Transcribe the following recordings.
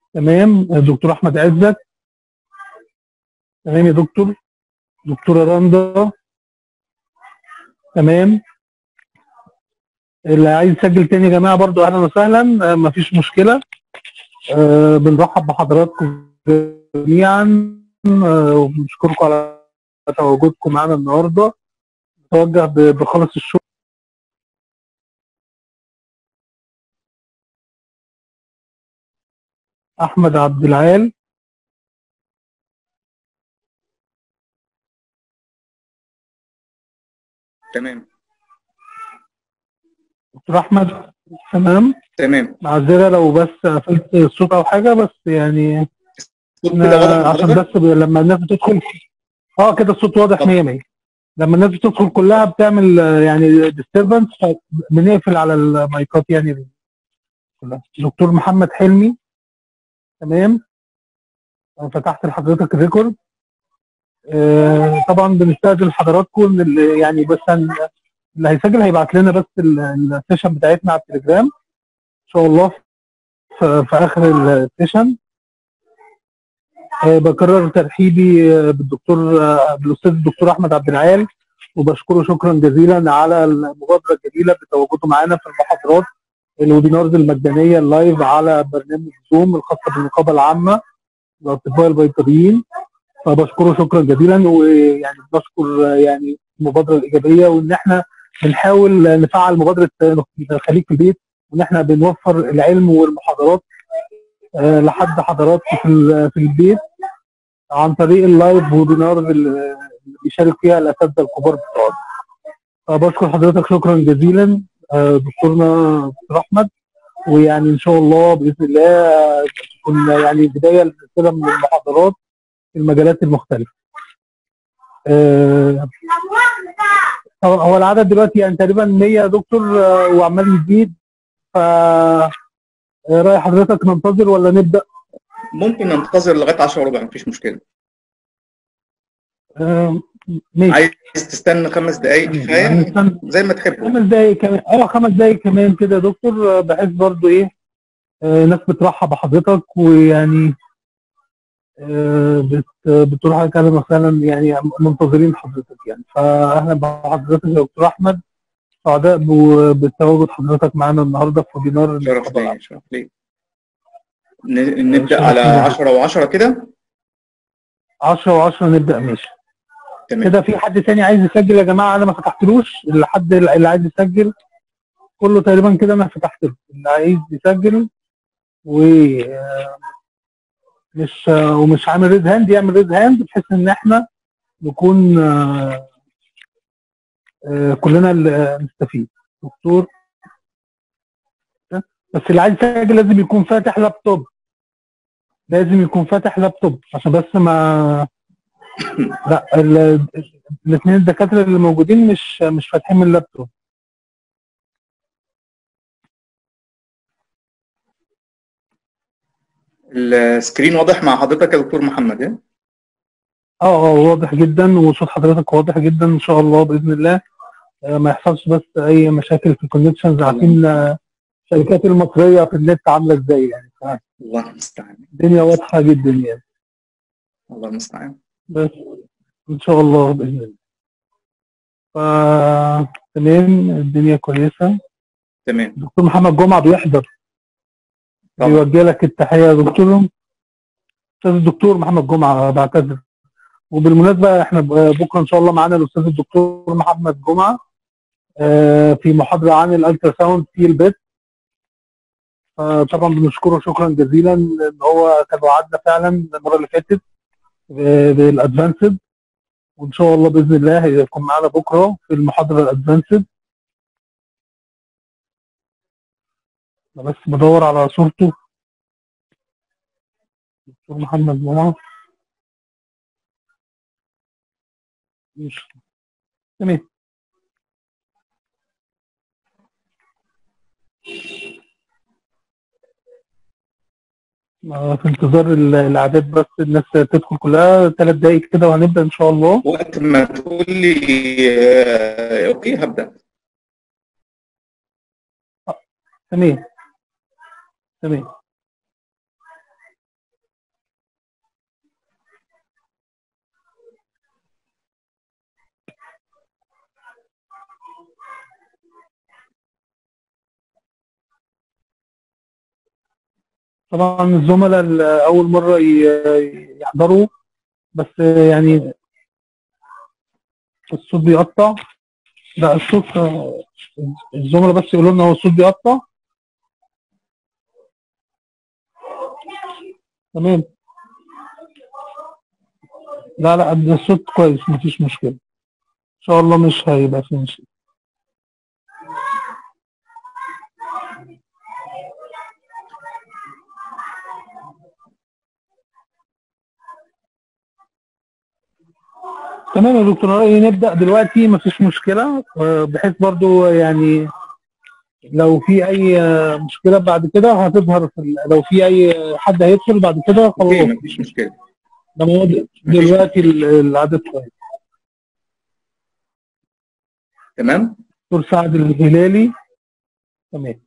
تمام دكتور احمد عزت تمام يا دكتور دكتوره رندا تمام اللي عايز يسجل تاني يا جماعه برضو اهلا وسهلا آه، مفيش مشكله آه، بنرحب بحضراتكم جميعا آه، وبنشكركم على تواجدكم معانا النهارده نتوجه ب- بخالص الشكر احمد عبد العال تمام دكتور احمد تمام تمام معذره لو بس قفلت الصوت او حاجه بس يعني صوت كده واضح عشان لحضرتك؟ بس ب- لما الناس بتدخل اه كده الصوت واضح طب. 100 100 لما الناس بتدخل كلها بتعمل آه، يعني ديستربنس بنقفل على المايكات يعني كلها دكتور محمد حلمي تمام أنا فتحت لحضرتك الريكورد آه طبعا بنستأذن حضراتكم ان ال- يعني بس هن- اللي هيسجل هيبعت لنا بس ال- السيشن بتاعتنا على التليجرام ان شاء الله في, في اخر السيشن آه، بكرر ترحيبي آه، بالدكتور آه، بالاستاذ الدكتور احمد عبد العال وبشكره شكرا جزيلا على المبادره الجميله بتواجده معانا في المحاضرات الويبينارز المجانيه اللايف على برنامج زوم الخاصه بالنقابه العامه والاطباء البيطريين فبشكره شكرا جزيلا ويعني بنشكر آه، يعني المبادره الايجابيه وان احنا بنحاول نفعل مبادره آه، خليك في البيت وان احنا بنوفر العلم والمحاضرات آه، لحد حضراتكم في ال- في البيت عن طريق اللايف ويبينار اللي بيشارك فيها الاساتذه الكبار بتوعنا. فبشكر حضرتك شكرا جزيلا آه، دكتورنا دكتور احمد ويعني ان شاء الله باذن الله آه، تكون يعني بدايه لسلسله من المحاضرات في المجالات المختلفه. آه، هو هو العدد دلوقتي يعني تقريبا 100 يا دكتور آه، وعمال يزيد ف آه، راي حضرتك ننتظر ولا نبدا؟ ممكن ننتظر لغايه 10 وربع مفيش مشكله آه، ماشي عايز تستنى خمس دقائق كفايه هنستنى زي ما تحب خمس دقايق كمان اه خمس دقايق كمان كده يا دكتور آه، بحيث برضو ايه آه، ناس بترحب بحضرتك ويعني آه، بت بتقول حضرتك اهلا وسهلا يعني منتظرين حضرتك يعني فاهلا بحضرتك يا دكتور احمد سعداء ب- بتواجد حضرتك معانا النهارده في ويبينار شرف النقابة ليا شرف ليا ن- نبدا شرف على ليا. 10 و10 كده 10 و10 نبدا ماشي تمام كده في حد تاني عايز يسجل يا جماعه انا ما فتحتلوش الحد اللي عايز يسجل كله تقريبا كده انا فتحت له اللي عايز يسجل و آه، مش آه، ومش عامل ريد هاند يعمل ريد هاند بحيث ان احنا نكون آه، آه، كلنا ال- آه، نستفيد دكتور بس اللي عايز يسجل لازم يكون فاتح لابتوب لازم يكون فاتح لابتوب عشان بس ما لا الاثنين الدكاتره اللي موجودين مش مش فاتحين من اللابتوب السكرين واضح مع حضرتك يا دكتور محمد إيه؟ اه اه واضح جدا وصوت حضرتك واضح جدا ان شاء الله باذن الله آه، ما يحصلش بس اي مشاكل في الكونكشنز عارفين آه، الشركات المصريه في النت عامله ازاي يعني الله المستعان الدنيا واضحه جدا يعني الله المستعان بس ان شاء الله باذن الله ف تمام الدنيا كويسه تمام دكتور محمد جمعه بيحضر طبعا بيوجه لك التحيه يا دكتور استاذ الدكتور محمد جمعه بعتذر وبالمناسبه احنا ب- بكره ان شاء الله معانا الاستاذ الدكتور محمد جمعه آه، في محاضره عن الالترا ساوند في البيت طبعا بنشكره شكرا جزيلا ان هو كان وعدنا فعلا المره اللي فاتت ب- بالادفانسد وان شاء الله باذن الله هيكون معانا بكره في المحاضره الادفانسد أنا بس بدور على صورته دكتور محمد جمعه مش تمام آه، في انتظار ال- الاعداد بس الناس تدخل كلها ثلاث دقايق كده وهنبدا ان شاء الله وقت ما تقول لي آه، اوكي هبدا تمام تمام طبعا الزملاء اللي اول مره ي- يحضروا بس يعني الصوت بيقطع لا الصوت الزملاء بس يقولوا لنا هو الصوت بيقطع تمام لا لا ده الصوت كويس مفيش مشكلة إن شاء الله مش هيبقى فيه مشكلة تمام يا دكتور رأيي نبدأ دلوقتي مفيش مشكلة آه، بحيث برضو يعني لو في أي آه، مشكلة بعد كده هتظهر في ال- لو في أي حد هيدخل بعد كده اوكي خلاص مفيش مشكله ده هو د- دلوقتي ال- العدد كويس تمام دكتور سعد الهلالي تمام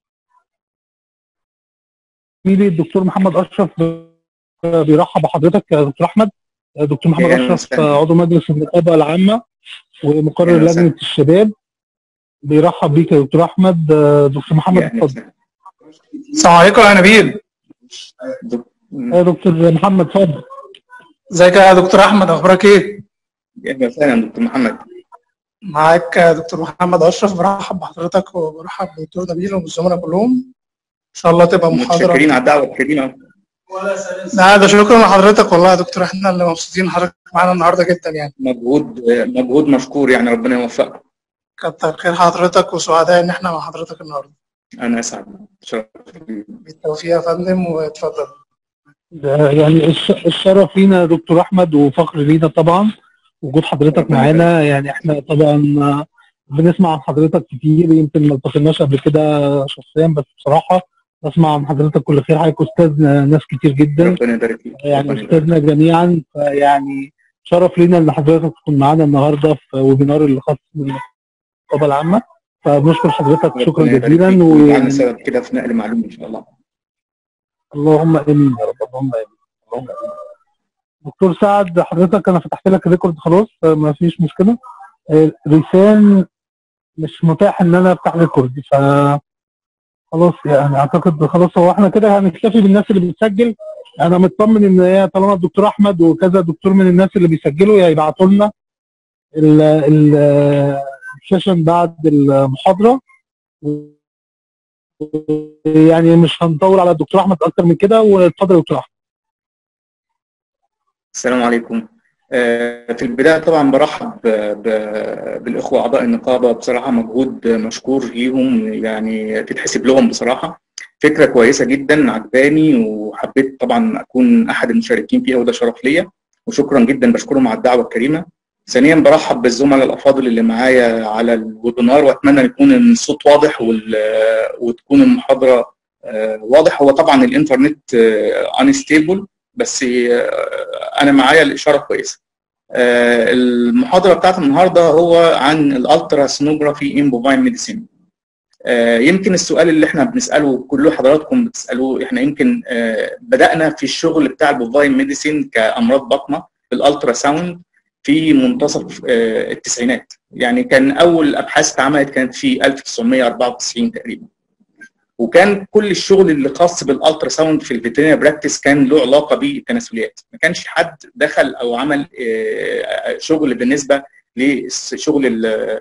زميلي الدكتور محمد اشرف آه، بيرحب بحضرتك يا دكتور احمد آه، دكتور محمد أهلاً اشرف وسهلاً. آه، عضو مجلس النقابه العامه ومقرر أهلاً وسهلاً. لجنه الشباب بيرحب بيك يا دكتور احمد آه، دكتور محمد يا أهلاً اتفضل وسهلاً. السلام عليكم يا نبيل دك- يا دكتور محمد اتفضل ازيك يا دكتور احمد اخبارك ايه يا اهلا وسهلا دكتور محمد معاك دكتور محمد اشرف برحب بحضرتك وبرحب بالدكتور نبيل وبالزملاء كلهم ان شاء الله تبقى محاضره متشكرين على الدعوه الكريمه لا ده شكرا لحضرتك والله يا دكتور احنا اللي مبسوطين حضرتك معانا النهارده جدا يعني مجهود مجهود مشكور يعني ربنا يوفقك كتر خير حضرتك وسعداء ان احنا مع حضرتك النهارده انا اسعد شرف لي. بالتوفيق يا فندم واتفضل ده يعني الش- الشرف لينا يا دكتور احمد وفخر لينا طبعا وجود حضرتك ربنا معانا يعني احنا طبعا آه، بنسمع عن حضرتك كتير يمكن ما التقيناش قبل كده شخصيا بس بصراحه بسمع عن حضرتك كل خير حضرتك استاذ ناس كتير جدا ربنا يبارك فيك يعني ربنا يبارك استاذنا جميعا فيعني شرف لينا ان حضرتك تكون معانا النهارده في ويبينار الخاص بالنقابه العامه فبنشكر حضرتك فيك. شكرا ربنا يبارك جزيلا فيك. ويجعلنا ويعني سبب كده في نقل معلومه ان شاء الله اللهم امين يا رب اللهم امين اللهم امين دكتور سعد حضرتك انا فتحت لك الريكورد خلاص ما فيش مشكله آه، رسان مش متاح ان انا افتح ريكورد ف خلاص يعني اعتقد خلاص هو احنا كده هنكتفي بالناس اللي بتسجل انا مطمن ان هي طالما الدكتور احمد وكذا دكتور من الناس اللي بيسجلوا هيبعتوا لنا ال- ال- السيشن بعد المحاضره يعني مش هنطول على الدكتور احمد اكتر من كده واتفضل يا دكتور احمد السلام عليكم آه، في البداية طبعا برحب ب- ب- بالإخوة أعضاء النقابة بصراحة مجهود مشكور ليهم يعني تتحسب لهم بصراحة فكرة كويسة جدا عجباني وحبيت طبعا أكون أحد المشاركين فيها وده شرف ليا وشكرا جدا بشكرهم على الدعوة الكريمة ثانيا برحب بالزملاء الأفاضل اللي معايا على الويبينار وأتمنى يكون الصوت واضح وال- وتكون المحاضرة آه، واضح هو طبعا الإنترنت انستيبل بس آه، انا معايا الاشاره كويسه آه، المحاضره بتاعت النهارده هو عن الالترا سونوجرافي ان بوفاين ميديسين يمكن السؤال اللي احنا بنساله كل حضراتكم بتسالوه احنا يمكن آه، بدانا في الشغل بتاع البوفاين ميديسين كامراض بطنه بالالترا ساوند في منتصف آه، التسعينات يعني كان اول ابحاث اتعملت كانت في 1994 تقريبا وكان كل الشغل اللي خاص بالالترا ساوند في الفيترينري براكتس كان له علاقه بالتناسليات ما كانش حد دخل او عمل آه، شغل بالنسبه لشغل ال-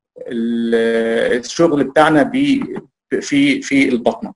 ال- الشغل بتاعنا ب- في في البطنه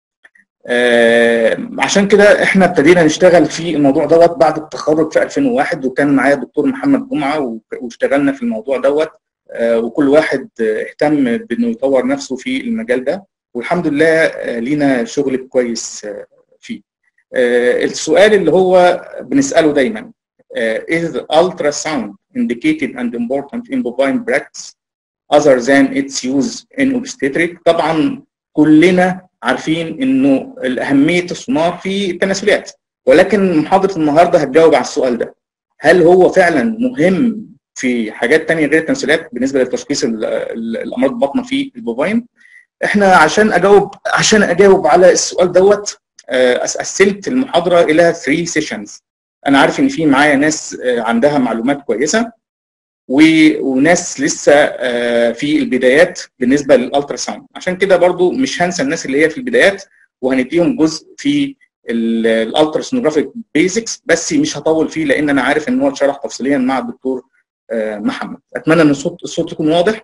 آه، عشان كده احنا ابتدينا نشتغل في الموضوع دوت بعد التخرج في 2001 وكان معايا الدكتور محمد جمعه و- واشتغلنا في الموضوع دوت آه، وكل واحد آه، اهتم بانه يطور نفسه في المجال ده والحمد لله آه، لينا شغل كويس آه، فيه. آه، السؤال اللي هو بنسأله دايما آه، is ultrasound indicated and important in bovine practice other than its use in obstetric طبعا كلنا عارفين انه اهميه السونار في التناسليات ولكن محاضره النهارده هتجاوب على السؤال ده هل هو فعلا مهم في حاجات تانية غير التناسليات بالنسبه لتشخيص ال- ال- الامراض البطنه في البوفاين احنا عشان اجاوب عشان اجاوب على السؤال دوت آه، قس- قسمت المحاضره الى 3 سيشنز انا عارف ان في معايا ناس آه، عندها معلومات كويسه و- وناس لسه آه، في البدايات بالنسبه للالترا ساوند عشان كده برضو مش هنسى الناس اللي هي في البدايات وهنديهم جزء في الالتراسونوجرافيك بيزكس بس مش هطول فيه لان انا عارف ان هو اتشرح تفصيليا مع الدكتور محمد اتمنى ان الصوت الصوت يكون واضح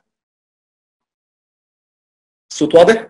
الصوت واضح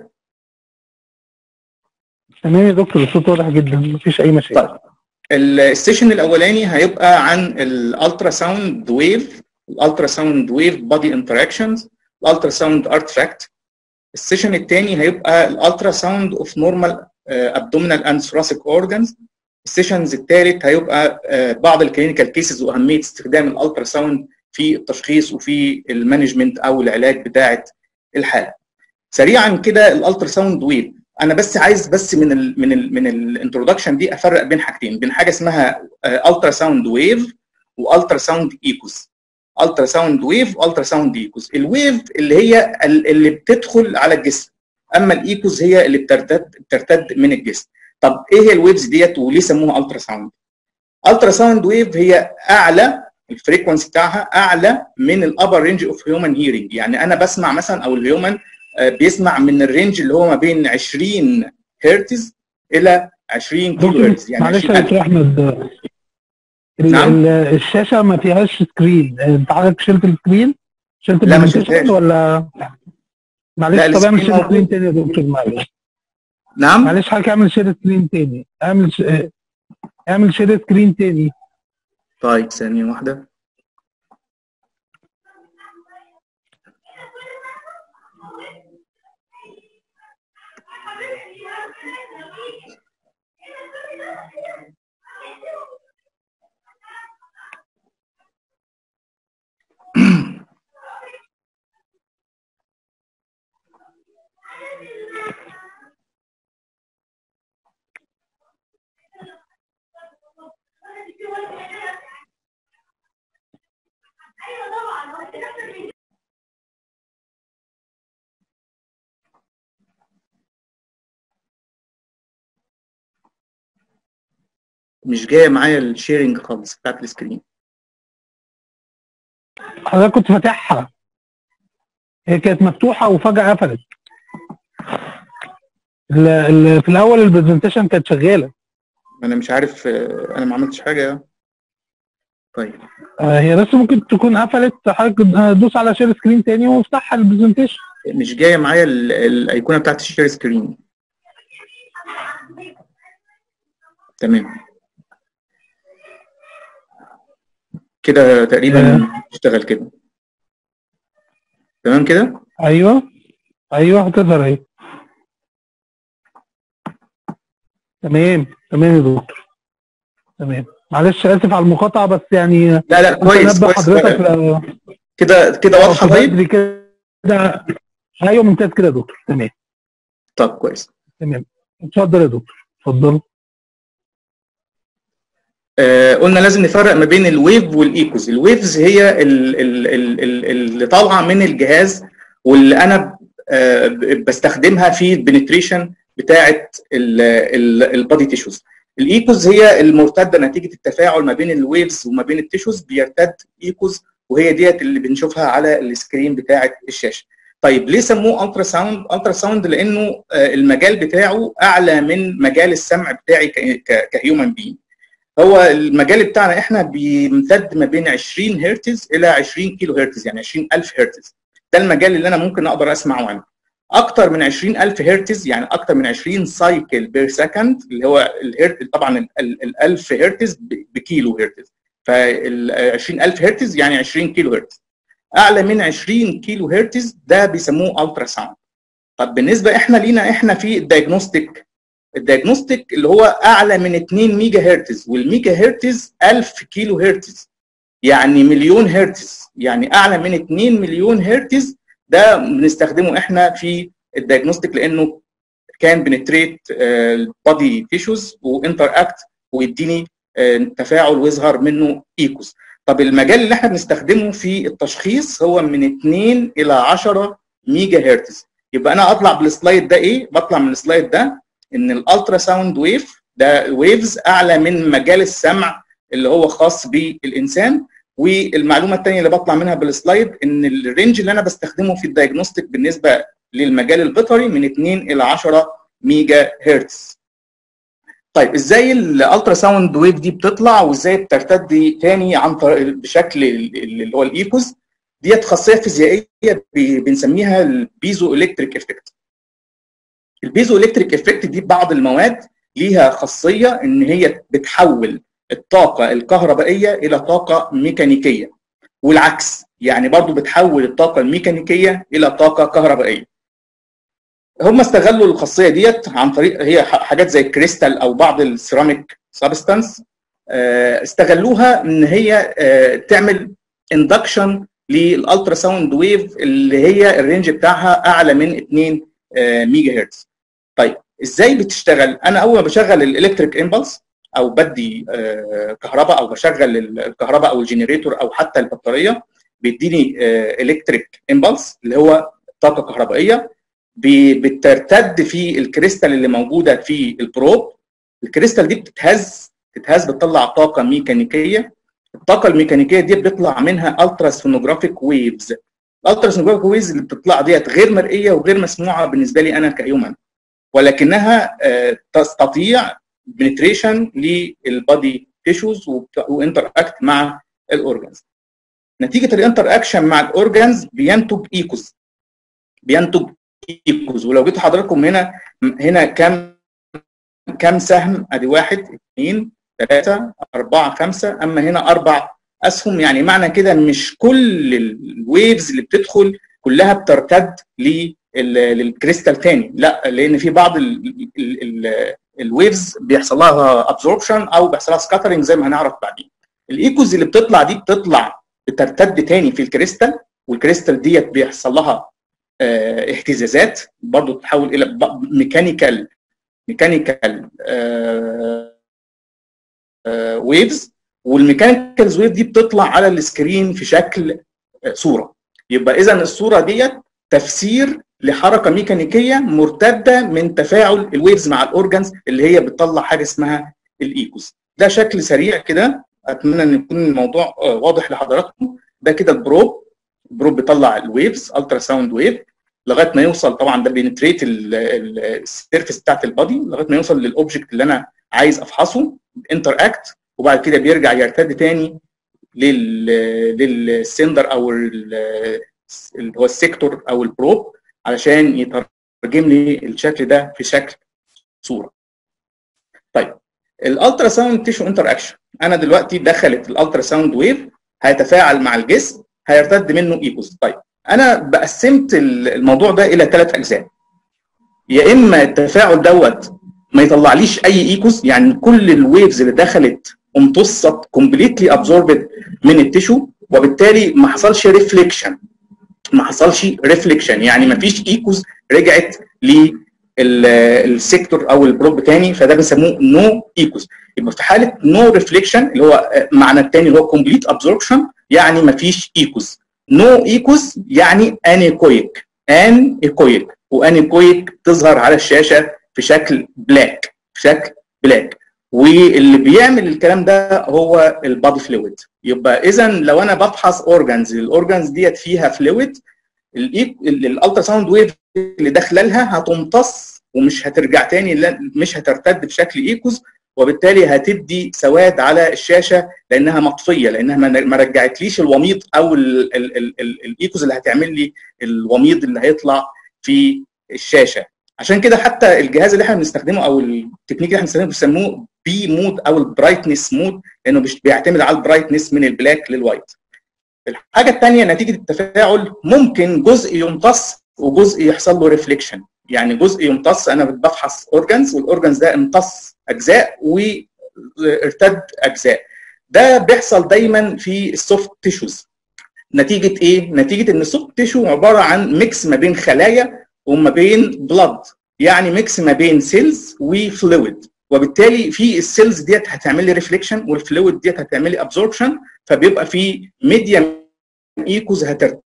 تمام يا دكتور الصوت واضح جدا مفيش اي مشاكل طيب السيشن الاولاني هيبقى عن الالترا ساوند ويف الالترا ساوند ويف بادي انتراكشنز الالترا ساوند ارتفاكت السيشن الثاني هيبقى الالترا ساوند اوف نورمال ابدومينال اند ثوراسيك اورجانز السيشنز الثالث هيبقى بعض الكلينيكال كيسز واهميه استخدام الالترا ساوند في التشخيص وفي المانجمنت او العلاج بتاعه الحاله سريعا كده الالترا ساوند ويف انا بس عايز بس من ال من ال من الانترودكشن دي افرق بين حاجتين بين حاجه اسمها الترا ساوند ويف والترا ساوند ايكوز الترا ساوند ويف والترا ساوند ايكوز الويف اللي هي اللي بتدخل على الجسم اما الايكوز هي اللي بترتد بترتد من الجسم طب ايه هي الويفز ديت وليه سموها الترا ساوند الترا ساوند ويف هي اعلى الفريكونسي بتاعها اعلى من الابر رينج اوف هيومن هيرنج يعني انا بسمع مثلا او الهيومن بيسمع من الرينج اللي هو ما بين 20 هرتز الى 20 كيلو هرتز يعني معلش يا دكتور احمد نعم الشاشه ما فيهاش سكرين انت حضرتك شلت السكرين شلت لا ما شلتهاش ولا معلش طب اعمل شير سكرين تاني يا دكتور معلش نعم معلش حضرتك اعمل شير سكرين تاني اعمل ش... اعمل شير سكرين تاني طيب ثانيه واحده مش جايه معايا الشيرنج خالص بتاعت السكرين حضرتك كنت فاتحها هي كانت مفتوحه وفجاه قفلت ال ال في الاول البرزنتيشن كانت شغاله انا مش عارف انا ما عملتش حاجه طيب آه هي بس ممكن تكون قفلت حضرتك دوس على شير سكرين تاني وافتحها البرزنتيشن مش جايه معايا الايقونه بتاعت الشير سكرين تمام كده تقريبا اشتغل كده تمام كده ايوه ايوه هتظهر اهي تمام تمام يا دكتور تمام معلش اسف على المقاطعه بس يعني لا لا كويس كويس حضرتك كده كده واضحه طيب كده ايوه ممتاز كده يا دكتور تمام طب كويس تمام اتفضل يا دكتور اتفضل آه قلنا لازم نفرق ما بين الويف والايكوز الويفز هي ال ال ال ال اللي طالعه من الجهاز واللي انا آه بستخدمها في البنتريشن بتاعه البادي تيشوز الايكوز هي المرتده نتيجه التفاعل ما بين الويفز وما بين التيشوز بيرتد ايكوز وهي ديت اللي بنشوفها على السكرين بتاعه الشاشه طيب ليه سموه الترا ساوند الترا ساوند لانه آه المجال بتاعه اعلى من مجال السمع بتاعي كهيومن بين هو المجال بتاعنا احنا بيمتد ما بين 20 هرتز الى 20 كيلو هرتز يعني 20000 هرتز ده المجال اللي انا ممكن اقدر اسمعه عنه اكتر من 20000 هرتز يعني اكتر من 20 سايكل بير سكند اللي هو الهرتز طبعا ال 1000 هرتز بكيلو هرتز فال 20000 هرتز يعني 20 كيلو هرتز اعلى من 20 كيلو هرتز ده بيسموه الترا ساوند طب بالنسبه احنا لينا احنا في الدايجنوستيك الدايجنوستيك اللي هو اعلى من 2 ميجا هرتز والميجا هرتز 1000 كيلو هرتز يعني مليون هرتز يعني اعلى من 2 مليون هرتز ده بنستخدمه احنا في الدايجنوستيك لانه كان بنتريت البادي تيشوز وانتر اكت ويديني تفاعل ويظهر منه ايكوز طب المجال اللي احنا بنستخدمه في التشخيص هو من 2 الى 10 ميجا هرتز يبقى انا اطلع بالسلايد ده ايه بطلع من السلايد ده ان الالترا ساوند ويف ده ويفز اعلى من مجال السمع اللي هو خاص بالانسان والمعلومه الثانيه اللي بطلع منها بالسلايد ان الرينج اللي انا بستخدمه في الدايجنوستيك بالنسبه للمجال البيطري من 2 الى 10 ميجا هرتز طيب ازاي الالترا ساوند ويف دي بتطلع وازاي بترتد تاني عن طريق بشكل اللي هو الايكوز ديت خاصيه فيزيائيه بنسميها البيزو الكتريك افكت البيزو الكتريك افكت دي بعض المواد ليها خاصيه ان هي بتحول الطاقه الكهربائيه الى طاقه ميكانيكيه والعكس يعني برضو بتحول الطاقه الميكانيكيه الى طاقه كهربائيه هم استغلوا الخاصيه ديت عن طريق هي حاجات زي الكريستال او بعض السيراميك سبستانس استغلوها ان هي تعمل اندكشن للالترا ساوند ويف اللي هي الرينج بتاعها اعلى من 2 ميجا هرتز طيب ازاي بتشتغل انا اول ما بشغل الالكتريك امبلس او بدي كهرباء او بشغل الكهرباء او الجنريتور او حتى البطاريه بيديني الكتريك امبلس اللي هو طاقه كهربائيه بترتد في الكريستال اللي موجوده في البروب الكريستال دي بتتهز تتهز بتطلع طاقه ميكانيكيه الطاقه الميكانيكيه دي بيطلع منها الترا سونوجرافيك ويفز الالترا سونوجرافيك ويفز اللي بتطلع ديت غير مرئيه وغير مسموعه بالنسبه لي انا كهيومن ولكنها تستطيع بنتريشن للبادي تيشوز وانتر اكت مع الاورجنز نتيجه الانتر اكشن مع الاورجنز بينتج ايكوز بينتج ايكوز ولو جيتوا حضراتكم هنا هنا كم كم سهم ادي واحد اثنين ثلاثة أربعة خمسة أما هنا أربع أسهم يعني معنى كده مش كل الويفز اللي بتدخل كلها بترتد للكريستال تاني لا لأن في بعض الويفز بيحصل لها ابزوربشن أو بيحصل لها سكاترنج زي ما هنعرف بعدين الإيكوز اللي بتطلع دي بتطلع بترتد تاني في الكريستال والكريستال ديت بيحصل لها اه اهتزازات برضو تتحول الى ميكانيكال ميكانيكال اه اه ويفز والميكانيكال ويف دي بتطلع على السكرين في شكل صوره يبقى اذا الصوره ديت تفسير لحركه ميكانيكيه مرتده من تفاعل الويفز مع الاورجنز اللي هي بتطلع حاجه اسمها الايكوز ده شكل سريع كده اتمنى ان يكون الموضوع واضح لحضراتكم ده كده البروب البروب بيطلع الويفز الترا ساوند ويف لغايه ما يوصل طبعا ده بينتريت السيرفيس بتاعت البادي لغايه ما يوصل للاوبجكت اللي انا عايز افحصه انتر اكت وبعد كده بيرجع يرتد تاني لل للسندر او اللي هو السيكتور او البروب علشان يترجم لي الشكل ده في شكل صوره. طيب الالترا ساوند تيشو انتر اكشن انا دلوقتي دخلت الالترا ساوند ويف هيتفاعل مع الجسم هيرتد منه ايكوز طيب انا قسمت الموضوع ده الى ثلاث اجزاء يا اما التفاعل دوت ما يطلعليش اي ايكوز يعني كل الويفز اللي دخلت امتصت كومبليتلي ابزوربد من التيشو وبالتالي ما حصلش ريفليكشن ما حصلش ريفليكشن يعني ما فيش ايكوز رجعت للسيكتور او البروب تاني فده بنسموه نو ايكوز يبقى في حاله نو ريفليكشن اللي هو معنى الثاني اللي هو كومبليت ابزوربشن يعني ما فيش ايكوز نو ايكوز يعني انيكويك ان ايكويك وانيكويك تظهر على الشاشه في شكل بلاك في شكل بلاك واللي بيعمل الكلام ده هو البادي فلويد يبقى اذا لو انا بفحص اورجانز الاورجانز ديت فيها فلويد الالترا ساوند ويف اللي داخله لها هتمتص ومش هترجع تاني مش هترتد بشكل ايكوز وبالتالي هتدي سواد على الشاشه لانها مطفيه لانها ما رجعتليش الوميض او ال ال ال ال الايكوز اللي هتعمل لي الوميض اللي هيطلع في الشاشه عشان كده حتى الجهاز اللي احنا بنستخدمه او التكنيك اللي احنا بنستخدمه بيسموه بي مود او البرايتنس مود لانه بيعتمد على البرايتنس من البلاك للوايت الحاجه الثانيه نتيجه التفاعل ممكن جزء يمتص وجزء يحصل له ريفليكشن يعني جزء يمتص انا بفحص اورجانز والاورجانز ده امتص اجزاء وارتد اجزاء ده بيحصل دايما في السوفت تيشوز نتيجه ايه نتيجه ان السوفت تيشو عباره عن ميكس ما بين خلايا وما بين بلاد يعني ميكس ما بين سيلز وفلويد وبالتالي في السيلز ديت هتعمل لي ريفليكشن والفلويد ديت هتعمل لي ابزوربشن فبيبقى في ميديم ايكوز هترتد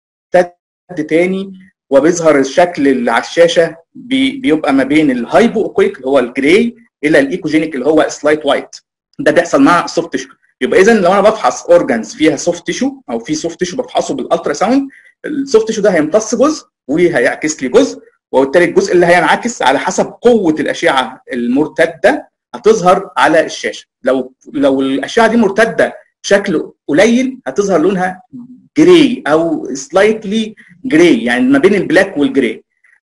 تاني وبيظهر الشكل اللي على الشاشه بيبقى ما بين الهايبو اوكويك اللي هو الجراي الى الايكوجينيك اللي هو سلايت وايت ده بيحصل مع السوفت تيشو يبقى اذا لو انا بفحص اورجانز فيها سوفت تيشو او في سوفت تيشو بفحصه بالالترا ساوند السوفت تيشو ده هيمتص جزء وهيعكس لي جزء وبالتالي الجزء اللي هينعكس على حسب قوه الاشعه المرتده هتظهر على الشاشه لو لو الاشعه دي مرتده بشكل قليل هتظهر لونها جراي او سلايتلي جراي يعني ما بين البلاك والجراي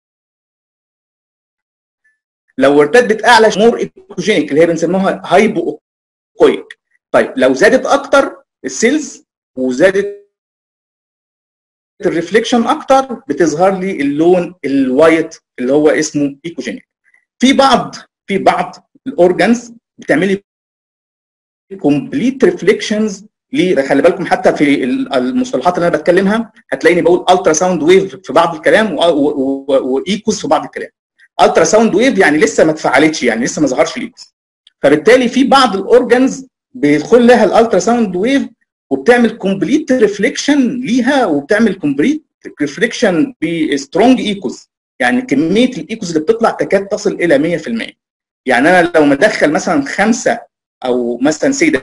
لو ارتدت اعلى مور ايكوجينيك اللي هي بنسموها هايبو اوكويك طيب لو زادت اكتر السيلز وزادت الريفليكشن اكتر بتظهر لي اللون الوايت اللي هو اسمه ايكوجينيك في بعض في بعض الاورجانز بتعمل لي كومبليت ريفليكشنز خلي بالكم حتى في المصطلحات اللي انا بتكلمها هتلاقيني بقول الترا ساوند ويف في بعض الكلام وايكوز في بعض الكلام الترا ساوند ويف يعني لسه ما اتفعلتش يعني لسه ما ظهرش الايكوز فبالتالي في بعض الاورجانز بيدخل لها الالترا ساوند ويف وبتعمل كومبليت ريفليكشن ليها وبتعمل كومبليت ريفليكشن بسترونج ايكوز يعني كميه الايكوز اللي بتطلع تكاد تصل الى 100% يعني انا لو مدخل مثلا خمسه او مثلا سيده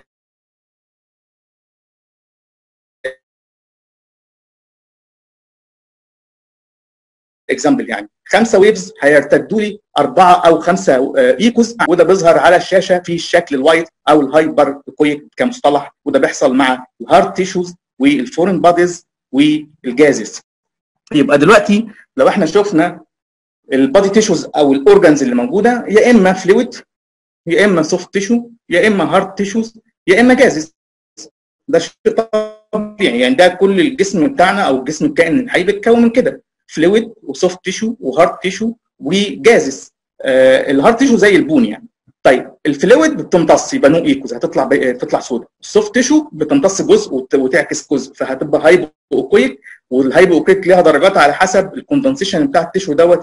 اكزامبل يعني خمسه ويفز هيرتدوا لي اربعه او خمسه ايكوز وده بيظهر على الشاشه في الشكل الوايت او الهايبر كويك كمصطلح وده بيحصل مع الهارت تيشوز والفورين باديز والجازز يبقى دلوقتي لو احنا شفنا البادي تيشوز او الاورجانز اللي موجوده يا اما فلويد يا اما سوفت تيشو يا اما هارت تيشوز يا اما جازز ده شيء طبيعي يعني ده كل الجسم بتاعنا او الجسم الكائن الحي بيتكون من كده فلويد وسوفت تيشو وهارت تيشو وجازز آه الهارت تيشو زي البون يعني طيب الفلويد بتمتص يبقى نو ايكوز هتطلع تطلع سودا السوفت تيشو بتمتص جزء وتعكس جزء فهتبقى هايبو اوكويك والهايبو اوكويك ليها درجات على حسب الكوندنسيشن بتاع التيشو دوت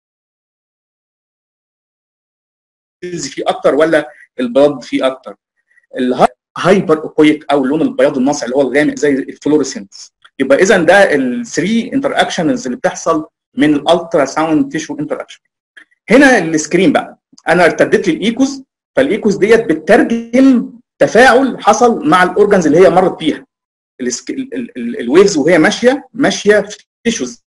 السيلز فيه اكتر ولا البلد فيه اكتر الهايبر اوكويك او اللون البياض الناصع اللي هو الغامق زي الفلوريسنس يبقى اذا ده الثري انتر اكشنز اللي بتحصل من الالترا ساوند تيشو انتر اكشن هنا السكرين بقى انا ارتدت لي الايكوز فالايكوز ديت بتترجم تفاعل حصل مع الاورجنز اللي هي مرت بيها الويفز وهي ماشيه ماشيه في تيشوز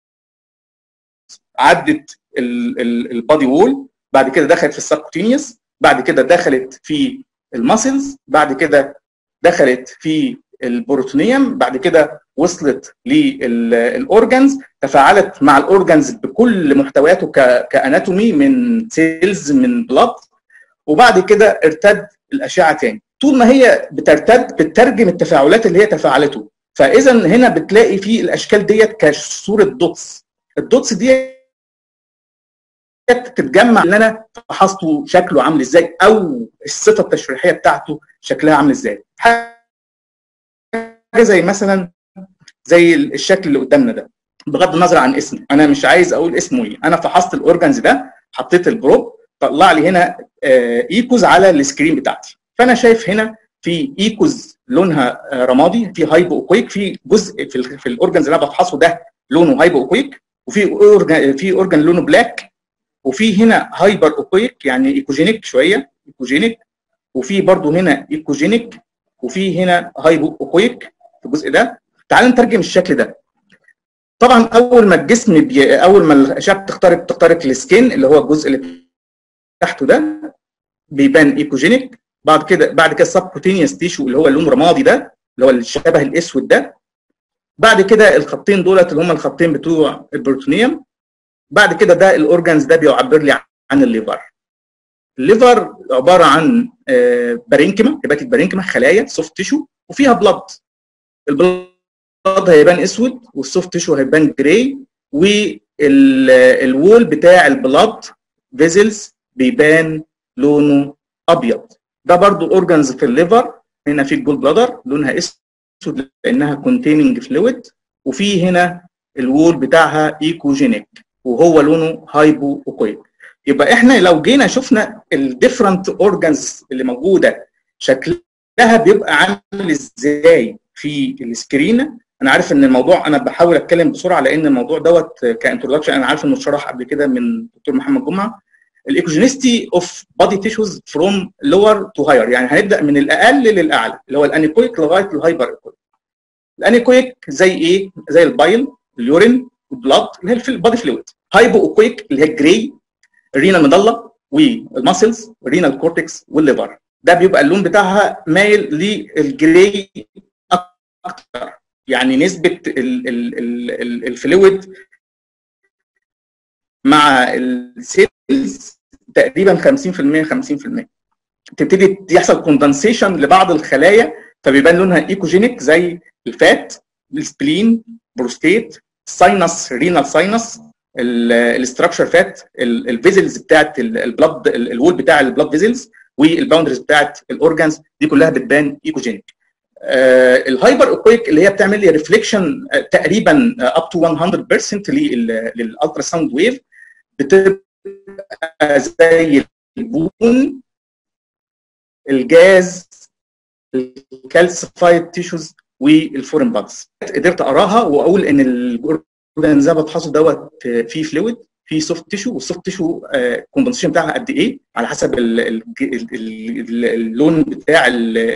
عدت البادي وول بعد كده دخلت في السبكوتينيوس بعد كده دخلت في الماسلز بعد كده دخلت في البروتونيوم بعد كده وصلت للاورجنز تفاعلت مع الاورجنز بكل محتوياته كاناتومي من سيلز من بلاد وبعد كده ارتد الاشعه تاني طول ما هي بترتد بتترجم التفاعلات اللي هي تفاعلته فاذا هنا بتلاقي في الاشكال ديت كصوره دوتس الدوتس دي تتجمع ان انا فحصته شكله عامل ازاي او الصفه التشريحيه بتاعته شكلها عامل ازاي حاجه زي مثلا زي الشكل اللي قدامنا ده بغض النظر عن اسمه انا مش عايز اقول اسمه ايه انا فحصت الاورجنز ده حطيت البروب طلع لي هنا ايكوز على السكرين بتاعتي فانا شايف هنا في ايكوز لونها رمادي في هايبو اوكويك في جزء في, في الاورجنز اللي انا بفحصه ده لونه هايبو اوكويك وفي اورجن في اورجن لونه بلاك وفي هنا هايبر اوكويك يعني ايكوجينيك شويه ايكوجينيك وفي برضو هنا ايكوجينيك وفي هنا هايبو اوكويك في الجزء ده تعال نترجم الشكل ده طبعا اول ما الجسم بي... اول ما الاشعه بتخترق تخترق السكين اللي هو الجزء اللي تحته ده بيبان ايكوجينيك بعد كده بعد كده السبكوتينيوس تيشو اللي هو اللون رمادي ده اللي هو الشبه الاسود ده بعد كده الخطين دولت اللي هم الخطين بتوع البروتونيوم بعد كده ده الاورجانز ده بيعبر لي عن الليفر الليفر عباره عن بارينكما هيباتيك بارينكما خلايا سوفت تيشو وفيها بلاد البلاد هيبان اسود والسوفت تيشو هيبان جراي والوول بتاع البلاد فيزلز بيبان لونه ابيض ده برضو اورجانز في الليفر هنا في الجول بلادر لونها اسود لانها كونتيننج فلويد وفي هنا الوول بتاعها ايكوجينيك وهو لونه هايبو اوكويك يبقى احنا لو جينا شفنا الديفرنت اورجانز اللي موجوده شكلها بيبقى عامل ازاي في السكرين انا عارف ان الموضوع انا بحاول اتكلم بسرعه لان الموضوع دوت كانترودكشن انا عارف انه اتشرح قبل كده من دكتور محمد جمعه الايكوجينيستي اوف بادي تيشوز فروم لور تو هاير يعني هنبدا من الاقل للاعلى اللي هو الانيكويك لغايه الهايبر ايكويك الانيكويك زي ايه زي البايل اليورين البلاد اللي هي البادي فلويد هايبو اوكويك اللي هي الجراي الرينا المضله والماسلز والرينال كورتكس والليفر ده بيبقى اللون بتاعها مايل للجراي اكتر يعني نسبه الفلويد مع السيلز تقريبا 50% 50% تبتدي يحصل كوندنسيشن لبعض الخلايا فبيبان لونها ايكوجينيك زي الفات السبلين بروستيت ساينس رينال ساينس الاستراكشر فات الفيزلز بتاعت البلد الوول بتاع البلد فيزلز والباوندرز بتاعت الاورجانز دي كلها بتبان ايكوجينيك آه الهايبر اوكويك اللي هي بتعمل لي ريفليكشن آه تقريبا اب تو 100% للالترا ساوند ويف بتبقى زي البون الجاز الكالسيفايد تيشوز والفورين بادز قدرت اقراها واقول ان الاورجان زي ما بتحصل دوت فيه فلويد في سوفت تيشو والسوفت تيشو كومبنسيشن بتاعها قد ايه على حسب ال ال ال اللون بتاع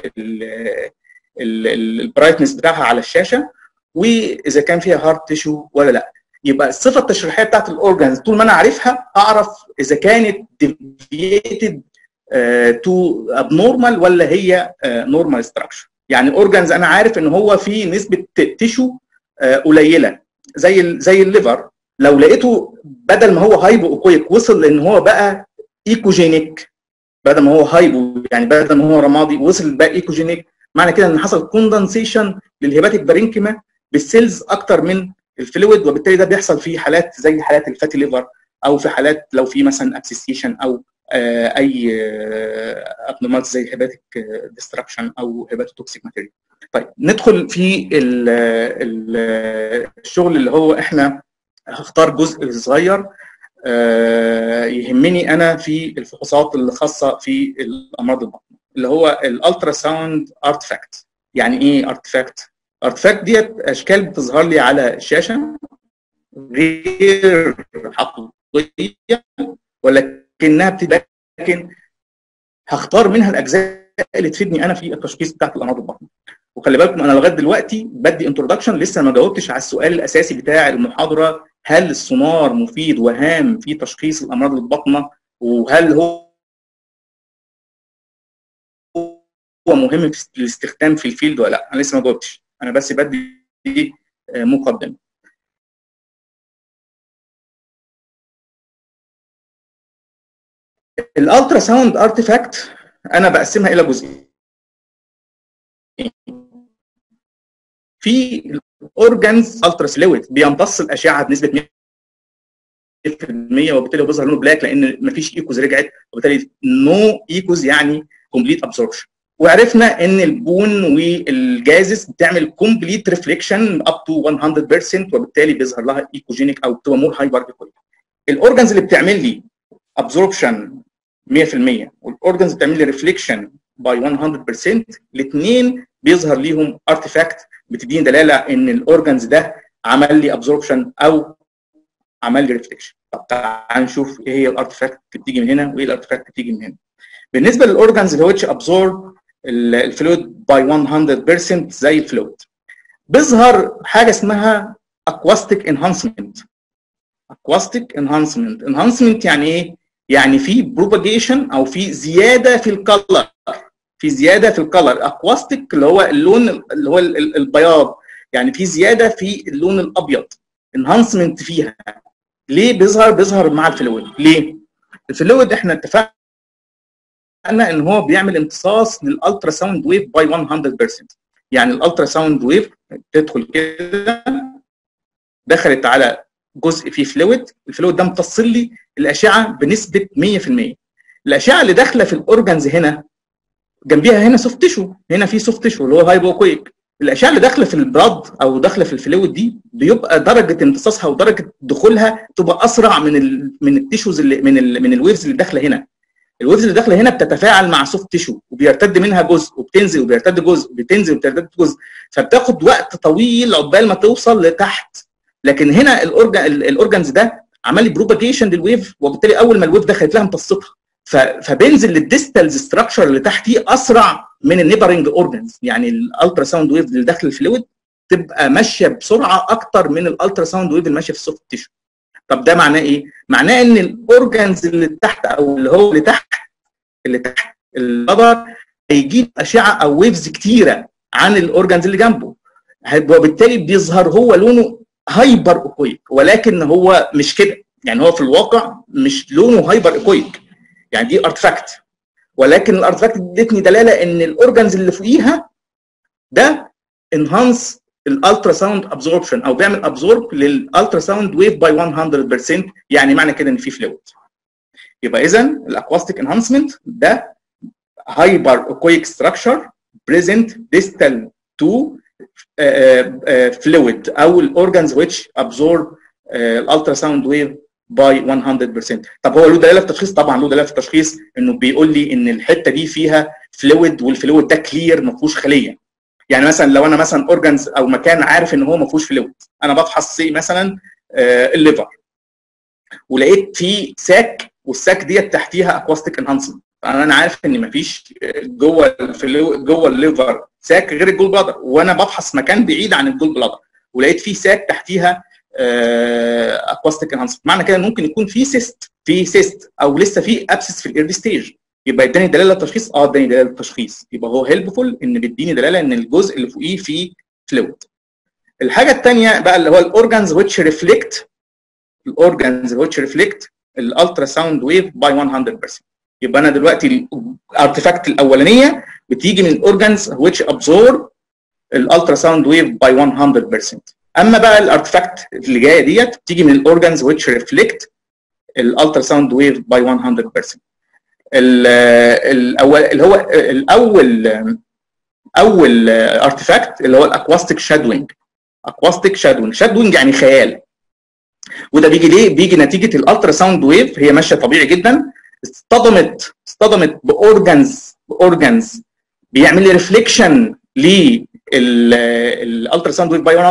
البرايتنس بتاعها على الشاشه واذا كان فيها هارد تيشو ولا لا يبقى الصفه التشريحيه بتاعت الاورجانز طول ما انا عارفها اعرف اذا كانت ديفييتد تو ابنورمال ولا هي نورمال ستراكشر يعني اورجانز انا عارف ان هو في نسبه تيشو قليله زي زي الليفر لو لقيته بدل ما هو هايبو اوكويك وصل لان هو بقى ايكوجينيك بدل ما هو هايبو يعني بدل ما هو رمادي وصل بقى ايكوجينيك معنى كده ان حصل كوندنسيشن للهيباتيك بارينكيما بالسيلز اكتر من الفلويد وبالتالي ده بيحصل في حالات زي حالات الفاتي ليفر او في حالات لو في مثلا ابسيسيشن او آه اي ابنورمالز زي هيباتيك ديستراكشن او هيباتوتوكسيك ماتيريال. طيب ندخل في ال ال الشغل اللي هو احنا هختار جزء صغير آه يهمني انا في الفحوصات اللي خاصه في الامراض البطن اللي هو الالترا ساوند ارتفاكت يعني ايه ارتفاكت ارتفاكت ديت اشكال بتظهر لي على الشاشه غير حقيقيه ولكنها بتبقى لكن هختار منها الاجزاء اللي تفيدني انا في التشخيص بتاعت الامراض البطن وخلي بالكم انا لغايه دلوقتي بدي انتروداكشن لسه ما جاوبتش على السؤال الاساسي بتاع المحاضره هل السونار مفيد وهام في تشخيص الامراض البطنه وهل هو هو مهم في الاستخدام في الفيلد ولا لا انا لسه ما جاوبتش انا بس بدي مقدمه الالترا ساوند ارتفاكت انا بقسمها الى جزئين في الاورجانز الترا سلويد بيمتص الاشعه بنسبه 100% وبالتالي بيظهر لونه بلاك لان مفيش ايكوز رجعت وبالتالي نو ايكوز يعني كومبليت ابسوربشن وعرفنا ان البون والجازس بتعمل كومبليت ريفليكشن اب تو 100% وبالتالي بيظهر لها ايكوجينيك او بتبقى مور هايبر ايكويك الاورجانز اللي بتعمل لي ابزوربشن 100% والاورجانز بتعمل لي ريفليكشن باي 100% الاثنين بيظهر ليهم ارتفاكت بتديني دلاله ان الاورجانز ده عمل لي ابزوربشن او عمل لي ريفليكشن طب تعال نشوف ايه هي الارتفاكت اللي بتيجي من هنا وايه الارتفاكت اللي بتيجي من هنا بالنسبه للاورجانز اللي هو ابزورب الفلويد باي 100% زي الفلويد بيظهر حاجه اسمها اكواستيك انهانسمنت اكواستيك انهانسمنت انهانسمنت يعني ايه يعني في بروباجيشن او في زياده في الكلر في زياده في الكلر اكواستيك اللي هو اللون اللي هو البياض يعني في زياده في اللون الابيض انهانسمنت فيها ليه بيظهر بيظهر مع الفلويد ليه الفلويد احنا اتفقنا ان هو بيعمل امتصاص للالترا ساوند ويف باي 100% يعني الالترا ساوند ويف تدخل كده دخلت على جزء فيه فلويد الفلويد ده امتص لي الاشعه بنسبه 100% الاشعه اللي داخله في الاورجنز هنا جنبيها هنا سوفت تيشو هنا في سوفت تيشو اللي هو هايبوكويك الاشعه اللي داخله في البلاد او داخله في الفلويد دي بيبقى درجه امتصاصها ودرجه دخولها تبقى اسرع من ال من التيشوز اللي من ال من الويفز اللي داخله هنا الويفز اللي داخله هنا بتتفاعل مع سوفت تيشو وبيرتد منها جزء وبتنزل وبيرتد جزء بتنزل وبترتد جزء فبتاخد وقت طويل عقبال ما توصل لتحت لكن هنا الاورجن الاورجنز ده عمل لي بروباجيشن للويف وبالتالي اول ما الويف دخلت لها امتصتها فبينزل للديستالز ستراكشر اللي تحتيه اسرع من النيبرنج اورجنز يعني الالترا ساوند ويف اللي داخل الفلويد تبقى ماشيه بسرعه اكتر من الالترا ساوند ويف اللي ماشيه في السوفت تيشو طب ده معناه ايه؟ معناه ان الاورجنز اللي تحت او اللي هو اللي تحت اللي تحت البلدر هيجيب اشعه او ويفز كتيره عن الاورجنز اللي جنبه وبالتالي بيظهر هو لونه هايبر اوكويك ولكن هو مش كده يعني هو في الواقع مش لونه هايبر اوكويك يعني دي ارتفاكت ولكن الارتفاكت ادتني دلاله ان الاورجنز اللي فوقيها ده انهانس الالترا ساوند ابزوربشن او بيعمل ابزورب للالترا ساوند ويف باي 100% يعني معنى كده ان في فلويد يبقى اذا الاكواستيك انهانسمنت ده هايبر اوكويك ستراكشر بريزنت ديستال تو فلويد او الاورجنز which absorb الالترا ساوند ويف باي 100% طب هو له دلاله في التشخيص طبعا له دلاله في التشخيص انه بيقول لي ان الحته دي فيها فلويد والفلويد ده كلير ما فيهوش خليه يعني مثلا لو انا مثلا اورجنز او مكان عارف ان هو ما فيهوش فلويد انا بفحص سي مثلا آه الليفر ولقيت فيه ساك والساك ديت تحتيها اكواستيك انهانسمنت انا عارف ان ما فيش جوه الفلو جوه الليفر ساك غير الجول بلادر وانا بفحص مكان بعيد عن الجول بلادر ولقيت فيه ساك تحتيها اكواستيك انهانسمنت معنى كده ممكن يكون في سيست في سيست او لسه في ابسس في الايرلي ستيج يبقى اداني دلاله للتشخيص اه اداني دلاله للتشخيص يبقى هو هيلبفول ان بيديني دلاله ان الجزء اللي فوقيه فيه فلويد الحاجه الثانيه بقى اللي هو الاورجانز which ريفلكت الاورجانز which ريفلكت الالترا ساوند ويف باي 100% يبقى انا دلوقتي الارتفاكت الاولانيه بتيجي من الاورجانز which absorb الالترا ساوند ويف باي 100% اما بقى الارتفاكت اللي جايه ديت بتيجي من الاورجانز which ريفلكت الالترا ساوند ويف باي 100% الاول اللي هو الاول اول ارتفاكت اللي هو الاكواستيك شادوينج اكواستيك شادوينج شادوينج يعني خيال وده بيجي ليه بيجي نتيجه الالترا ساوند ويف هي ماشيه طبيعي جدا اصطدمت اصطدمت باورجنز باورجنز بيعمل لي ريفليكشن للالترا ساوند ويف باي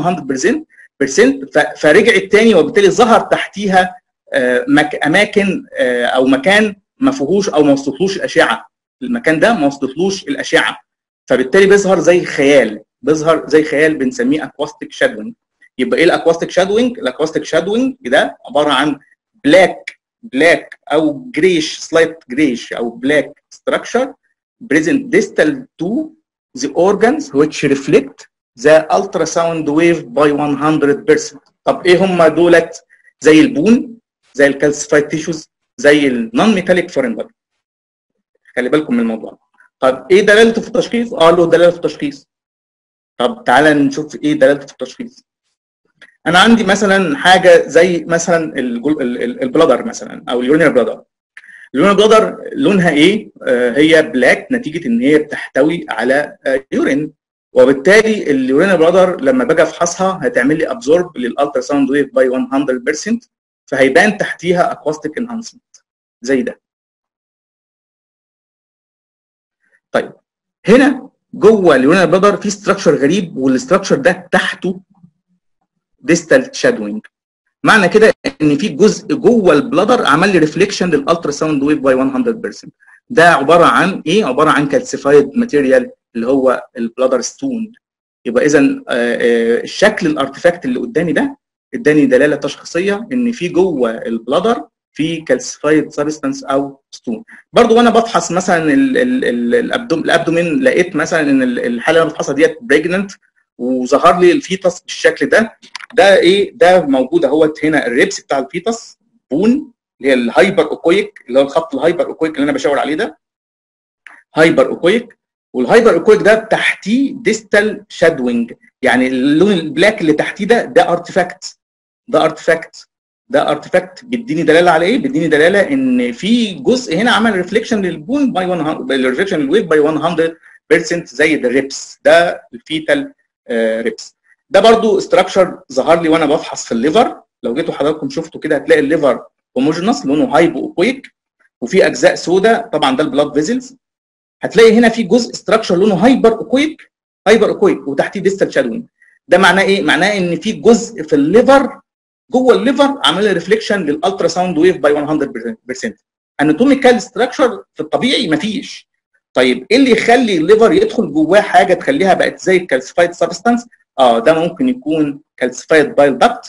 100% فرجعت تاني وبالتالي ظهر تحتيها اماكن او مكان ما فيهوش او ما وصلتلوش الاشعه المكان ده ما وصلتلوش الاشعه فبالتالي بيظهر زي خيال بيظهر زي خيال بنسميه اكواستيك شادوينج يبقى ايه الاكواستيك شادوينج الاكواستيك شادوينج ده عباره عن بلاك بلاك او جريش سلايت جريش او بلاك ستراكشر present distal to the organs which reflect the ultrasound wave by 100% طب ايه هم دولت زي البون زي الكالسيفايد تيشوز زي النون ميتاليك فورين بادي خلي بالكم من الموضوع طب ايه دلالته في التشخيص؟ اه له دلاله في التشخيص طب تعالى نشوف ايه دلالته في التشخيص انا عندي مثلا حاجه زي مثلا البلادر مثلا او اليورينال بلادر اليورينال بلادر لونها ايه؟ آه هي بلاك نتيجه ان هي بتحتوي على آه يورين وبالتالي اليورينال بلادر لما باجي افحصها هتعمل لي ابزورب للالترا ساوند ويف باي 100% فهيبان تحتيها اكواستيك انهانسمنت زي ده طيب هنا جوه اليورينال بلادر في ستراكشر غريب والاستراكشر ده تحته ديستال شادوينج معنى كده ان في جزء جوه البلادر عمل لي ريفليكشن للالترا ساوند ويف باي 100% ده عباره عن ايه عباره عن كالسيفايد ماتيريال اللي هو البلادر ستون يبقى اذا الشكل الارتفاكت اللي قدامي ده اداني دلاله تشخيصيه ان في جوه البلادر في كالسيفايد سبستانس او ستون برضو وانا بفحص مثلا الابدومين لقيت مثلا ان الحاله اللي انا بفحصها ديت بريجننت وظهر لي الفيتس بالشكل ده ده ايه ده موجود اهوت هنا الريبس بتاع الفيتس بون اللي هي الهايبر اوكويك اللي هو الخط الهايبر اوكويك اللي انا بشاور عليه ده هايبر اوكويك والهايبر اوكويك ده تحتيه ديستال شادوينج يعني اللون البلاك اللي تحتيه ده ده ارتفاكت ده ارتفاكت ده ارتفاكت بيديني دلاله على ايه؟ بيديني دلاله ان في جزء هنا عمل ريفليكشن للبون باي 100 ريفليكشن للويف باي 100% زي الريبس ده الفيتال ريبس ده برضو استراكشر ظهر لي وانا بفحص في الليفر لو جيتوا حضراتكم شفتوا كده هتلاقي الليفر هوموجينس لونه هايبو اوكويك وفي اجزاء سوداء طبعا ده البلاد فيزلز هتلاقي هنا في جزء استراكشر لونه هايبر اوكويك هايبر اوكويك وتحتيه ديستال شادوينج ده معناه ايه؟ معناه ان في جزء في الليفر جوه الليفر عامل ريفليكشن للالترا ساوند ويف باي 100% اناتوميكال ستراكشر في الطبيعي مفيش طيب ايه اللي يخلي الليفر يدخل جواه حاجه تخليها بقت زي الكالسيفايد سبستانس اه ده ممكن يكون كالسيفايد بايل داكت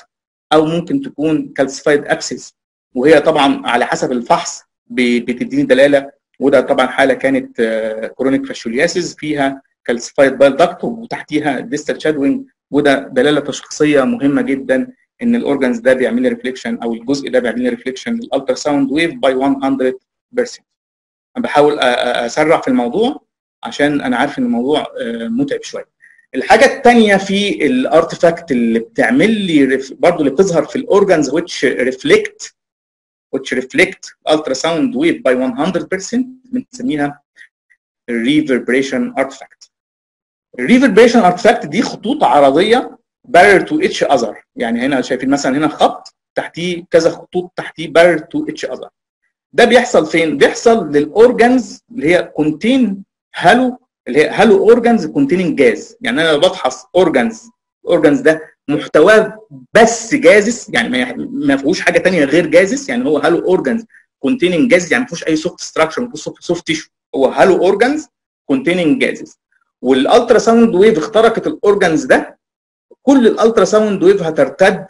او ممكن تكون كالسيفايد ابسس وهي طبعا على حسب الفحص بتديني دلاله وده طبعا حاله كانت كرونيك فاشولياسيس فيها كالسيفايد بايل داكت وتحتيها ديستال شادوينج وده دلاله تشخيصيه مهمه جدا ان الاورجنز ده بيعمل لي ريفليكشن او الجزء ده بيعمل لي ريفليكشن للالترا ساوند ويف باي 100% انا بحاول اسرع في الموضوع عشان انا عارف ان الموضوع متعب شويه الحاجه الثانيه في الارتفاكت اللي بتعمل لي برضه اللي بتظهر في الاورجنز which reflect which reflect ultrasound wave by 100% بنسميها reverberation artifact. الريفربريشن artifact دي خطوط عرضيه barrier to each other يعني هنا شايفين مثلا هنا خط تحتيه كذا خطوط تحتيه barrier to each other. ده بيحصل فين؟ بيحصل للاورجنز اللي هي كونتين هالو اللي هي هالو اورجنز كونتيننج جاز يعني انا لو بفحص اورجنز الاورجنز ده محتواه بس جازس يعني ما فيهوش حاجه ثانيه غير جازس يعني هو هالو اورجنز كونتيننج جاز يعني ما فيهوش اي سوفت ستراكشر ما فيهوش سوفت تيشو هو هالو اورجنز كونتيننج جازز والالترا ساوند ويف اخترقت الاورجنز ده كل الالترا ساوند ويف هترتد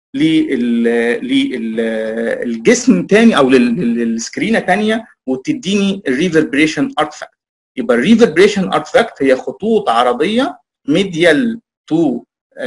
للجسم تاني او للسكرينه تانيه وتديني الريفربريشن ارتفاكت يبقى الريفربريشن ارتفاكت هي خطوط عرضيه ميديال تو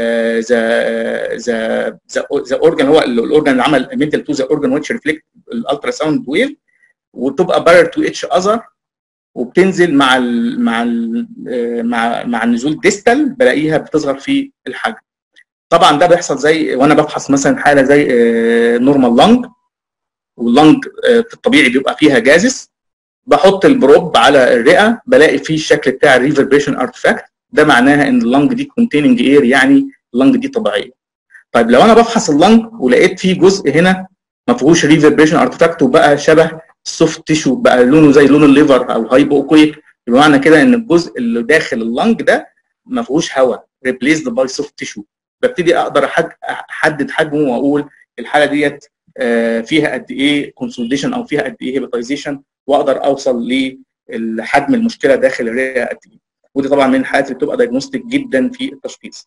ذا ذا ذا اورجن هو الاورجن اللي عمل ميديال تو ذا اورجن ويتش ريفلكت الالترا ساوند ويف وتبقى بارر تو اتش اذر وبتنزل مع ال مع ال مع مع النزول ديستال بلاقيها بتظهر في الحجم طبعا ده بيحصل زي وانا بفحص مثلا حاله زي نورمال لانج واللانج في الطبيعي بيبقى فيها جازس بحط البروب على الرئه بلاقي فيه الشكل بتاع الريفربريشن ارتفاكت ده معناها ان اللنج دي كونتيننج اير يعني اللنج دي طبيعيه طيب لو انا بفحص اللنج ولقيت فيه جزء هنا ما فيهوش ريفربريشن ارتفاكت وبقى شبه السوفت تيشو بقى لونه زي لون الليفر او هايبوكويك يبقى معنى كده ان الجزء اللي داخل اللنج ده ما فيهوش هواء ريبليسد باي سوفت تيشو ببتدي اقدر احدد حجمه واقول الحاله ديت فيها قد ايه كونسوليديشن او فيها قد ايه هيباتيزيشن واقدر اوصل لحجم المشكله داخل الرئه قد ايه ودي طبعا من الحالات اللي بتبقى دايجنوستيك جدا في التشخيص.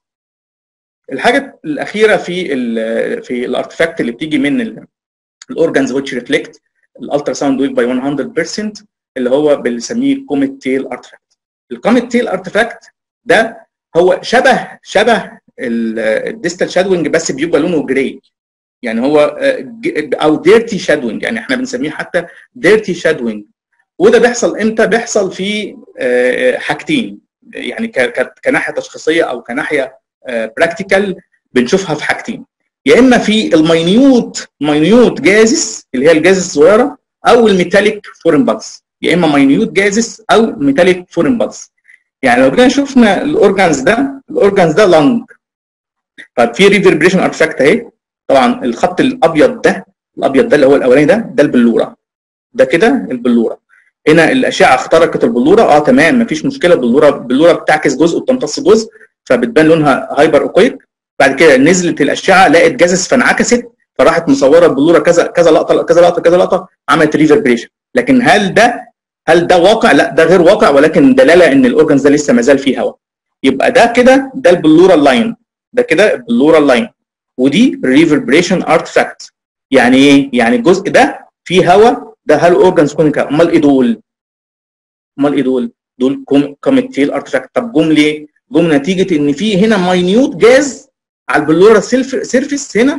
الحاجه الاخيره في ال في الارتفاكت اللي بتيجي من الاورجنز ويتش ريفلكت الالترا ساوند ويف باي 100% اللي هو بنسميه كوميت تيل ارتفاكت. الكوميت تيل ارتفاكت ده هو شبه شبه الديستال شادوينج بس بيبقى لونه جراي يعني هو او ديرتي شادوينج يعني احنا بنسميه حتى ديرتي شادوينج وده بيحصل امتى؟ بيحصل في حاجتين يعني كناحيه تشخيصيه او كناحيه براكتيكال بنشوفها في حاجتين يا اما في الماينيوت ماينيوت جازس اللي هي الجازس الصغيره او الميتاليك فورين بادز يا اما ماينيوت جازس او ميتاليك فورين بادز يعني لو جينا شفنا الاورجانز ده الاورجانز ده لانج طيب في ريفربريشن ارتفاكت اهي طبعا الخط الابيض ده الابيض ده اللي هو الاولاني ده ده البلوره ده كده البلوره هنا الاشعه اخترقت البلوره اه تمام مفيش مشكله البلوره البلوره بتعكس جزء وبتمتص جزء فبتبان لونها هايبر اوكويك بعد كده نزلت الاشعه لقت جازس فانعكست فراحت مصوره البلوره كذا كذا لقطه كذا لقطه كذا لقطه عملت ريفربريشن لكن هل ده هل ده واقع؟ لا ده غير واقع ولكن دلاله ان الاورجنز ده لسه ما زال فيه هواء يبقى ده كده ده البلورال لاين ده كده البلورال لاين ودي ريفربريشن ارتفاكت يعني ايه؟ يعني الجزء ده فيه هواء ده هالو اورجنز كونيكا امال ايه دول؟ امال ايه دول؟ دول كوميتيل ارتفاكت طب جم ليه؟ جم نتيجه ان في هنا ماينيوت جاز على البلورال سيرفيس هنا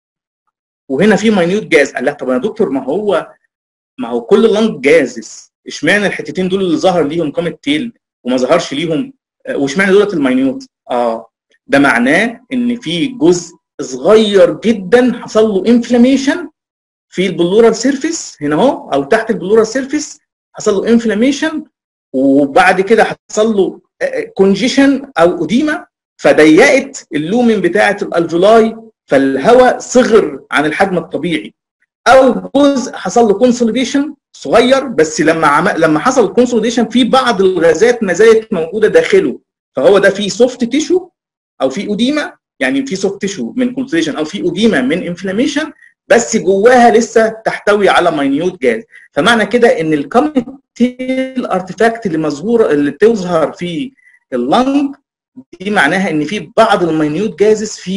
وهنا في ماينيوت جاز قال لك طب يا دكتور ما هو ما هو كل اللنج جازس اشمعنى الحتتين دول اللي ظهر ليهم كوميت تيل وما ظهرش ليهم واشمعنى دولت الماينيوت؟ اه ده معناه ان في جزء صغير جدا حصل له انفلاميشن في البلورال سيرفيس هنا اهو او تحت البلورال سيرفيس حصل له انفلاميشن وبعد كده حصل له كونجيشن او اديمه فضيقت اللومن بتاعه الالفولاي فالهواء صغر عن الحجم الطبيعي او جزء حصل له كونسوليديشن صغير بس لما عم... لما حصل الكونسوليديشن في بعض الغازات ما زالت موجوده داخله فهو ده في سوفت تيشو او في اديمه يعني في سوفت تيشو من كونسوليديشن او في اديمه من انفلاميشن بس جواها لسه تحتوي على ماينيوت جاز فمعنى كده ان الكوميتيل ارتفاكت اللي مظهوره اللي بتظهر في اللنج دي معناها ان في بعض الماينيوت جازز في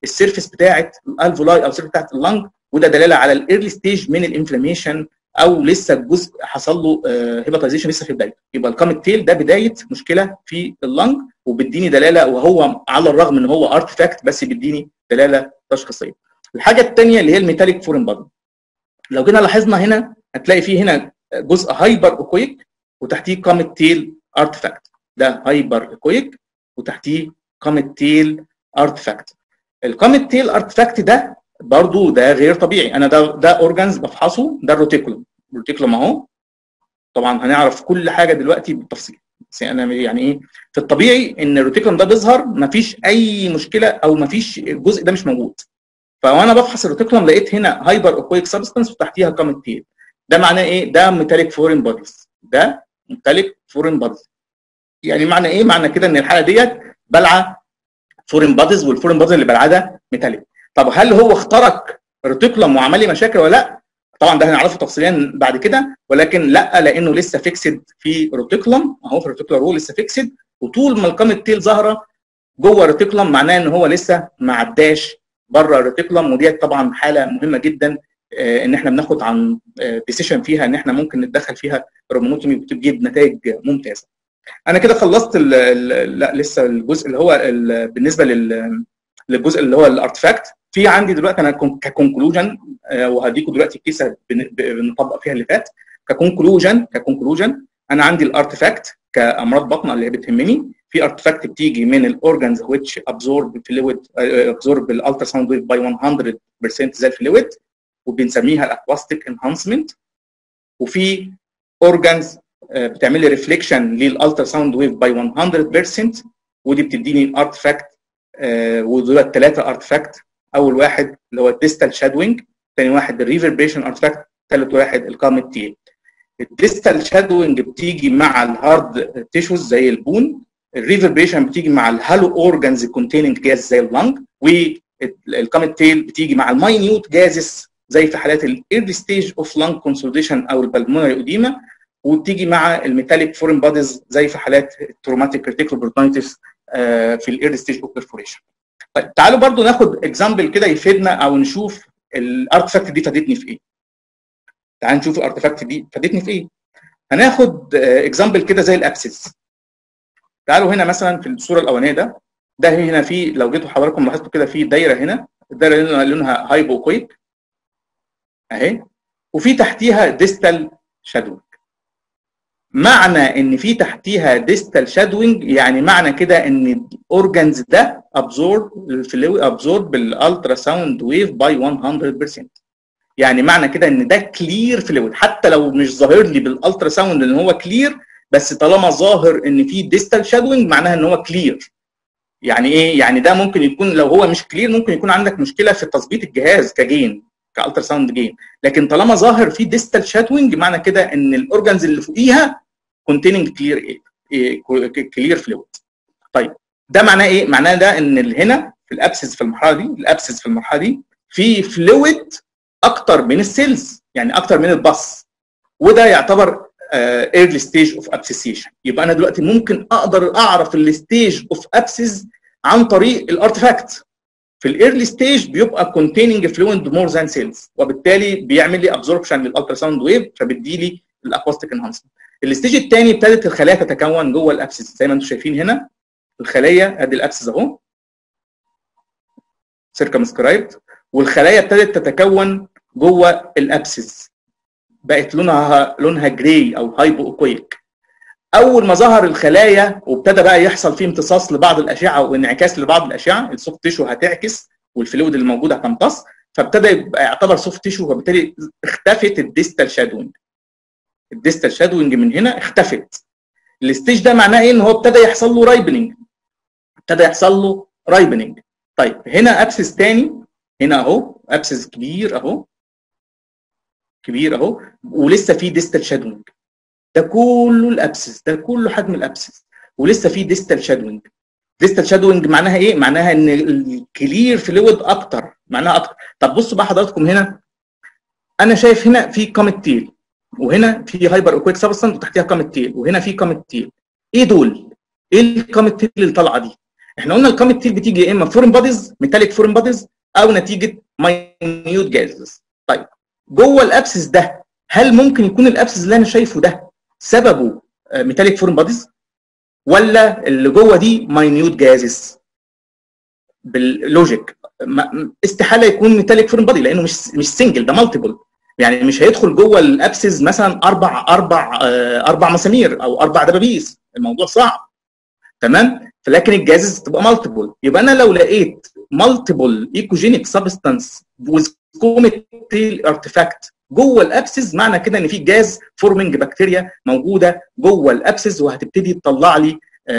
السيرفيس بتاعه الالفولاي او السيرفيس بتاعه اللنج وده دلاله على الايرلي ستيج من الانفلاميشن او لسه الجزء حصل له هيباتيزيشن لسه في بدايته يبقى الكامت تيل ده بدايه مشكله في اللنج وبيديني دلاله وهو على الرغم ان هو ارتفاكت بس بيديني دلاله تشخيصيه الحاجه الثانيه اللي هي الميتاليك فورين بادي لو جينا لاحظنا هنا هتلاقي فيه هنا جزء هايبر اوكويك وتحتيه كامت تيل ارتفاكت ده هايبر اوكويك وتحتيه كامت تيل ارتفاكت الكامت تيل ارتفاكت ده برضو ده غير طبيعي انا ده ده اورجانز بفحصه ده الروتيكولوم الروتيكولوم اهو طبعا هنعرف كل حاجه دلوقتي بالتفصيل بس انا يعني ايه في الطبيعي ان الروتيكولوم ده بيظهر مفيش اي مشكله او مفيش الجزء ده مش موجود فوانا بفحص الروتيكولوم لقيت هنا هايبر اوكويك سبستانس وتحتيها كامت تيل ده معناه ايه ده ميتاليك فورين بوديز ده ميتاليك فورين بوديز يعني معنى ايه معنى كده ان الحاله ديت بلعه فورين بوديز والفورين بوديز اللي بلعه ده ميتاليك طب هل هو اخترق ريتيكولم وعمل لي مشاكل ولا لا؟ طبعا ده هنعرفه تفصيليا بعد كده ولكن لا لانه لسه فيكسد في ريتيكولم اهو في الريتيكولر هو لسه فيكسد وطول ما القامه تيل ظاهره جوه الريتيكولم معناه ان هو لسه ما عداش بره الريتيكولم وديت طبعا حاله مهمه جدا آه ان احنا بناخد عن ديسيشن فيها ان احنا ممكن نتدخل فيها رومونوتومي وتجيب نتائج ممتازه. انا كده خلصت ال ال لا لسه الجزء اللي هو بالنسبه لل للجزء اللي هو الارتفاكت في عندي دلوقتي انا ككونكلوجن وهديكم دلوقتي كيسه بنطبق فيها اللي فات ككونكلوجن ككونكلوجن انا عندي الارتفاكت كامراض بطن اللي هي بتهمني في ارتفاكت بتيجي من الاورجنز which absorb فلويد absorb الالترا ساوند ويف باي 100% زي الفلويد وبنسميها الاكواستيك انهانسمنت وفي اورجنز بتعمل لي ريفليكشن للالترا ساوند ويف باي 100% ودي بتديني ارتفاكت ودول الثلاثه ارتفاكت اول واحد اللي هو الديستال شادوينج ثاني واحد الريفربريشن ارتفاكت ثالث واحد الكامت تيل الديستال شادوينج بتيجي مع الهارد تيشوز زي البون الريفربريشن بتيجي مع الهالو اورجانز كونتيننج جاز زي اللنج والكامت تيل بتيجي مع الماينيوت جازس زي في حالات الايرلي ستيج اوف لانج كونسوليديشن او البلمونري اوديما وبتيجي مع الميتاليك فورين بوديز زي في حالات التروماتيك ريتيكولو بروتونيتس في الايرلي ستيج اوف بيرفوريشن طيب تعالوا برضو ناخد اكزامبل كده يفيدنا او نشوف الارتفاكت دي فادتني في ايه تعالوا نشوف الارتفاكت دي فادتني في ايه هناخد اكزامبل كده زي الابسس تعالوا هنا مثلا في الصوره الاولانيه ده ده هنا في لو جيتوا حضراتكم لاحظتوا كده في دايره هنا الدايره اللي لونها هايبوكويك اهي وفي تحتيها ديستال شادوينج معنى ان في تحتيها ديستال شادوينج يعني معنى كده ان الاورجنز ده ابزورب الفلويد ابزورب بالالترا ساوند ويف باي 100% يعني معنى كده ان ده كلير فلويد حتى لو مش ظاهر لي بالالترا ساوند ان هو كلير بس طالما ظاهر ان في ديستال شادوينج معناها ان هو كلير يعني ايه يعني ده ممكن يكون لو هو مش كلير ممكن يكون عندك مشكله في تظبيط الجهاز كجين كالترا ساوند جين لكن طالما ظاهر في ديستال شادوينج معنى كده ان الاورجنز اللي فوقيها containing clear كلير فلويد طيب ده معناه ايه معناه ده ان هنا في الابسس في المرحله دي الابسس في المرحله دي في فلويد اكتر من السيلز يعني اكتر من البص وده يعتبر ايرلي ستيج اوف ابسيسيشن يبقى انا دلوقتي ممكن اقدر اعرف الستيج اوف ابسس عن طريق الارتفاكت في الايرلي ستيج بيبقى containing fluid more than cells وبالتالي بيعمل لي ابزوربشن للالترا ساوند ويف فبيدي لي الاكوستيك انهانسمنت الستيج الثاني ابتدت الخلايا تتكون جوه الابسس زي ما انتم شايفين هنا الخلايا ادي الابسس اهو سيركمسكرايبد والخلايا ابتدت تتكون جوه الابسس بقت لونها لونها جراي او هايبو اوكويك اول ما ظهر الخلايا وابتدى بقى يحصل فيه امتصاص لبعض الاشعه وانعكاس لبعض الاشعه السوفت تيشو هتعكس والفلويد اللي موجود هتمتص فابتدى يبقى يعتبر سوفت تيشو وبالتالي اختفت الديستال شادوينج الديستال شادوينج من هنا اختفت الستيج ده معناه ايه ان هو ابتدى يحصل له رايبننج ابتدى يحصل له رايبننج طيب هنا ابسس تاني هنا اهو ابسس كبير اهو كبير اهو ولسه في ديستال شادوينج ده كله الابسس ده كله حجم الابسس ولسه في ديستال شادوينج ديستال شادوينج معناها ايه معناها ان الكلير فلويد اكتر معناها اكتر طب بصوا بقى حضراتكم هنا انا شايف هنا في كومت تيل وهنا في هايبر اوكويك سبستانس وتحتيها كومت تيل وهنا في كومت تيل ايه دول ايه الكومت تيل اللي طالعه دي احنا قلنا الكوميت تيل بتيجي يا اما فورين بوديز ميتاليك فورين بوديز او نتيجه ماينيوت جازز طيب جوه الابسس ده هل ممكن يكون الابسس اللي انا شايفه ده سببه ميتاليك فورين بوديز ولا اللي جوه دي ماينيوت جازز باللوجيك استحاله يكون ميتاليك فورين بودي لانه مش مش سنجل ده مالتيبل يعني مش هيدخل جوه الابسز مثلا اربع اربع اربع مسامير او اربع دبابيس الموضوع صعب تمام فلكن الجازز تبقى مالتيبل يبقى انا لو لقيت مالتيبل ايكوجينيك سبستانس ويز كوميتيل ارتفاكت جوه الابسز معنى كده ان في جاز فورمنج بكتيريا موجوده جوه الابسز وهتبتدي تطلع لي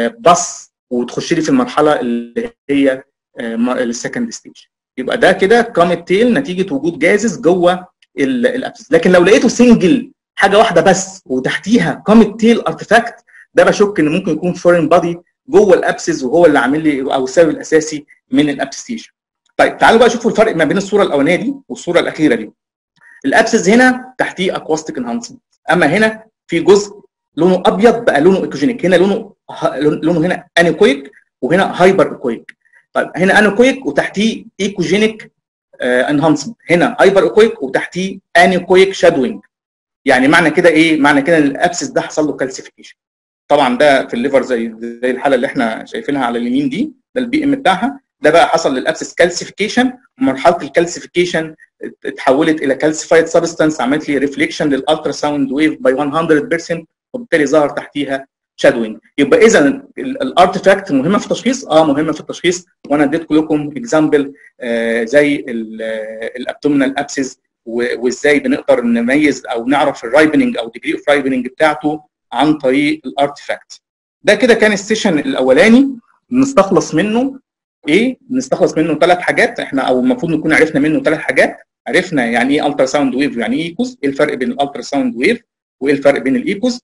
بص وتخش لي في المرحله اللي هي السكند ستيج يبقى ده كده كوميت تيل نتيجه وجود جازز جوه الابسس لكن لو لقيته سنجل حاجه واحده بس وتحتيها كوميت تيل ارتفاكت ده بشك ان ممكن يكون فورين بادي جوه الابسس وهو اللي عامل لي او السبب الاساسي من الابستيشن طيب تعالوا بقى شوفوا الفرق ما بين الصوره الاولانيه دي والصوره الاخيره دي الابسس هنا تحتيه اكواستيك انهانسمنت اما هنا في جزء لونه ابيض بقى لونه ايكوجينيك هنا لونه لونه هنا انيكويك وهنا هايبر ايكويك طيب هنا انيكويك وتحتيه ايكوجينيك انهانسمنت هنا هايبر ايكويك وتحتيه انيكويك شادوينج يعني معنى كده ايه معنى كده ان الابسس ده حصل له كالسيفيكيشن طبعا ده في الليفر زي زي الحاله اللي احنا شايفينها على اليمين دي ده البي ام بتاعها ده بقى حصل للابسس كالسيفيكيشن ومرحله الكالسيفيكيشن اتحولت الى كالسيفايد سبستانس عملت لي ريفليكشن للالترا ساوند ويف باي 100% وبالتالي ظهر تحتيها شادوينج يبقى اذا الارتفاكت مهمه في التشخيص اه مهمه في التشخيص وانا اديت لكم اكزامبل آه زي الابدومينال ابسز وازاي بنقدر نميز او نعرف الرايبننج او ديجري اوف رايبننج بتاعته عن طريق الارتفاكت ده كده كان السيشن الاولاني نستخلص منه ايه نستخلص منه ثلاث حاجات احنا او المفروض نكون عرفنا منه ثلاث حاجات عرفنا يعني ايه الترا ساوند ويف ويعني ايه ايكوز ايه الفرق بين الالترا ساوند ويف وايه الفرق بين الايكوز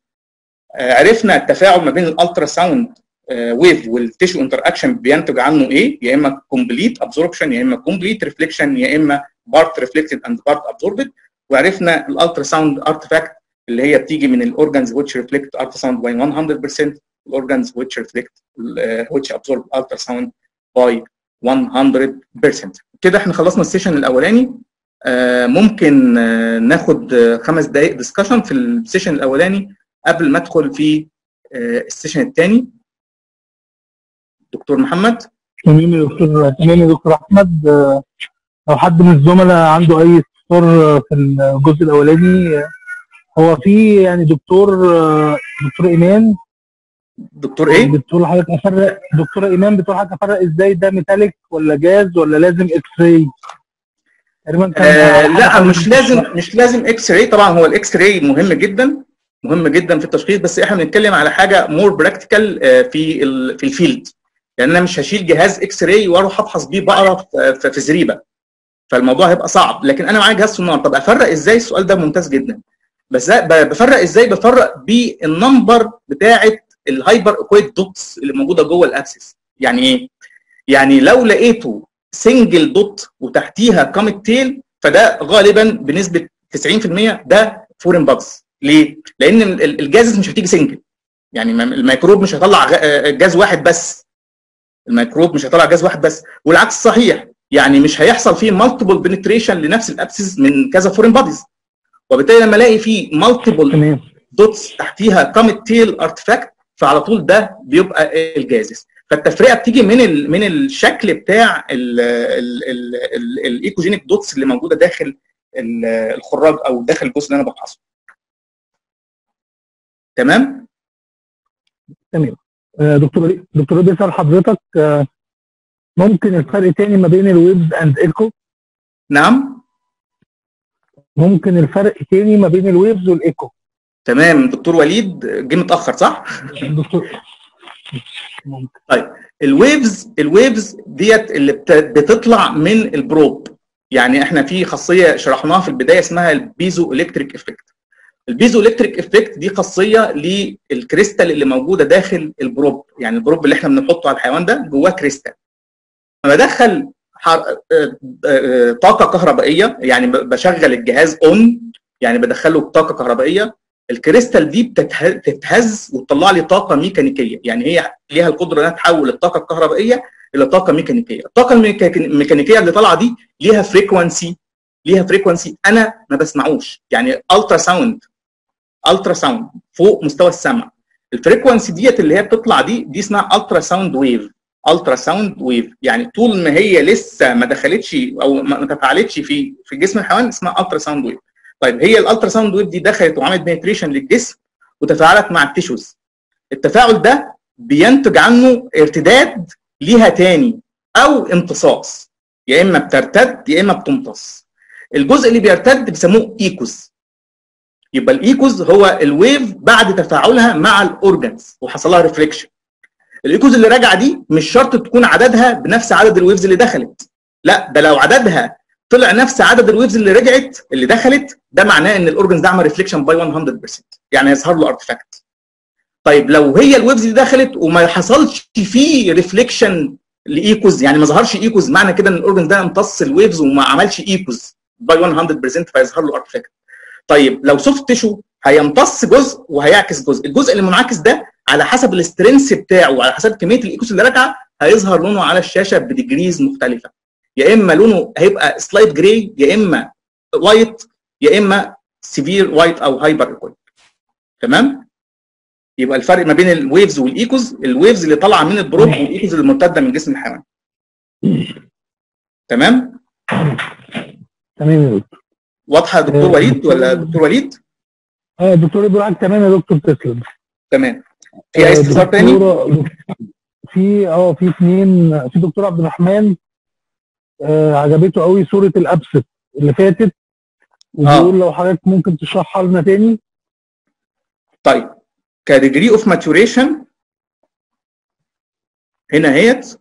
عرفنا التفاعل ما بين الالترا ساوند ويف والتيشو انتر اكشن بينتج عنه ايه يا اما كومبليت ابزوربشن يا اما كومبليت ريفليكشن يا اما بارت ريفلكتد اند بارت ابزوربد وعرفنا الالترا ساوند ارتفاكت اللي هي بتيجي من الاورجانز which reflect ultrasound by 100% الاورجانز which reflect uh, which absorb ultrasound by 100% كده احنا خلصنا السيشن الاولاني آه ممكن آه ناخد آه خمس دقائق ديسكشن في السيشن الاولاني قبل ما ادخل في السيشن الثاني دكتور محمد تمام يا دكتور تمام يا دكتور احمد لو حد من الزملاء عنده اي استفسار في الجزء الاولاني هو في يعني دكتور دكتور ايمان دكتور ايه؟ بتقول حضرتك افرق دكتوره ايمان بتقول حضرتك افرق ازاي ده ميتاليك ولا جاز ولا لازم اكس راي؟ تقريبا آه لا مش لازم مش لازم اكس راي طبعا هو الاكس راي مهم جدا مهم جدا في التشخيص بس احنا بنتكلم على حاجه مور براكتيكال في في الفيلد يعني انا مش هشيل جهاز اكس راي واروح ابحث بيه بقره في زريبه فالموضوع هيبقى صعب لكن انا معايا جهاز سونار طب افرق ازاي السؤال ده ممتاز جدا بس بفرق ازاي بفرق بالنمبر بتاعه الهايبر اكويد دوتس اللي موجوده جوه الابسس يعني ايه يعني لو لقيته سنجل دوت وتحتيها كوميت تيل فده غالبا بنسبه 90% ده فورين باجز ليه لان الجاز مش هتيجي سنجل يعني الميكروب مش هيطلع جاز واحد بس الميكروب مش هيطلع جاز واحد بس والعكس صحيح يعني مش هيحصل فيه مالتيبل بنتريشن لنفس الابسس من كذا فورين باديز وبالتالي لما الاقي فيه مالتيبل دوتس تحتيها كوميت تيل ارتفاكت فعلى طول ده بيبقى الجازس فالتفرقه بتيجي من ال من الشكل بتاع الايكوجينيك دوتس اللي موجوده داخل الخراج او داخل الجزء اللي انا بفحصه تمام تمام دكتور دكتور بيسال حضرتك ممكن الفرق تاني ما بين الويبز اند ايكو نعم ممكن الفرق تاني ما بين الويبز والايكو تمام دكتور وليد جه متاخر صح؟ دكتور ممكن طيب الويفز الويفز ديت اللي بتطلع من البروب يعني احنا في خاصيه شرحناها في البدايه اسمها البيزو الكتريك افكت البيزو الكتريك افكت دي خاصيه للكريستال اللي موجوده داخل البروب يعني البروب اللي احنا بنحطه على الحيوان ده جواه كريستال لما بدخل طاقه كهربائيه يعني بشغل الجهاز اون يعني بدخله طاقه كهربائيه الكريستال دي بتته- بتتهز وتطلع لي طاقه ميكانيكيه يعني هي ليها القدره انها تحول الطاقه الكهربائيه الى طاقه ميكانيكيه الطاقه الميكا- الميكانيكيه اللي طالعه دي ليها فريكوانسي ليها فريكوانسي انا ما بسمعوش يعني الترا ساوند الترا ساوند فوق مستوى السمع الفريكوانسي ديت اللي هي بتطلع دي دي اسمها الترا ساوند ويف الترا ساوند ويف يعني طول ما هي لسه ما دخلتش او ما ما تفاعلتش في في جسم الحيوان اسمها الترا ساوند ويف طيب هي الالترا ساوند ويف دي دخلت وعملت بنتريشن للجسم وتفاعلت مع التيشوز التفاعل ده بينتج عنه ارتداد ليها تاني او امتصاص يا اما بترتد يا اما بتمتص الجزء اللي بيرتد بيسموه ايكوز يبقى الايكوز هو الويف بعد تفاعلها مع الاورجنز وحصل لها ريفليكشن الايكوز اللي راجعه دي مش شرط تكون عددها بنفس عدد الويفز اللي دخلت لا ده لو عددها طلع نفس عدد الويفز اللي رجعت اللي دخلت ده معناه ان الاورجنز ده عمل ريفليكشن باي 100% يعني يظهر له ارتفاكت طيب لو هي الويفز دي دخلت وما حصلش فيه ريفليكشن لايكوز يعني ما ظهرش ايكوز معنى كده ان الاورجن ده امتص الويفز وما عملش ايكوز باي 100% فيظهر له ارتفاكت طيب لو سوفت تيشو هيمتص جزء وهيعكس جزء الجزء اللي منعكس ده على حسب الاسترنس بتاعه وعلى حسب كميه الايكوس اللي راجعه هيظهر لونه على الشاشه بديجريز مختلفه يا اما لونه هيبقى سلايت جراي يا اما وايت يا اما سيفير وايت او هايبر ايكوال تمام يبقى الفرق ما بين الويفز والايكوز الويفز اللي طالعه من البروب والايكوز اللي مرتده من جسم الحيوان تمام تمام يا دكتور واضحه يا دكتور آه، وليد دكتور- ولا دكتور وليد اه دكتور ابراهيم تمام يا دكتور تسلم تمام في اي استفسار تاني دكتورة- في اه في اثنين في دكتور عبد الرحمن آه عجبته قوي صوره الابسط اللي فاتت وبيقول لو حضرتك ممكن تشرحها لنا تاني طيب كديجري اوف ماتوريشن هنا اهيت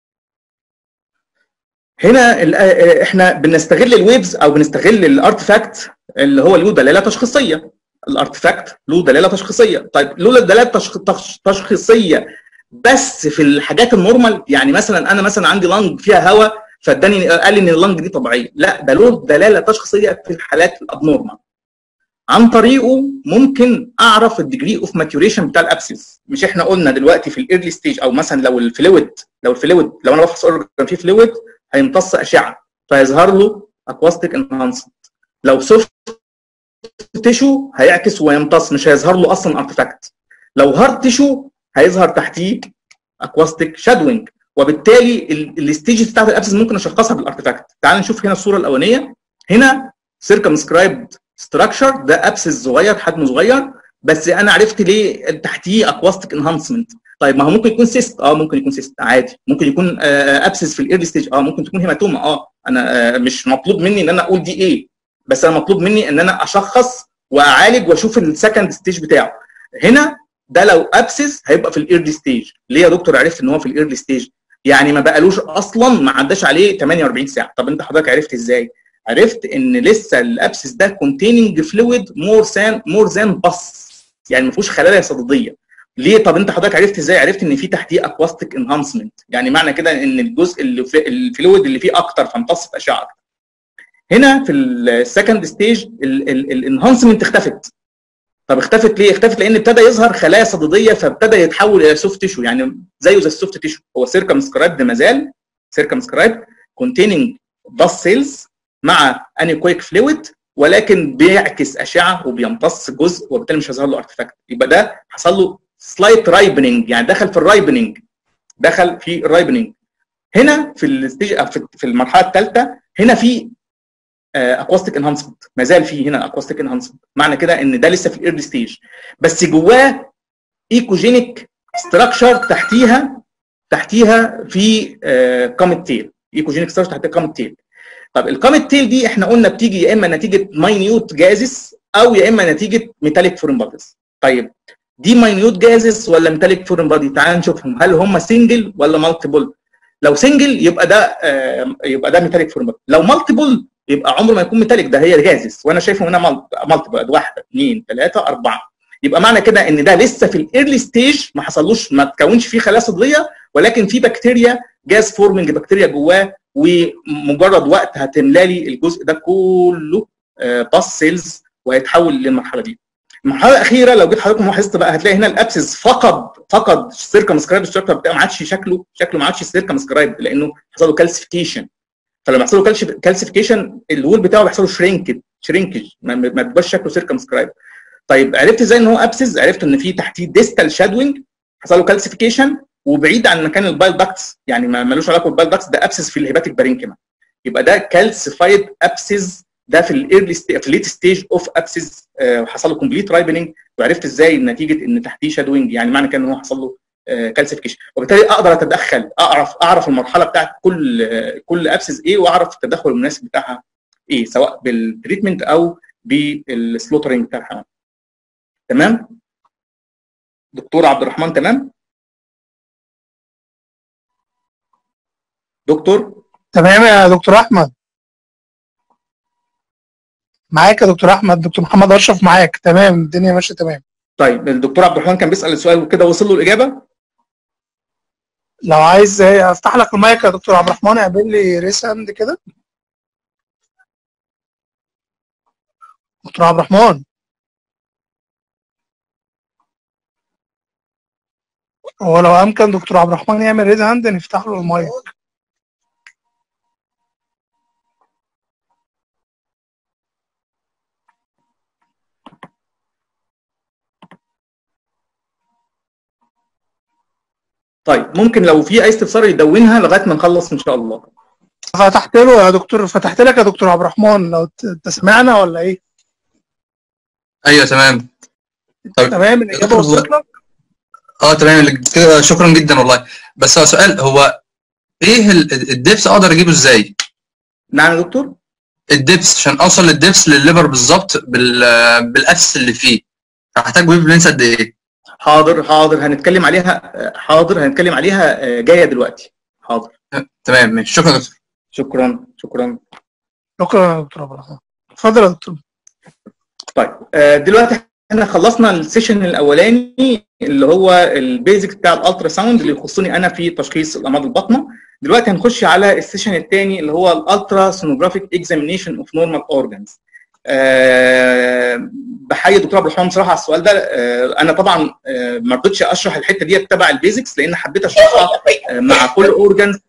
هنا ال- آه، احنا بنستغل الويفز او بنستغل الارتفاكت اللي هو له دلاله تشخيصيه الارتفاكت له دلاله تشخيصيه طيب لولا الدلاله التشخ- تش- التشخيصيه بس في الحاجات النورمال يعني مثلا انا مثلا عندي لنج فيها هواء فاداني قال لي ان اللنج دي طبيعيه لا ده له دلاله تشخيصيه في الحالات الابنورمال عن طريقه ممكن اعرف الديجري اوف ماتوريشن بتاع الابسس مش احنا قلنا دلوقتي في الايرلي ستيج او مثلا لو الفلويد لو الفلويد لو انا بفحص اورجن فيه فلويد هيمتص اشعه فيظهر له اكواستيك انهانسمنت لو سوفت تيشو هيعكس ويمتص مش هيظهر له اصلا ارتفاكت لو هارد تيشو هيظهر تحتيه اكواستيك شادوينج وبالتالي الستيجز بتاعت الابسس ممكن اشخصها بالارتفاكت تعال نشوف هنا الصوره الاولانيه هنا سيركمسكرايبد ستراكشر ده ابسس صغير حجمه صغير بس انا عرفت ليه تحتيه اكواستيك انهانسمنت طيب ما هو ممكن يكون سيست اه ممكن يكون سيست عادي ممكن يكون ابسس في الايرلي ستيج اه ممكن تكون هيماتوما اه انا آه مش مطلوب مني ان انا اقول دي ايه بس انا مطلوب مني ان انا اشخص واعالج واشوف السكند ستيج بتاعه هنا ده لو ابسس هيبقى في الايرلي ستيج ليه يا دكتور عرفت ان هو في الايرلي ستيج يعني ما بقالوش اصلا ما عداش عليه 48 ساعه طب انت حضرتك عرفت ازاي عرفت ان لسه الابسس ده containing fluid more than more than bus يعني ما فيهوش خلايا صديديه ليه طب انت حضرتك عرفت ازاي عرفت ان في تحتيه اكواستيك انهانسمنت يعني معنى كده ان الجزء اللي في الفلويد اللي فيه اكتر فامتص اشعه اكتر هنا في السكند ستيج الانهانسمنت اختفت طب اختفت ليه؟ اختفت لان ابتدى يظهر خلايا صديديه فابتدى يتحول الى سوفت تيشو يعني زيه زي السوفت تيشو هو سيركمسكرايبد ما زال سيركمسكرايبد containing باس سيلز مع انيكويك فلويد ولكن بيعكس اشعه وبيمتص جزء وبالتالي مش هيظهر له ارتفاكت يبقى ده حصل له سلايت رايبننج يعني دخل في الرايبننج دخل في الرايبننج هنا في الستيج في المرحله الثالثه هنا في اكواستيك انهانسمنت ما زال في هنا اكواستيك انهانسمنت معنى كده ان ده لسه في الايرلي ستيج بس جواه ايكوجينيك ستراكشر تحتيها تحتيها في كوميت تيل ايكوجينيك ستراكشر تحتيها كوميت تيل طب الكوميت تيل دي احنا قلنا بتيجي يا اما نتيجه ماينيوت جازس او يا اما نتيجه ميتاليك فورين باديز طيب دي ماينيوت جازس ولا ميتاليك فورين بادي تعال نشوفهم هل هم سنجل ولا مالتيبل لو سنجل يبقى ده آه يبقى ده ميتاليك فورين بادي لو مالتيبل يبقى عمره ما يكون ميتاليك ده هي جازس وانا شايفه هنا مالتيبل واحده اثنين ثلاثه اربعه يبقى معنى كده ان ده لسه في الايرلي ستيج ما حصلوش ما تكونش فيه خلايا صدريه ولكن في بكتيريا جاز فورمنج بكتيريا جواه ومجرد وقت هتملى لي الجزء ده كله باس سيلز وهيتحول للمرحله دي المرحله الاخيره لو جيت حضرتك لاحظت بقى هتلاقي هنا الابسس فقد فقد سيركمسكرايب ستراكشر بتاعه ما عادش شكله شكله ما عادش سيركمسكرايب لانه حصل له كالسيفيكيشن فلما يحصل له كالسيفيكيشن الوول بتاعه بيحصل له شرينكج شرينكج ما ما بيبقاش شكله سيركمسكرايب طيب عرفت ازاي ان هو ابسس عرفت ان في تحتيه ديستال شادوينج حصل له كالسيفيكيشن وبعيد عن مكان البايل داكتس يعني ما ملوش علاقه بالبايل داكتس ده ابسس في الهيباتيك بارينكيما يبقى ده كالسيفايد ابسس ده في الايرلي في الليت ستيج اوف ابسس حصل له كومبليت رايبننج وعرفت ازاي نتيجه ان تحتيه شادوينج يعني معنى كده ان هو حصل له كالسيفيكيشن وبالتالي اقدر اتدخل اعرف اعرف المرحله بتاعت كل uh, كل ابسس ايه واعرف التدخل المناسب بتاعها ايه سواء بالتريتمنت او بالسلوترنج بتاع الحيوان تمام دكتور عبد الرحمن تمام دكتور تمام يا دكتور احمد معاك يا دكتور احمد دكتور محمد اشرف معاك تمام الدنيا ماشيه تمام طيب الدكتور عبد الرحمن كان بيسال السؤال وكده وصل له الاجابه لو عايز افتح لك المايك يا دكتور عبد الرحمن اعمل لي ريس هاند كده دكتور عبد الرحمن هو لو امكن دكتور عبد الرحمن يعمل ريز هاند نفتح له المايك طيب ممكن لو في اي استفسار يدونها لغايه ما نخلص ان شاء الله فتحت له يا دكتور فتحت لك يا دكتور عبد الرحمن لو انت سمعنا ولا ايه؟ ايوه تمام طيب تمام الاجابه وصلت لك؟ اه تمام كده شكرا جدا والله بس هو سؤال هو ايه الدبس اقدر اجيبه ازاي؟ نعم يا دكتور الدبس عشان اوصل للدبس للليفر بالظبط بال بالاسس اللي فيه هحتاج ويف لينس قد ايه؟ حاضر حاضر هنتكلم عليها حاضر هنتكلم عليها جايه دلوقتي حاضر تمام ماشي شكرا يا دكتور شكرا شكرا شكرا يا دكتور عبد الرحمن اتفضل يا دكتور طيب دلوقتي احنا خلصنا السيشن الاولاني اللي هو البيزك بتاع الالترا ساوند اللي يخصني انا في تشخيص الامراض البطنه دلوقتي هنخش على السيشن الثاني اللي هو الالترا سونوجرافيك اكزامينيشن اوف نورمال اورجانز أه بحيي الدكتور عبد الرحمن بصراحه على السؤال ده أه انا طبعا أه ما رضيتش اشرح الحته دي تبع البيزكس لان حبيت اشرحها مع كل اورجانز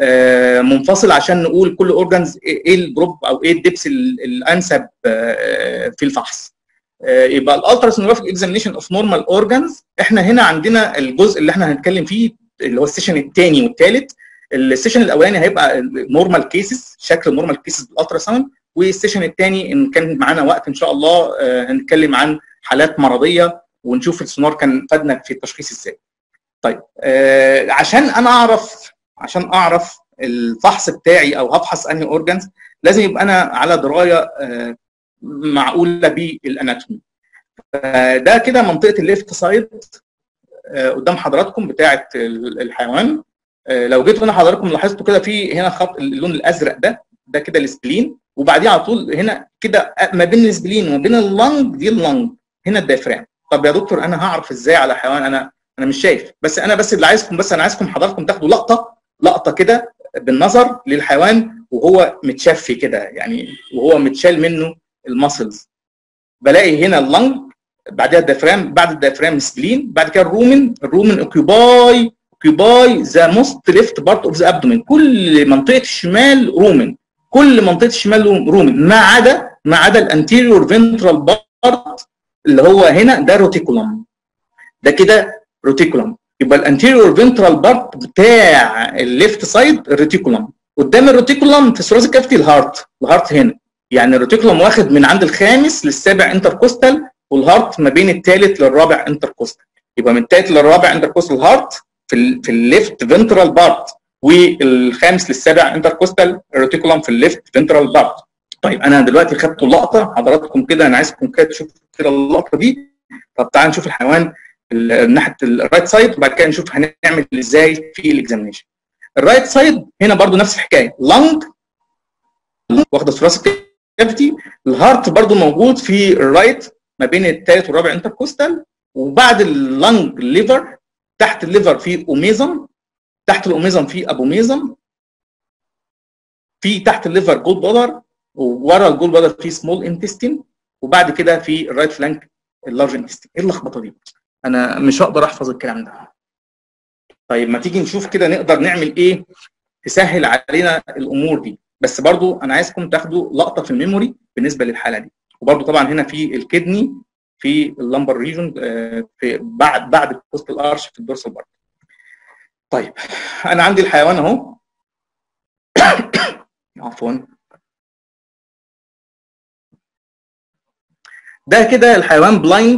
منفصل عشان نقول كل اورجانز ايه الجروب او ايه الدبس الانسب في الفحص يبقى الالترا سونوجرافيك اكزامينيشن اوف نورمال اورجانز احنا هنا عندنا الجزء اللي احنا هنتكلم فيه اللي هو السيشن الثاني والثالث السيشن الاولاني هيبقى نورمال كيسز شكل نورمال كيسز بالالترا ساوند والسيشن الثاني ان كان معانا وقت ان شاء الله هنتكلم عن حالات مرضيه ونشوف السونار كان فادنا في التشخيص ازاي. طيب آه عشان انا اعرف عشان اعرف الفحص بتاعي او هفحص انهي اورجانز لازم يبقى انا على درايه آه معقوله بالاناتومي. ده كده منطقه الليفت سايد آه قدام حضراتكم بتاعه الحيوان لو جيتوا هنا حضراتكم لاحظتوا كده في هنا خط اللون الازرق ده ده كده السبلين وبعديه على طول هنا كده ما بين السبلين وما بين اللنج دي اللنج هنا الديافرام طب يا دكتور انا هعرف ازاي على حيوان انا انا مش شايف بس انا بس اللي عايزكم بس انا عايزكم حضراتكم تاخدوا لقطه لقطه كده بالنظر للحيوان وهو متشفي كده يعني وهو متشال منه الماسلز بلاقي هنا اللنج بعدها الديافرام بعد الديافرام سبلين بعد كده الرومن الرومن اوكيباي اوكيباي ذا موست ليفت بارت اوف ذا ابدومين كل منطقه الشمال رومن كل منطقه الشمال رومن ما عدا ما عدا الانتيريور فنترال بارت اللي هو هنا ده روتيكولم ده كده روتيكولم يبقى الانتيريور فنترال بارت بتاع الليفت سايد الريتيكولم قدام الروتيكولم في ثوراسيك كافيتي الهارت الهارت هنا يعني الروتيكولم واخد من عند الخامس للسابع انتركوستال والهارت ما بين الثالث للرابع انتركوستال يبقى من الثالث للرابع انتركوستال هارت في ال في الليفت فنترال بارت والخامس للسابع انتركوستال ريتيكولم في الليفت فنترال بارت طيب انا دلوقتي خدت لقطه حضراتكم كده انا عايزكم كده تشوفوا كده اللقطه دي طب تعالى نشوف الحيوان ناحيه الرايت سايد وبعد كده نشوف هنعمل ازاي في الاكزامينشن الرايت سايد هنا برضو نفس الحكايه لانج واخده ثوراسيك كافيتي الهارت برضو موجود في الرايت ما بين الثالث والرابع انتركوستال وبعد اللنج ليفر تحت الليفر في اوميزم تحت الاوميزم في ابوميزم في تحت الليفر جول بلادر وورا الجول بلادر في سمول انتستين وبعد كده في الرايت فلانك اللارج انتستين ايه اللخبطه دي انا مش هقدر احفظ الكلام ده طيب ما تيجي نشوف كده نقدر نعمل ايه تسهل علينا الامور دي بس برضو انا عايزكم تاخدوا لقطه في الميموري بالنسبه للحاله دي وبرضو طبعا هنا في الكدني في اللمبر ريجون في بعد بعد البوست الارش في الدورسال بارت طيب انا عندي الحيوان اهو عفوا ده كده الحيوان بلايند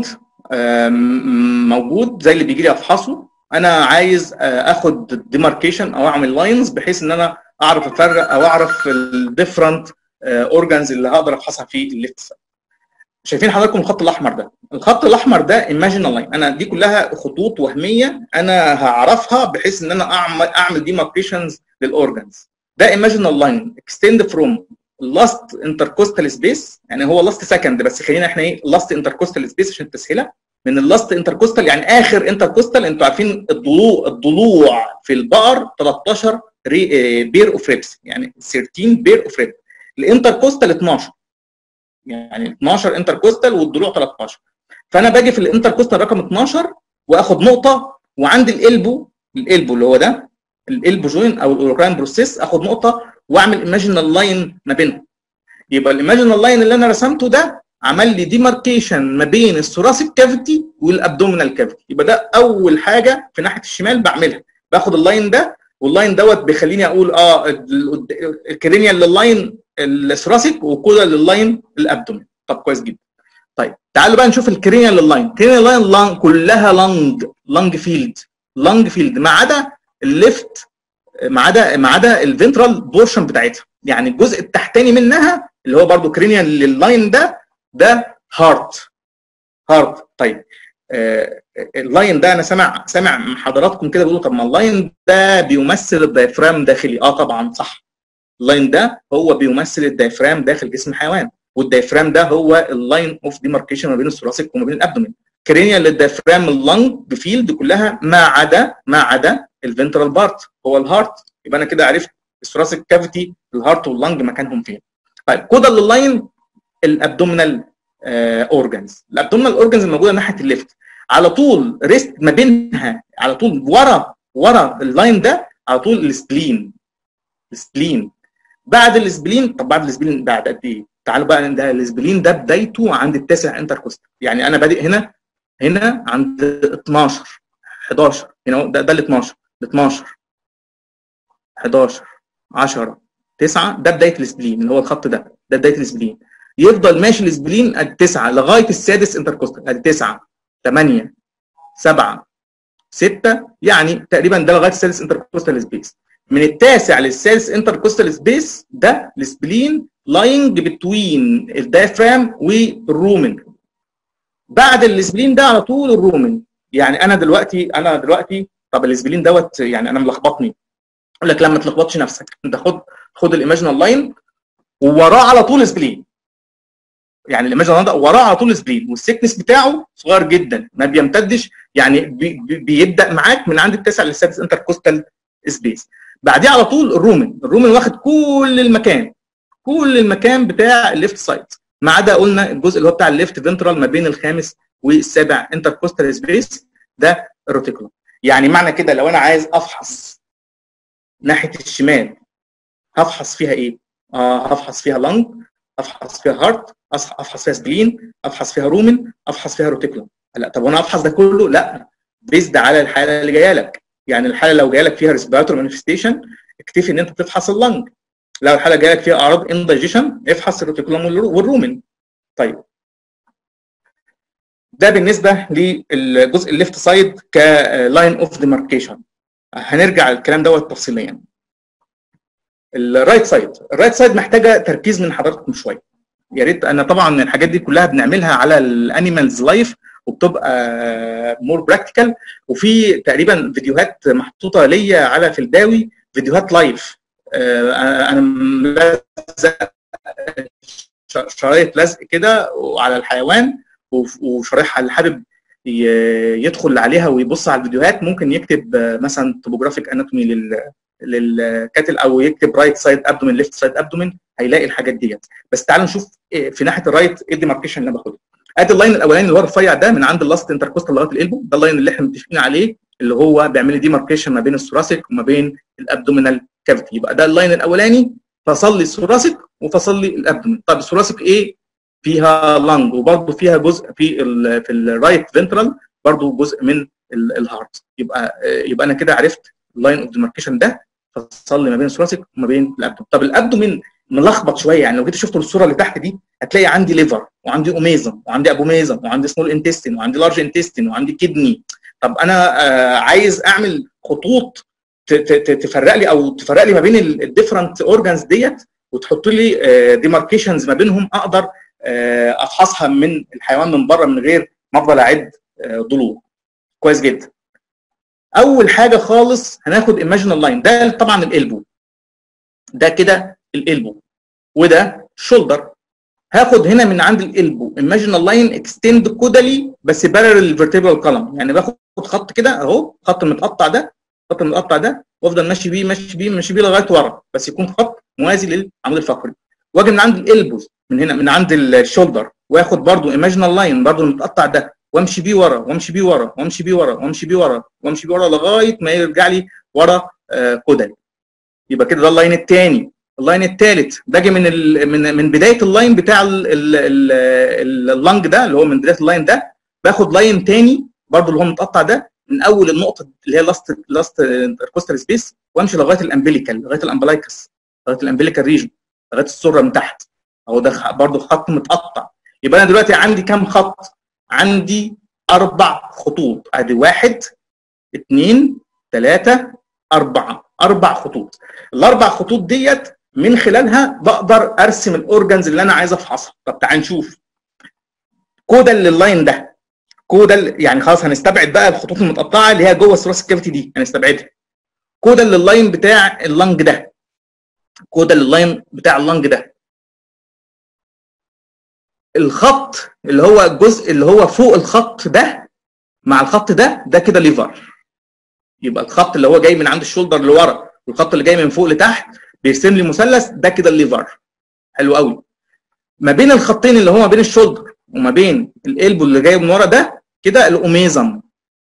موجود زي اللي بيجي لي افحصه انا عايز اخد ديماركيشن او اعمل لاينز بحيث ان انا اعرف افرق او اعرف الديفرنت اورجانز اللي هقدر افحصها في الليفت سايد شايفين حضراتكم الخط الاحمر ده الخط الاحمر ده ايماجينال لاين انا دي كلها خطوط وهميه انا هعرفها بحيث ان انا اعمل اعمل ديماركيشنز للاورجانز ده ايماجينال لاين اكستند فروم لاست انتركوستال سبيس يعني هو لاست سكند بس خلينا احنا ايه لاست انتركوستال سبيس عشان تسهيلها من اللاست انتركوستال يعني اخر انتركوستال انتوا عارفين الضلوع الضلوع في البقر 13 بير اوف ريبس يعني 13 بير اوف ريب الانتركوستال 12 يعني 12 انتركوستال والضلوع 13 فانا باجي في الانتركوستال رقم 12 واخد نقطه وعند الالبو الالبو اللي هو ده الالبو جوين او الاوروكراين بروسيس اخد نقطه واعمل ايماجينال لاين ما بينهم يبقى الايماجينال لاين اللي انا رسمته ده عمل لي ديماركيشن ما بين الثوراسيك كافيتي والابدومينال كافيتي يبقى ده اول حاجه في ناحيه الشمال بعملها باخد اللاين ده واللاين دوت بيخليني اقول اه الكرينيال لللاين الثوراسيك وكودا لللاين الابدومين طب كويس جدا طيب تعالوا بقى نشوف الكرينيال لللاين الكرينيال لاين لانج كلها لانج لانج فيلد لانج فيلد ما عدا الليفت ما عدا ما عدا الفنترال بورشن بتاعتها يعني الجزء التحتاني منها اللي هو برضو كرينيال لللاين ده ده هارت هارت طيب آه اللاين ده انا سامع سامع من حضراتكم كده بيقولوا طب ما اللاين ده بيمثل الدايفرام داخلي اه طبعا صح اللاين ده هو بيمثل الدايفرام داخل جسم الحيوان والدايفرام ده هو اللاين اوف ديماركيشن ما بين الثوراسيك وما بين الابدومين كرينيال للدايفرام اللنج بفيلد كلها ما عدا ما عدا الفنترال بارت هو الهارت يبقى انا كده عرفت الثوراسيك كافيتي الهارت واللنج مكانهم فين طيب كودا لللاين الابدومينال اورجانز الابدومينال اورجانز الموجوده ناحيه الليفت على طول ريست ما بينها على طول ورا ورا اللاين ده على طول السبلين السبلين بعد السبلين طب بعد السبلين بعد قد ايه؟ تعالوا بقى ده السبلين ده بدايته عند التاسع انتركوست يعني انا بادئ هنا هنا عند 12 11 هنا ده, ده ال 12 ال 12 11 10 9 ده بدايه السبلين اللي هو الخط ده ده بدايه السبلين يفضل ماشي السبلين ادي 9 لغايه السادس انتركوستال ادي 9 8 7 6 يعني تقريبا ده لغايه السادس انتركوستال سبيس من التاسع للسادس انتركوستال سبيس ده السبلين لاينج بتوين الدايفرام والرومن بعد السبلين ده على طول الرومن يعني انا دلوقتي انا دلوقتي طب السبلين دوت يعني انا ملخبطني اقول لك لما تلخبطش نفسك انت خد خد الايماجينال لاين ووراه على طول سبلين يعني الايماجينال ده وراه على طول سبلين والسكنس بتاعه صغير جدا ما بيمتدش يعني بي بيبدا معاك من عند التاسع للسادس انتركوستال سبيس بعديه على طول الرومن الرومن واخد كل المكان كل المكان بتاع الليفت سايد ما عدا قلنا الجزء اللي هو بتاع الليفت فنترال ما بين الخامس والسابع انتركوستال سبيس ده الروتيكولوم يعني معنى كده لو انا عايز افحص ناحيه الشمال هفحص فيها ايه؟ اه هفحص فيها لنج افحص فيها هارت افحص فيها سبلين افحص فيها رومن افحص فيها روتيكولوم لا طب وانا افحص ده كله لا بيزد على الحاله اللي جايه لك يعني الحاله لو جايه لك فيها ريسبيراتور مانيفستيشن اكتفي ان انت تفحص اللنج لو الحاله جايه لك فيها اعراض اندايجيشن افحص الروتيكولوم والرومن طيب ده بالنسبه للجزء الليفت سايد كلاين اوف ديماركيشن هنرجع الكلام دوت تفصيليا الرايت سايد الرايت سايد محتاجه تركيز من حضراتكم شويه يا ريت انا طبعا الحاجات دي كلها بنعملها على الانيمالز لايف وبتبقى مور براكتيكال وفي تقريبا فيديوهات محطوطه ليا على فلداوي فيديوهات لايف انا ملزق شرايط لزق كده على الحيوان وشرايح اللي حابب يدخل عليها ويبص على الفيديوهات ممكن يكتب مثلا توبوجرافيك اناتومي لل للكاتل او يكتب رايت سايد ابدومين ليفت سايد ابدومين هيلاقي الحاجات ديت بس تعالوا نشوف في ناحيه الرايت ايه الديماركيشن اللي انا باخدها ادي اللاين الاولاني اللي هو الرفيع ده من عند اللاست انتركوستال لغايه الالبو ده اللاين اللي احنا متفقين عليه اللي هو بيعمل لي ديماركيشن ما بين الثوراسيك وما بين الابدومينال كافيتي يبقى ده اللاين الاولاني فصل لي الثوراسيك وفصل لي الابدومين طب الثوراسيك ايه فيها لانج وبرده فيها جزء في ال في الرايت فنترال برده جزء من الهارت يبقى يبقى انا كده عرفت اللاين اوف ديماركيشن ده فصل لي ما بين الثوراسيك وما بين الابدومين طب الابدومين ملخبط شويه يعني لو جيت شفتوا الصوره اللي تحت دي هتلاقي عندي ليفر وعندي اوميزم وعندي ابوميزم وعندي سمول انتستين وعندي لارج انتستين وعندي كدني طب انا آه عايز اعمل خطوط تفرق لي او تفرق لي ما بين الديفرنت اورجانز ديت وتحط لي ديماركيشنز ما بينهم اقدر آه افحصها من الحيوان من بره من غير ما افضل اعد آه ضلوع كويس جدا اول حاجه خالص هناخد ايماجينال لاين ده طبعا الالبو ده كده الالبو وده شولدر هاخد هنا من عند الالبو ايماجينال لاين اكستند كودالي بس بارل الفيرتيبرال كولم يعني باخد خط كده اهو خط متقطع ده خط المتقطع ده وافضل ماشي بيه ماشي بيه ماشي بيه لغايه ورا بس يكون خط موازي للعمود الفقري واجي من عند الالبوز من هنا من عند الشولدر واخد برده ايماجينال لاين برده المتقطع ده وامشي بيه ورا وامشي بيه ورا وامشي بيه ورا وامشي بيه ورا وامشي بيه ورا لغايه ما يرجع لي ورا آه كودالي يبقى كده ده اللاين الثاني اللاين الثالث باجي من ال من من بدايه اللاين بتاع اللانج ده اللي هو من بدايه اللاين ده باخد لاين ثاني برضو اللي هو متقطع ده من اول النقطه اللي هي لاست لاست انتركوستال سبيس وامشي لغايه الامبليكال لغايه الامبلايكس لغايه الامبليكال ريجن لغايه السره من تحت اهو ده برضو خط متقطع يبقى انا دلوقتي عندي كام خط؟ عندي اربع خطوط ادي واحد اثنين ثلاثه اربعه اربع خطوط الاربع خطوط ديت من خلالها بقدر ارسم الاورجنز اللي انا عايز افحصها طب تعال نشوف كودا لللاين ده كودا يعني خلاص هنستبعد بقى الخطوط المتقطعه اللي هي جوه الثراس الكافيتي دي هنستبعدها كودا لللاين بتاع اللنج ده كودا لللاين بتاع اللنج ده الخط اللي هو الجزء اللي هو فوق الخط ده مع الخط ده ده كده ليفر يبقى الخط اللي هو جاي من عند الشولدر لورا والخط اللي جاي من فوق لتحت بيرسم لي مثلث ده كده الليفر حلو قوي ما بين الخطين اللي هو ما بين الشولدر وما بين الالبو اللي جاي من ورا ده كده الاوميزم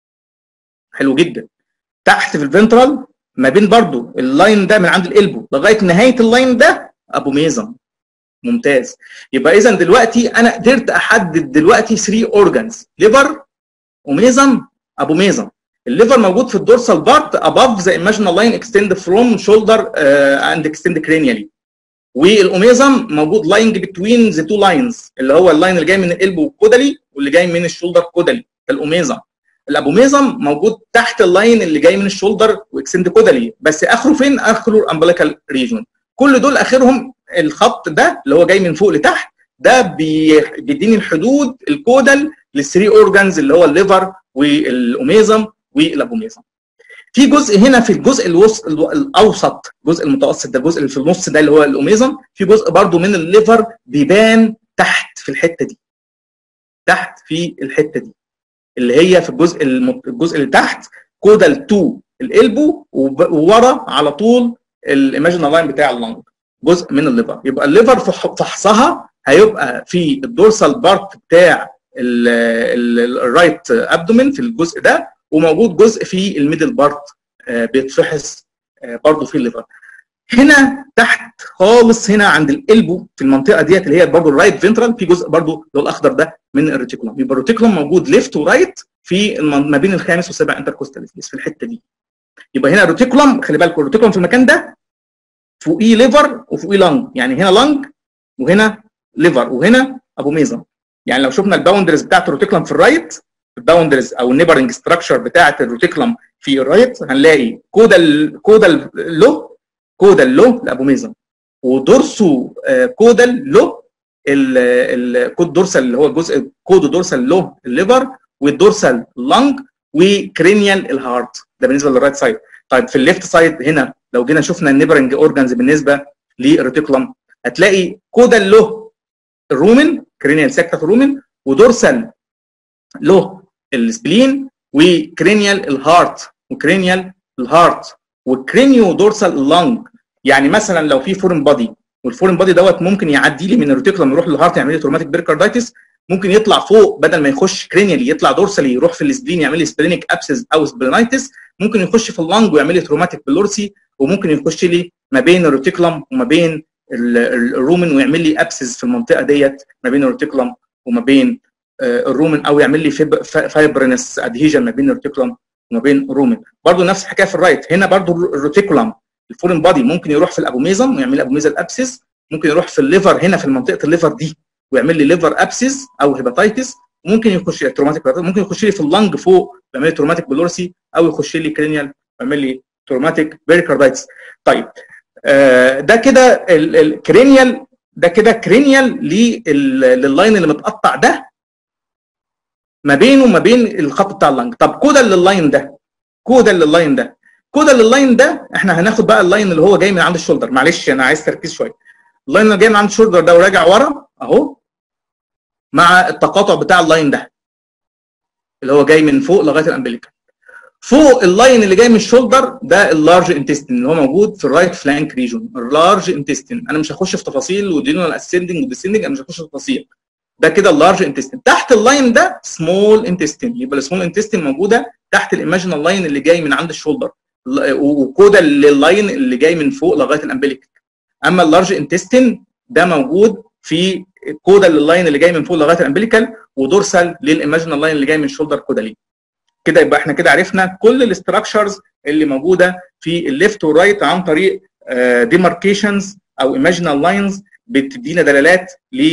حلو جدا تحت في الفنترال ما بين برضو اللاين ده من عند الالبو لغايه نهايه اللاين ده ابوميزم ممتاز يبقى اذا دلوقتي انا قدرت احدد دلوقتي 3 اورجانز ليفر اوميزم ابوميزم الليفر موجود في الدورسال بارت above the imaginal line extend from shoulder uh, and extend cranially والاوميزم موجود lying between the two lines اللي هو اللاين اللي جاي من الالبو كودالي واللي جاي من الشولدر كودالي ده الاوميزم الابوميزم موجود تحت اللاين اللي جاي من الشولدر واكستند كودالي بس اخره فين اخره الامبليكال ريجون كل دول اخرهم الخط ده اللي هو جاي من فوق لتحت ده بيديني الحدود الكودال للثري اورجانز اللي هو الليفر والاوميزم والابوميزم في جزء هنا في الجزء الوسط الاوسط الجزء المتوسط ده الجزء اللي في النص ده اللي هو الاوميزم في جزء برضو من الليفر بيبان تحت في الحته دي تحت في الحته دي اللي هي في الجزء الجزء اللي تحت كودال 2 الالبو وورا على طول الايماجينال لاين بتاع اللنج جزء من الليفر يبقى الليفر فحصها هيبقى في الدورسال بارت بتاع الرايت ابدومين في الجزء ده وموجود جزء في الميدل بارت بيتفحص برضه في الليفر هنا تحت خالص هنا عند الالبو في المنطقه ديت اللي هي برضه الرايت فنترال في جزء برضه اللي هو الاخضر ده من الريتيكولوم يبقى الريتيكولوم موجود ليفت ورايت في ما بين الخامس والسابع انتركوستال في الحته دي يبقى هنا الريتيكولوم خلي بالكم الريتيكولوم في المكان ده فوقيه ليفر وفوقيه لانج يعني هنا لانج وهنا ليفر وهنا ابوميزم يعني لو شفنا الباوندرز بتاعت الروتيكولم في الرايت الباوندرز او النيبرنج ستراكشر بتاعت الروتيكولم في الرايت هنلاقي كودال كودال له كودال له الابوميزم ودورسو كودال له الكود دورسال اللي هو الجزء كودو دورسال له الليفر والدورسال لانج وكرينيال الهارت ده بالنسبه للرايت سايد طيب في الليفت سايد هنا لو جينا شفنا النيبرنج اورجانز بالنسبه للريتيكولم هتلاقي كودال له الرومن كرينيال سيكتا الرومن ودورسال له السبلين وكرينيال الهارت وكرينيال الهارت وكرينيو دورسال اللنج يعني مثلا لو في فورن بادي والفورن بادي دوت ممكن يعدي لي من الريتيكولم يروح للهارت يعمل لي تروماتيك بيركاردايتس ممكن يطلع فوق بدل ما يخش كرينيالي يطلع دورسالي يروح في السبلين يعمل لي سبلينيك ابسس او سبلينايتس ممكن يخش في اللنج ويعمل لي تروماتيك بلورسي وممكن يخش لي ما بين الروتيكولم وما بين الرومن ويعمل لي ابسس في المنطقه ديت ما بين الروتيكولم وما بين الرومن او يعمل لي فايبرنس ادهيجن ما بين الروتيكولم وما بين الرومن برضه نفس الحكايه في الرايت هنا برضه الروتيكولم الفورين بادي ممكن يروح في الابوميزم ويعمل لي ابوميزال ابسس ممكن يروح في الليفر هنا في منطقه الليفر دي ويعمل لي ليفر ابسس او هيباتيتس ممكن يخش تروماتيك ممكن يخش لي في اللنج فوق ويعمل لي تروماتيك بلورسي او يخش لي كرينيال ويعمل لي تروماتيك بيريكاردايتس طيب آه ده كده الكرينيال ده كده كرينيال لللاين اللي متقطع ده ما بينه وما بين الخط بتاع اللنج طب كودا لللاين ده كودا لللاين ده كودا لللاين ده احنا هناخد بقى اللاين اللي هو جاي من عند الشولدر معلش انا عايز تركيز شويه اللاين اللي جاي من عند الشولدر ده وراجع ورا اهو مع التقاطع بتاع اللاين ده اللي هو جاي من فوق لغايه الامبليكا فوق اللاين اللي جاي من الشولدر ده اللارج انتستين اللي هو موجود في الرايت فلانك ريجون اللارج انتستين انا مش هخش في تفاصيل ودينال اسندنج وديسندنج انا مش هخش في تفاصيل ده كده اللارج انتستين تحت اللاين ده سمول انتستين يبقى السمول انتستين موجوده تحت الايماجينال لاين اللي جاي من عند الشولدر وكودا لللاين اللي جاي من فوق لغايه الامبليك اما اللارج انتستين ده موجود في كودا لللاين اللي جاي من فوق لغايه الامبليكال ودورسال للايماجينال لاين اللي جاي من الشولدر كودالين كده يبقى احنا كده عرفنا كل الاستراكشرز اللي موجوده في الليفت والرايت عن طريق ديماركيشنز او ايماجينال لاينز بتدينا دلالات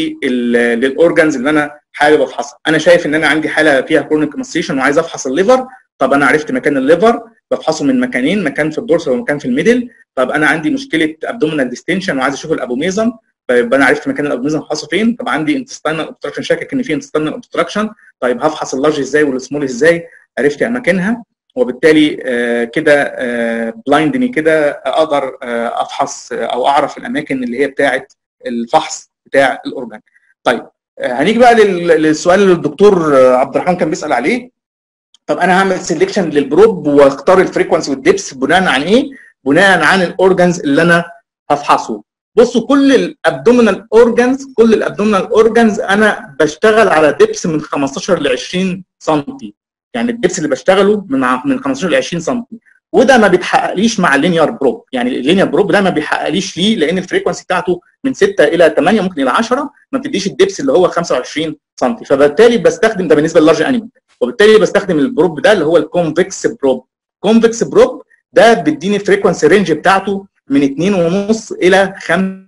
للاورجنز اللي انا حابب افحصها انا شايف ان انا عندي حاله فيها كرونيك ماستيشن وعايز افحص الليفر طب انا عرفت مكان الليفر بفحصه من مكانين مكان في الدورسال ومكان في الميدل طب انا عندي مشكله ابدومينال ديستنشن وعايز اشوف الابوميزم يبقى انا عرفت مكان الابوميزم هفحصه فين طب عندي انتستينال اوبستراكشن شاكك ان في انتستينال اوبستراكشن طيب هفحص اللارج ازاي والسمول ازاي عرفت اماكنها وبالتالي آه كده آه بلايندني كده اقدر آه افحص او اعرف الاماكن اللي هي بتاعه الفحص بتاع الاورجان طيب هنيجي بقى للسؤال اللي الدكتور عبد الرحمن كان بيسال عليه طب انا هعمل سيلكشن للبروب واختار الفريكونسي والدبس بناء عن ايه؟ بناء عن الاورجنز اللي انا هفحصه. بصوا كل الابدومينال اورجنز كل الابدومينال اورجنز انا بشتغل على دبس من 15 ل 20 سم يعني الدبس اللي بشتغله من من 15 ل 20 سم وده ما بيتحققليش مع اللينير بروب يعني اللينير بروب ده ما بيحققليش ليه لان الفريكونسي بتاعته من 6 الى 8 ممكن الى 10 ما بتديش الدبس اللي هو 25 سم فبالتالي بستخدم ده بالنسبه للارج انيمال وبالتالي بستخدم البروب ده اللي هو الكونفكس بروب كونفكس بروب ده بيديني الفريكونسي رينج بتاعته من 2.5 الى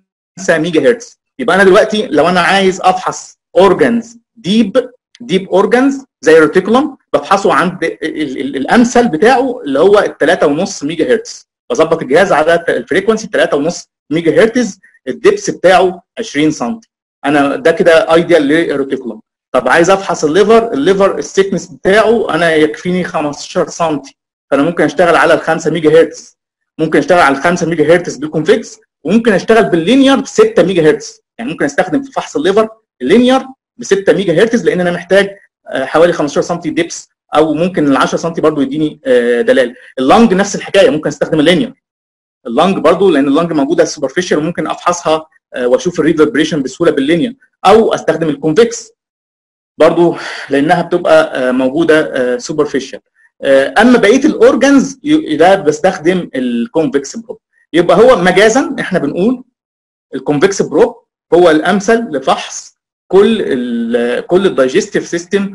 5 ميجا هرتز يبقى انا دلوقتي لو انا عايز افحص اورجانز ديب ديب اورجانز زي الريتيكولوم بفحصه عند الامثل بتاعه اللي هو ال 3.5 ميجا هرتز بظبط الجهاز على الفريكونسي 3.5 ميجا هرتز الدبس بتاعه 20 سم انا ده كده ايديال للريتيكولوم طب عايز افحص الليفر الليفر السيكنس بتاعه انا يكفيني 15 سم فانا ممكن اشتغل على ال 5 ميجا هرتز ممكن اشتغل على ال 5 ميجا هرتز بالكونفكس وممكن اشتغل باللينير ب 6 ميجا هرتز يعني ممكن استخدم في فحص الليفر اللينير ب 6 ميجا هرتز لان انا محتاج حوالي 15 سم ديبس او ممكن ال 10 سم برضو يديني دلاله اللنج نفس الحكايه ممكن استخدم اللينير اللنج برضو لان اللنج موجوده سوبرفيشال وممكن افحصها واشوف الريفربريشن بسهوله باللينير او استخدم الكونفكس برضو لانها بتبقى موجوده سوبرفيشال اما بقيه الاورجنز ده بستخدم الكونفكس بروب يبقى هو مجازا احنا بنقول الكونفكس بروب هو الامثل لفحص كل ال كل الدايجستيف سيستم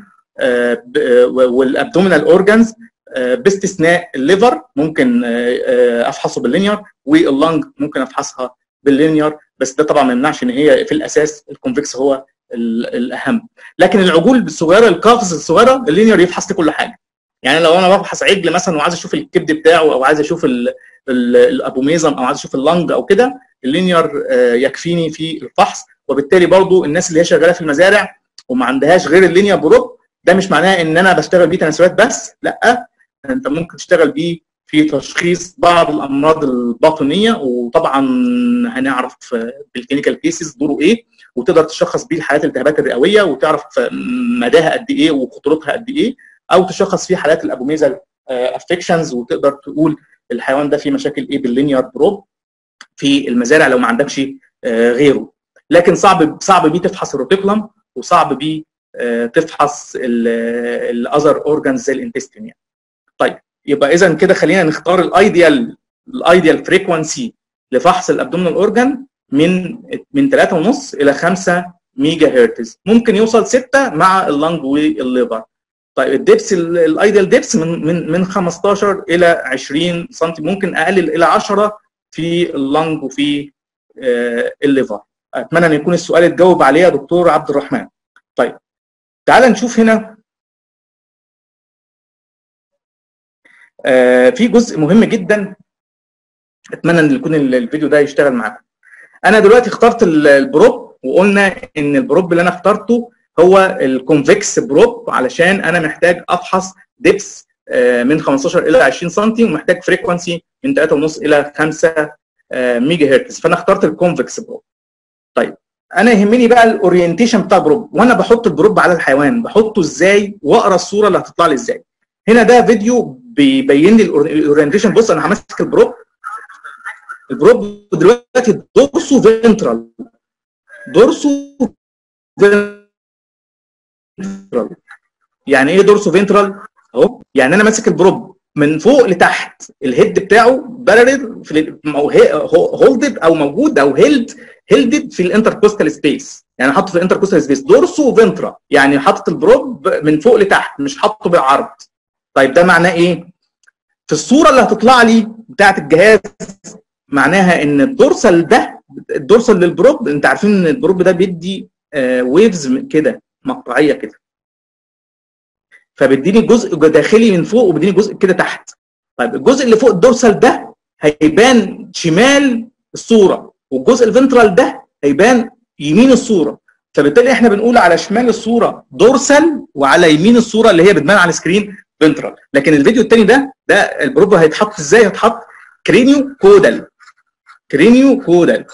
والابدومينال اورجنز باستثناء الليفر ممكن افحصه باللينير واللنج ممكن افحصها باللينير بس ده طبعا ما يمنعش ان هي في الاساس الكونفكس هو الاهم لكن العجول الصغيره الكافز الصغيره اللينير يفحص لي كل حاجه يعني لو انا بفحص عجل مثلا وعايز اشوف الكبد بتاعه او عايز اشوف الابوميزم او عايز اشوف اللنج او كده اللينير يكفيني في الفحص وبالتالي برضو الناس اللي هي شغاله في المزارع وما عندهاش غير اللينير بروب ده مش معناه ان انا بشتغل بيه تناسلات بس لا انت ممكن تشتغل بيه في تشخيص بعض الامراض الباطنيه وطبعا هنعرف بالكلينيكال كيسز دوره ايه وتقدر تشخص بيه الحالات الالتهابات الرئويه وتعرف مداها قد ايه وخطورتها قد ايه او تشخص فيه حالات الابوميزال افكشنز وتقدر تقول الحيوان ده فيه مشاكل ايه باللينير بروب في المزارع لو ما عندكش غيره لكن صعب صعب بيه تفحص الروتيكولم وصعب بيه تفحص الاذر اورجانز زي الانتستين يعني. طيب يبقى اذا كده خلينا نختار الايديال الايديال فريكونسي لفحص الابدومينال اورجان من من 3.5 الى 5 ميجا هرتز ممكن يوصل 6 مع اللنج والليفر طيب الدبس الايديال دبس من من من 15 الى 20 سم ممكن اقلل الى 10 في اللنج وفي آه الليفر اتمنى ان يكون السؤال اتجاوب عليه يا دكتور عبد الرحمن طيب تعال نشوف هنا آه في جزء مهم جدا اتمنى ان يكون الفيديو ده يشتغل معاكم انا دلوقتي اخترت البروب وقلنا ان البروب اللي انا اخترته هو الكونفكس بروب علشان انا محتاج افحص دبس من 15 الى 20 سم ومحتاج فريكونسي من 3.5 الى 5 ميجا هرتز فانا اخترت الكونفكس بروب طيب انا يهمني بقى الاورينتيشن بتاع البروب وانا بحط البروب على الحيوان بحطه ازاي واقرا الصوره اللي هتطلع لي ازاي هنا ده فيديو بيبين لي الاورينتيشن بص انا همسك البروب البروب دلوقتي دورسو فينترال دورسو فينترال يعني ايه دورسو فينترال اهو يعني انا ماسك البروب من فوق لتحت الهيد بتاعه بارل في هولدد او موجود او هيلد هيلدد في الانتركوستال سبيس يعني حاطه في الانتركوستال سبيس دورسو فينترا يعني حاطط البروب من فوق لتحت مش حاطه بالعرض طيب ده معناه ايه في الصوره اللي هتطلع لي بتاعه الجهاز معناها ان الدورسال ده الدورسال للبروب انت عارفين ان البروب ده بيدي آه ويفز كده مقطعيه كده فبيديني جزء داخلي من فوق وبيديني جزء كده تحت طيب الجزء اللي فوق الدورسال ده هيبان شمال الصوره والجزء الفنترال ده هيبان يمين الصوره فبالتالي احنا بنقول على شمال الصوره دورسال وعلى يمين الصوره اللي هي بتبان على السكرين فنترال لكن الفيديو الثاني ده ده البروب هيتحط ازاي هيتحط كرينيو كودال كرينيو كودال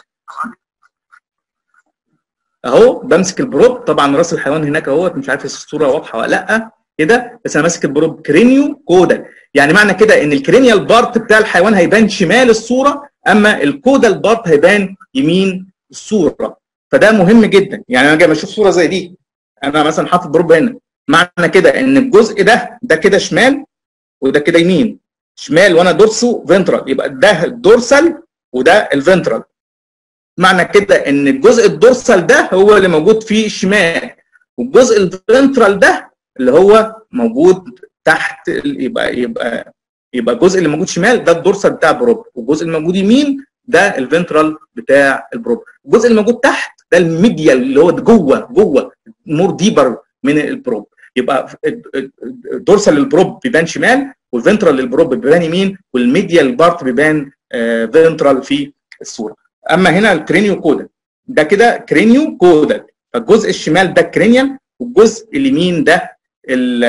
اهو بمسك البروب طبعا راس الحيوان هناك اهوت مش عارف الصوره واضحه ولا لا كده بس انا ماسك البروب كرينيو كودال يعني معنى كده ان الكرينيال بارت بتاع الحيوان هيبان شمال الصوره اما الكودال بارت هيبان يمين الصوره فده مهم جدا يعني انا جاي اشوف صوره زي دي انا مثلا حاطط بروب هنا معنى كده ان الجزء ده ده كده شمال وده كده يمين شمال وانا دورسو فنترال يبقى ده الدورسال وده الفنترال معنى كده ان الجزء الدورسال ده هو اللي موجود فيه الشمال والجزء الفنترال ده اللي هو موجود تحت يبقى يبقى يبقى الجزء اللي موجود شمال ده الدورسال بتاع البروب والجزء اللي موجود يمين ده الفنترال بتاع البروب الجزء اللي موجود تحت ده الميديال اللي هو جوه جوه مور ديبر من البروب يبقى الدورسال للبروب بيبان شمال والفنترال للبروب بيبان يمين والميديال بارت بيبان فنترال في الصوره اما هنا الكرينيو كودا ده كده كرينيو كودا فالجزء الشمال ده الكرينيال والجزء اليمين ده ال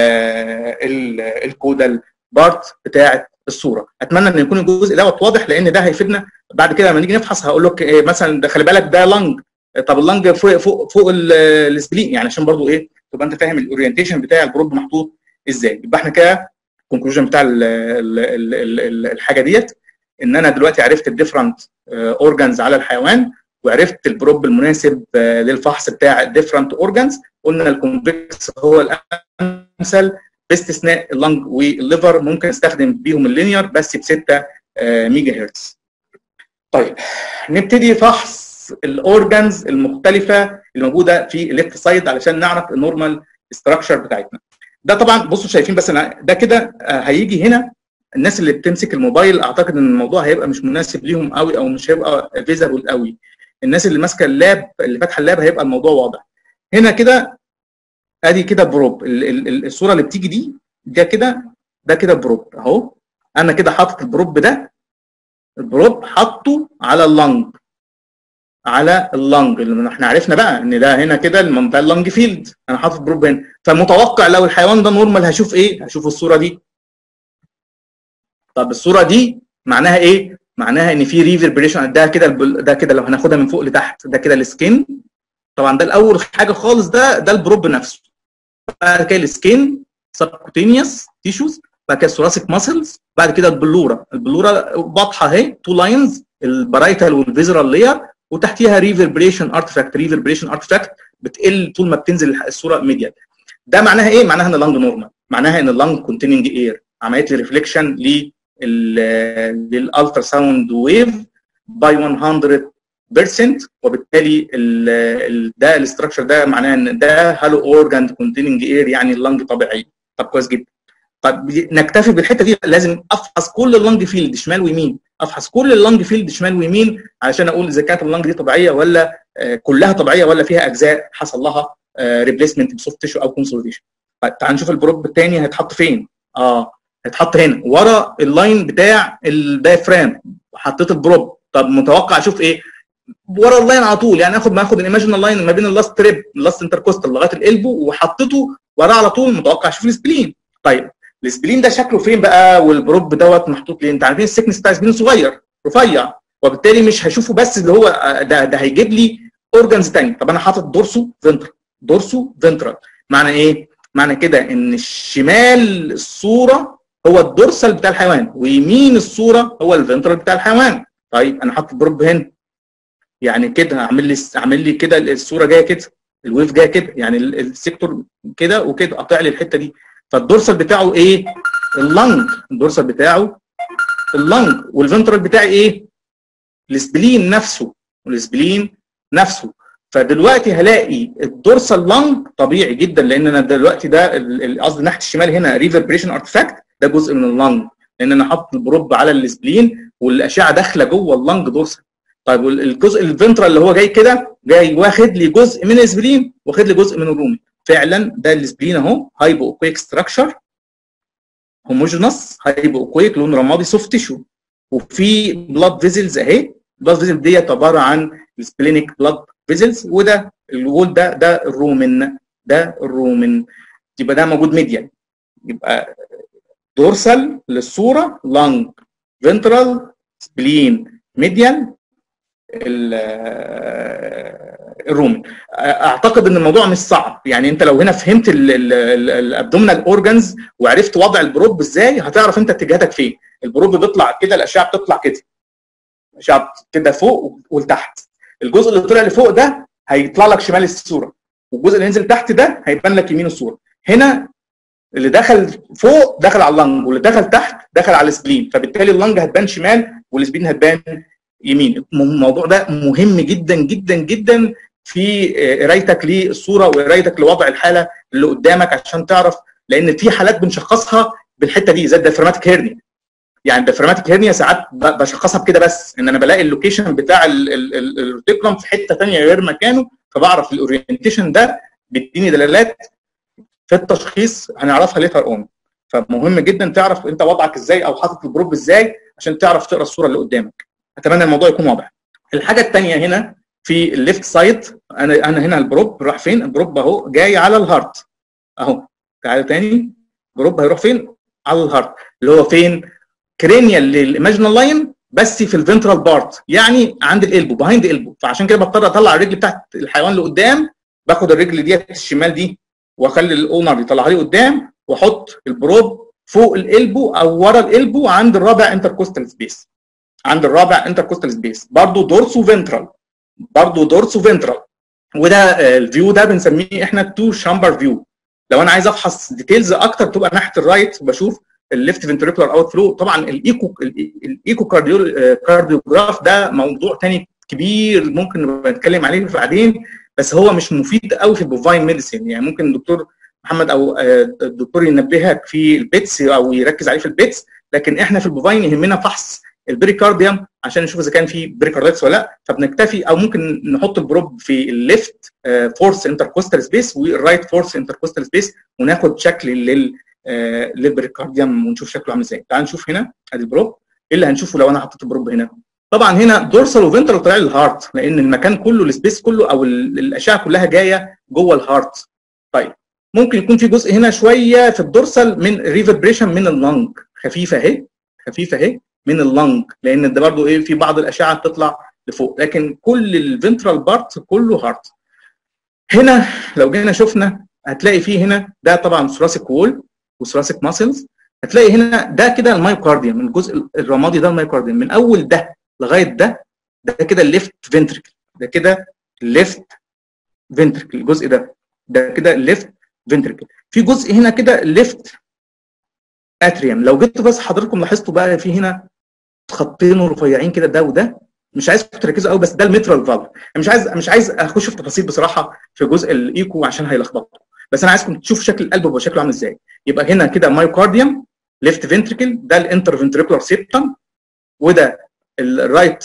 ال الكودال بارت بتاعه الصوره اتمنى ان يكون الجزء دوت واضح لان ده هيفيدنا بعد كده لما نيجي نفحص هقول لك إيه مثلا ده خلي بالك ده لنج طب اللنج فوق فوق فوق السبلين يعني عشان برضو ايه تبقى انت فاهم الاورينتيشن بتاع البروب محطوط ازاي يبقى احنا كده الكونكلوجن بتاع ال ال ال ال الحاجه ديت ان انا دلوقتي عرفت الديفرنت اورجانز على الحيوان وعرفت البروب المناسب للفحص بتاع الديفرنت اورجانز قلنا الكونفكس هو الامثل باستثناء اللنج والليفر ممكن استخدم بيهم اللينير بس ب 6 ميجا هرتز. طيب نبتدي فحص الاورجانز المختلفه الموجوده في الليفت سايد علشان نعرف النورمال ستراكشر بتاعتنا. ده طبعا بصوا شايفين بس أنا ده كده هيجي هنا الناس اللي بتمسك الموبايل اعتقد ان الموضوع هيبقى مش مناسب ليهم قوي او مش هيبقى فيزابل قوي. الناس اللي ماسكه اللاب اللي فاتحه اللاب هيبقى الموضوع واضح. هنا كده ادي كده بروب الصوره اللي بتيجي دي ده كده ده كده بروب اهو انا كده حاطط البروب ده البروب حاطه على اللنج على اللنج اللي احنا عرفنا بقى ان ده هنا كده المنطقه اللنج فيلد انا حاطط بروب هنا فمتوقع لو الحيوان ده نورمال هشوف ايه هشوف الصوره دي طب الصوره دي معناها ايه معناها ان في ريفربريشن ده كده ده كده لو هناخدها من فوق لتحت ده كده السكين طبعا ده الاول حاجه خالص ده ده البروب نفسه بعد كده السكين سبكوتينيوس تيشوز بعد كده الثوراسيك ماسلز بعد كده البلوره البلوره واضحه اهي تو لاينز البرايتال والفيزرال لاير وتحتيها ريفربريشن ارتفاكت ريفربريشن ارتفاكت بتقل طول ما بتنزل الصوره ميديال ده معناها ايه معناها ان اللنج نورمال معناها ان اللنج كونتيننج اير عملت لي ريفليكشن للالترا ساوند ويف باي 100% وبالتالي ال ال ده الاستراكشر ده معناه ان ده هالو اورجان كونتيننج اير يعني اللنج طبيعيه طب كويس جدا طب نكتفي بالحته دي لازم افحص كل اللنج فيلد شمال ويمين افحص كل اللنج فيلد شمال ويمين علشان اقول اذا كانت اللنج دي طبيعيه ولا كلها طبيعيه ولا فيها اجزاء حصل لها ريبليسمنت بسوفت تيشو او كونسوليديشن طيب تعال نشوف البروب الثاني هيتحط فين اه هيتحط هنا ورا اللاين بتاع الدايفرام حطيت البروب طب متوقع اشوف ايه ورا اللاين على طول يعني اخد ما اخد الايماجينال لاين ما بين اللاست تريب اللاست انتركوستال لغايه الالبو وحطيته وراه على طول متوقع اشوف السبلين طيب السبلين ده شكله فين بقى والبروب دوت محطوط ليه انت عارفين السكنس بتاع السبلين صغير رفيع وبالتالي مش هشوفه بس اللي هو ده ده هيجيب لي اورجانز تاني طب انا حاطط دورسو فنترال دورسو فنترال معنى ايه معنى كده ان الشمال الصوره هو الدورسال بتاع الحيوان ويمين الصوره هو الفنترال بتاع الحيوان طيب انا حاطط بروب هنا يعني كده اعمل لي اعمل لي كده الصوره جايه كده الويف جايه كده يعني السيكتور كده وكده قاطع لي الحته دي فالدورسال بتاعه ايه اللنج الدورسال بتاعه اللنج والفنترال بتاعي ايه السبلين نفسه السبلين نفسه فدلوقتي هلاقي الدورسال لانج طبيعي جدا لان انا دلوقتي ده قصدي ناحيه الشمال هنا ريفربريشن ارتفاكت ده جزء من اللانج لان انا حاطط البروب على السبلين والاشعه داخله جوه اللانج دورسال طيب الجزء الفنترال اللي هو جاي كده جاي واخد لي جزء من السبلين واخد لي جزء من الرومي فعلا ده السبلين اهو هايبو اوكويك ستراكشر هوموجينس هايبو اوكويك لون رمادي سوفت تيشو وفي بلاد فيزلز اهي البلاد فيزل ديت عباره عن السبلينيك بلاد فيزلز وده الوول ده ده الرومن ده الرومن يبقى ده موجود ميديان يبقى دورسال للصوره لانج فنترال سبلين ميديان الرومن اعتقد ان الموضوع مش صعب يعني انت لو هنا فهمت الابدومينال اورجانز وعرفت وضع البروب ازاي هتعرف انت اتجاهاتك فين البروب بيطلع كده الاشعه بتطلع كده الاشعه كده فوق ولتحت الجزء اللي طلع لفوق ده هيطلع لك شمال الصوره والجزء اللي نزل تحت ده هيبان لك يمين الصوره هنا اللي دخل فوق دخل على اللنج واللي دخل تحت دخل على السبلين فبالتالي اللنج هتبان شمال والسبلين هتبان يمين الموضوع ده مهم جدا جدا جدا في قرايتك للصوره وقرايتك لوضع الحاله اللي قدامك عشان تعرف لان في حالات بنشخصها بالحته دي زي الديفرماتيك هيرنيا يعني الديفرماتيك هيرنيا ساعات بشخصها بكده بس ان انا بلاقي اللوكيشن بتاع الريتيكولم في حته ثانيه غير مكانه فبعرف الاورينتيشن ده بيديني دلالات في التشخيص هنعرفها ليتر اون فمهم جدا تعرف انت وضعك ازاي او حاطط البروب ازاي عشان تعرف تقرا الصوره اللي قدامك اتمنى الموضوع يكون واضح الحاجه الثانيه هنا في الليفت سايد انا انا هنا البروب راح فين البروب اهو جاي على الهارت اهو تعالى تاني البروب هيروح فين على الهارت اللي هو فين كرينيال للايماجينال لاين بس في الفنترال بارت يعني عند الالبو بهايند البو فعشان كده بضطر اطلع الرجل بتاعت الحيوان لقدام باخد الرجل ديت الشمال دي واخلي الاونر يطلعها لي قدام واحط البروب فوق الالبو او ورا الالبو عند الرابع انتركوستال سبيس عند الرابع انتركوستال سبيس برضه دورسو فنترال برضه دورسو فنترال وده الفيو ده بنسميه احنا تو شامبر فيو لو انا عايز افحص ديتيلز اكتر تبقى ناحيه الرايت بشوف الليفت فنتريكولار اوت فلو طبعا الايكو الايكو كارديوجراف ده موضوع تاني كبير ممكن نبقى نتكلم عليه بعدين بس هو مش مفيد قوي في البوفاين ميديسين يعني ممكن الدكتور محمد او الدكتور ينبهك في البيتس او يركز عليه في البيتس لكن احنا في البوفاين يهمنا فحص البريكارديوم عشان نشوف اذا كان في بريكارديتس ولا لا فبنكتفي او ممكن نحط البروب في الليفت فورس انتركوستال سبيس والرايت فورس انتركوستال سبيس وناخد شكل لل للبريكارديوم ونشوف شكله عامل ازاي تعال نشوف هنا ادي البروب ايه اللي هنشوفه لو انا حطيت البروب هنا طبعا هنا دورسال وفنترال طالع لي الهارت لان المكان كله السبيس كله او الاشعه كلها جايه جوه الهارت طيب ممكن يكون في جزء هنا شويه في الدورسال من ريفربريشن من اللنج خفيفه اهي خفيفه اهي من اللنج لان ده برضو ايه في بعض الاشعه بتطلع لفوق لكن كل الفنترال بارت كله هارت هنا لو جينا شفنا هتلاقي فيه هنا ده طبعا ثراسيك وول وثراسيك ماسلز هتلاقي هنا ده كده المايوكارديوم الجزء الرمادي ده المايوكارديوم من اول ده لغايه ده ده كده الليفت فنتريكل ده كده الليفت فنتركل الجزء ده ده كده ليفت فنتركل في جزء هنا كده ليفت اتريوم لو جيتوا بس حضراتكم لاحظتوا بقى في هنا خطين رفيعين كده ده وده مش عايزكم تركزوا قوي بس ده الميترال فالف انا مش عايز مش عايز اخش في تفاصيل بصراحه في جزء الايكو عشان هيلخبطكم بس انا عايزكم تشوفوا شكل القلب بيبقى شكله عامل ازاي يبقى هنا كده مايوكارديوم ليفت فنتركل ده الانتر فنتريكولار سيبتم وده الرايت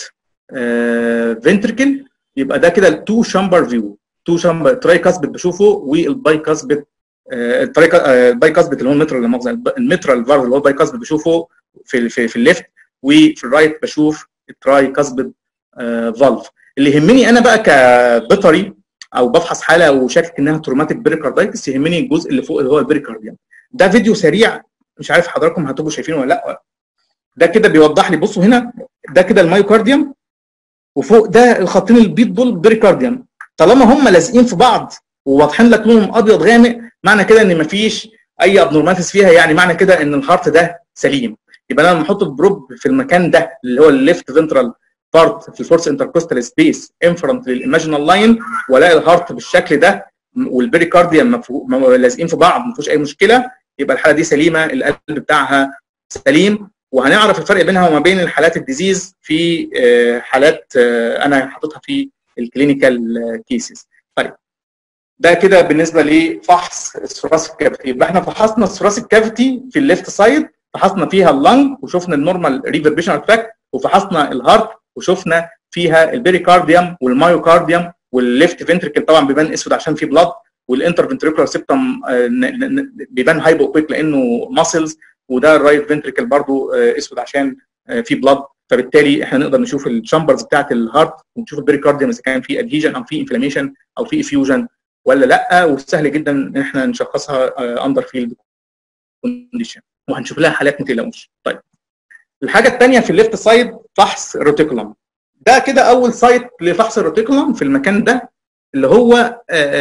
فنتركل يبقى ده كده التو شامبر فيو تو شامبر تراي كاسبت بشوفه والباي كاسبت الباي كاسبت اللي هو المترال لا مؤاخذه المترال فالف اللي هو الباي كاسبت بشوفه في في, في الليفت وفي الرايت بشوف التراي كاسبت فالف اللي يهمني انا بقى كبيطري او بفحص حاله وشاكك انها تروماتيك بريكاردايتس يهمني الجزء اللي فوق اللي هو البريكارديوم ده فيديو سريع مش عارف حضراتكم هتبقوا شايفينه ولا لا ده كده بيوضح لي بصوا هنا ده كده المايوكارديوم وفوق ده الخطين البيض دول بريكارديوم طالما هم لازقين في بعض وواضحين لك لونهم ابيض غامق معنى كده ان مفيش اي ابنورماليتيز فيها يعني معنى كده ان الهارت ده سليم يبقى انا لما احط البروب في المكان ده اللي هو الليفت فنترال بارت في الفورس انتركوستال سبيس انفرنت للايماجينال لاين والاقي الهارت بالشكل ده والبريكارديوم لازقين في بعض ما فيهوش اي مشكله يبقى الحاله دي سليمه القلب بتاعها سليم وهنعرف الفرق بينها وما بين الحالات الديزيز في حالات انا حاططها في الكلينيكال كيسز طيب ده كده بالنسبه لفحص الثراسيك كافيتي يبقى احنا فحصنا الثراسيك كافيتي في الليفت سايد فحصنا فيها اللنج وشفنا النورمال ريفربيشن افكت وفحصنا الهارت وشفنا فيها البريكارديوم والمايوكارديوم والليفت فنتركل طبعا بيبان اسود عشان فيه بلاد والانتر فنتريكولار سيبتم بيبان هايبوكويك لانه ماسلز وده الرايت فنتركل برضو اسود عشان فيه بلاد فبالتالي احنا نقدر نشوف الشامبرز بتاعت الهارت ونشوف البريكارديوم اذا كان في ادهيجن او في انفلاميشن او في افيوجن ولا لا وسهل جدا ان احنا نشخصها اندر فيلد كونديشن وهنشوف لها حالات ما تقلقوش طيب الحاجه الثانيه في الليفت سايد فحص الروتيكولم ده كده اول سايت لفحص الروتيكولم في المكان ده اللي هو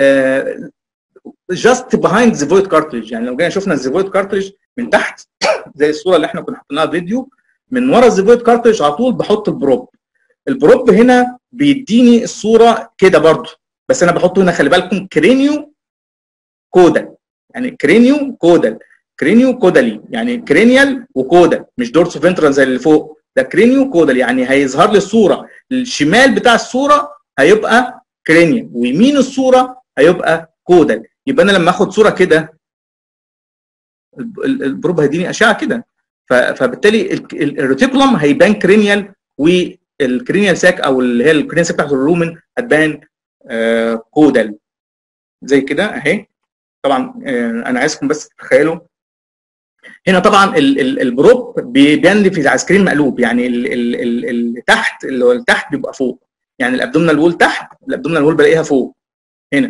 جاست بيهايند ذا فويد كارتلج يعني لو جينا شفنا الزيفويد كارتلج من تحت زي الصوره اللي احنا كنا حاطينها فيديو من ورا الزيفويد كارتلج على طول بحط البروب البروب هنا بيديني الصوره كده برضو بس انا بحطه هنا خلي بالكم كرينيو كودال يعني كرينيو كودال كرينيو كودالي يعني كرينيال وكودال مش دورسو فنترال زي اللي فوق ده كرينيو كودال يعني هيظهر لي الصوره الشمال بتاع الصوره هيبقى كرينيال ويمين الصوره هيبقى كودال يبقى انا لما اخد صوره كده البروب هيديني اشعه كده فبالتالي الريتيكولم هيبان كرينيال والكرينيال ساك او اللي هي الكرينيال ساك بتاعت الرومن هتبان آه كودال زي كده اهي طبعا آه انا عايزكم بس تتخيلوا هنا طبعا ال ال البروب بيبان لي في سكرين مقلوب يعني ال ال ال اللي تحت اللي هو تحت بيبقى فوق يعني الابدومينال وول تحت الابدومينال وول بلاقيها فوق هنا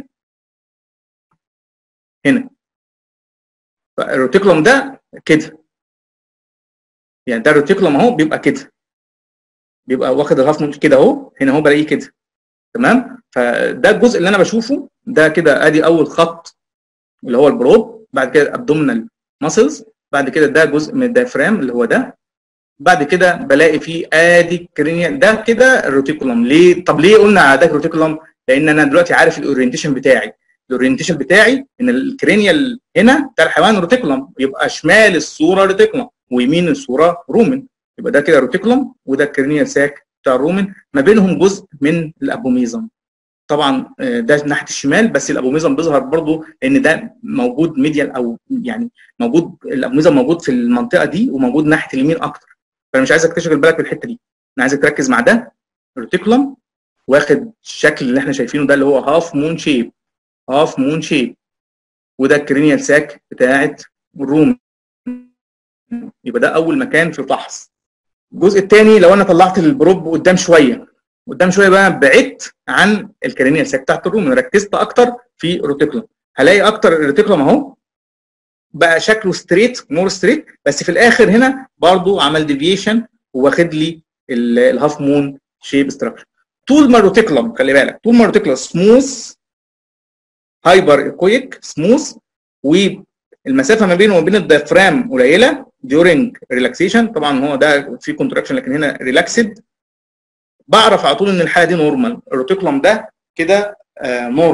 هنا الروتيكولوم ده كده يعني ده الروتيكولوم اهو بيبقى كده بيبقى واخد الهاف كده اهو هنا اهو بلاقيه كده تمام فده الجزء اللي انا بشوفه ده كده ادي اول خط اللي هو البروب بعد كده الابدومينال ماسلز بعد كده ده جزء من الدايفرام اللي هو ده بعد كده بلاقي فيه ادي الكرينيال ده كده الروتيكولوم ليه طب ليه قلنا على ده الروتيكولوم لان انا دلوقتي عارف الاورينتيشن بتاعي الاورينتيشن بتاعي ان الكرينيال هنا بتاع الحيوان روتيكولوم يبقى شمال الصوره روتيكولوم ويمين الصوره رومن يبقى ده كده روتيكولوم وده الكرينيال ساك بتاع الرومن ما بينهم جزء من الابوميزم طبعا ده ناحيه الشمال بس الابوميزم بيظهر برضو لان ده موجود ميديال او يعني موجود الابوميزم موجود في المنطقه دي وموجود ناحيه اليمين اكتر فانا مش عايزك تشغل بالك بالحته دي انا عايزك تركز مع ده الروتيكولوم واخد الشكل اللي احنا شايفينه ده اللي هو هاف مون شيب هاف مون شيب وده الكرينيال ساك بتاعت الروم يبقى ده اول مكان في الفحص الجزء الثاني لو انا طلعت البروب قدام شويه قدام شويه بقى بعدت عن الكرينيال ساك بتاعت الروم ركزت اكتر في الروتيكولوم هلاقي اكتر الروتيكولوم اهو بقى شكله ستريت مور ستريت بس في الاخر هنا برضو عمل ديفيشن واخد لي الهاف مون شيب ستراكشر طول ما الروتيكولوم خلي بالك طول ما الروتيكولوم سموث هايبر ايكويك سموث والمسافه ما بينه وما بين الديافرام قليله during relaxation طبعا هو ده في كونتراكشن لكن هنا ريلاكسد بعرف على طول ان الحاله دي نورمال الروتيكولوم ده كده آه نورمال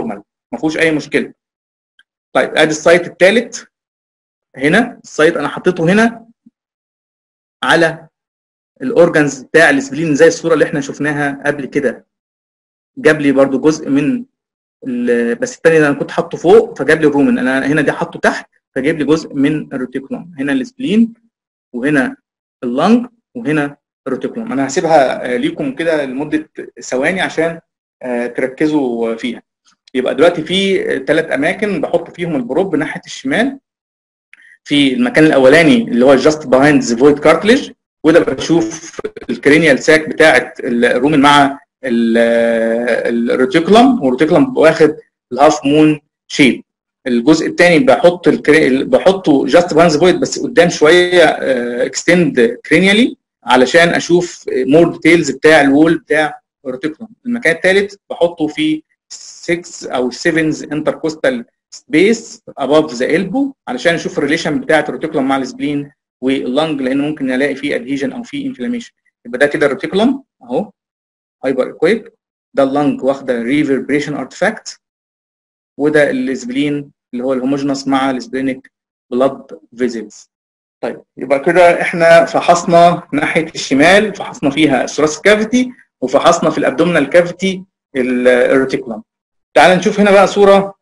ما فيهوش اي مشكله طيب ادي السايت الثالث هنا السايت انا حطيته هنا على الاورجنز بتاع السبلين زي الصوره اللي احنا شفناها قبل كده جاب لي برده جزء من بس الثاني انا كنت حاطه فوق فجاب لي الرومن انا هنا دي حاطه تحت فجاب لي جزء من الروتيكولوم هنا السبلين وهنا اللنج وهنا الروتيكولوم انا هسيبها ليكم كده لمده ثواني عشان تركزوا فيها يبقى دلوقتي في ثلاث اماكن بحط فيهم البروب ناحيه الشمال في المكان الاولاني اللي هو جاست بيهايند ذا فويد كارتلج وده بشوف الكرينيال ساك بتاعه الرومن مع الروتيكولم والروتيكولم واخد الهاف مون شيب الجزء الثاني بحط الكري... بحطه جاست بيهايند ذا فويد بس قدام شويه اكستند كرينيالي علشان اشوف مور ديتيلز بتاع الوول بتاع الروتيكولم المكان الثالث بحطه في 6 او 7 انتركوستال سبيس اباف ذا البو علشان اشوف الريليشن بتاعه الروتيكولم مع السبلين واللنج لان ممكن الاقي فيه ادهيجن او فيه انفلاميشن يبقى ده كده الروتيكولم اهو هايبر ايكويك ده اللنج واخده ريفربريشن ارتفاكت وده السبلين اللي هو الهوموجينوس مع السبلينيك بلاد فيزلز طيب يبقى كده احنا فحصنا ناحيه الشمال فحصنا فيها الثراس كافيتي وفحصنا في الابدومينال كافيتي الروتيكولم تعال نشوف هنا بقى صوره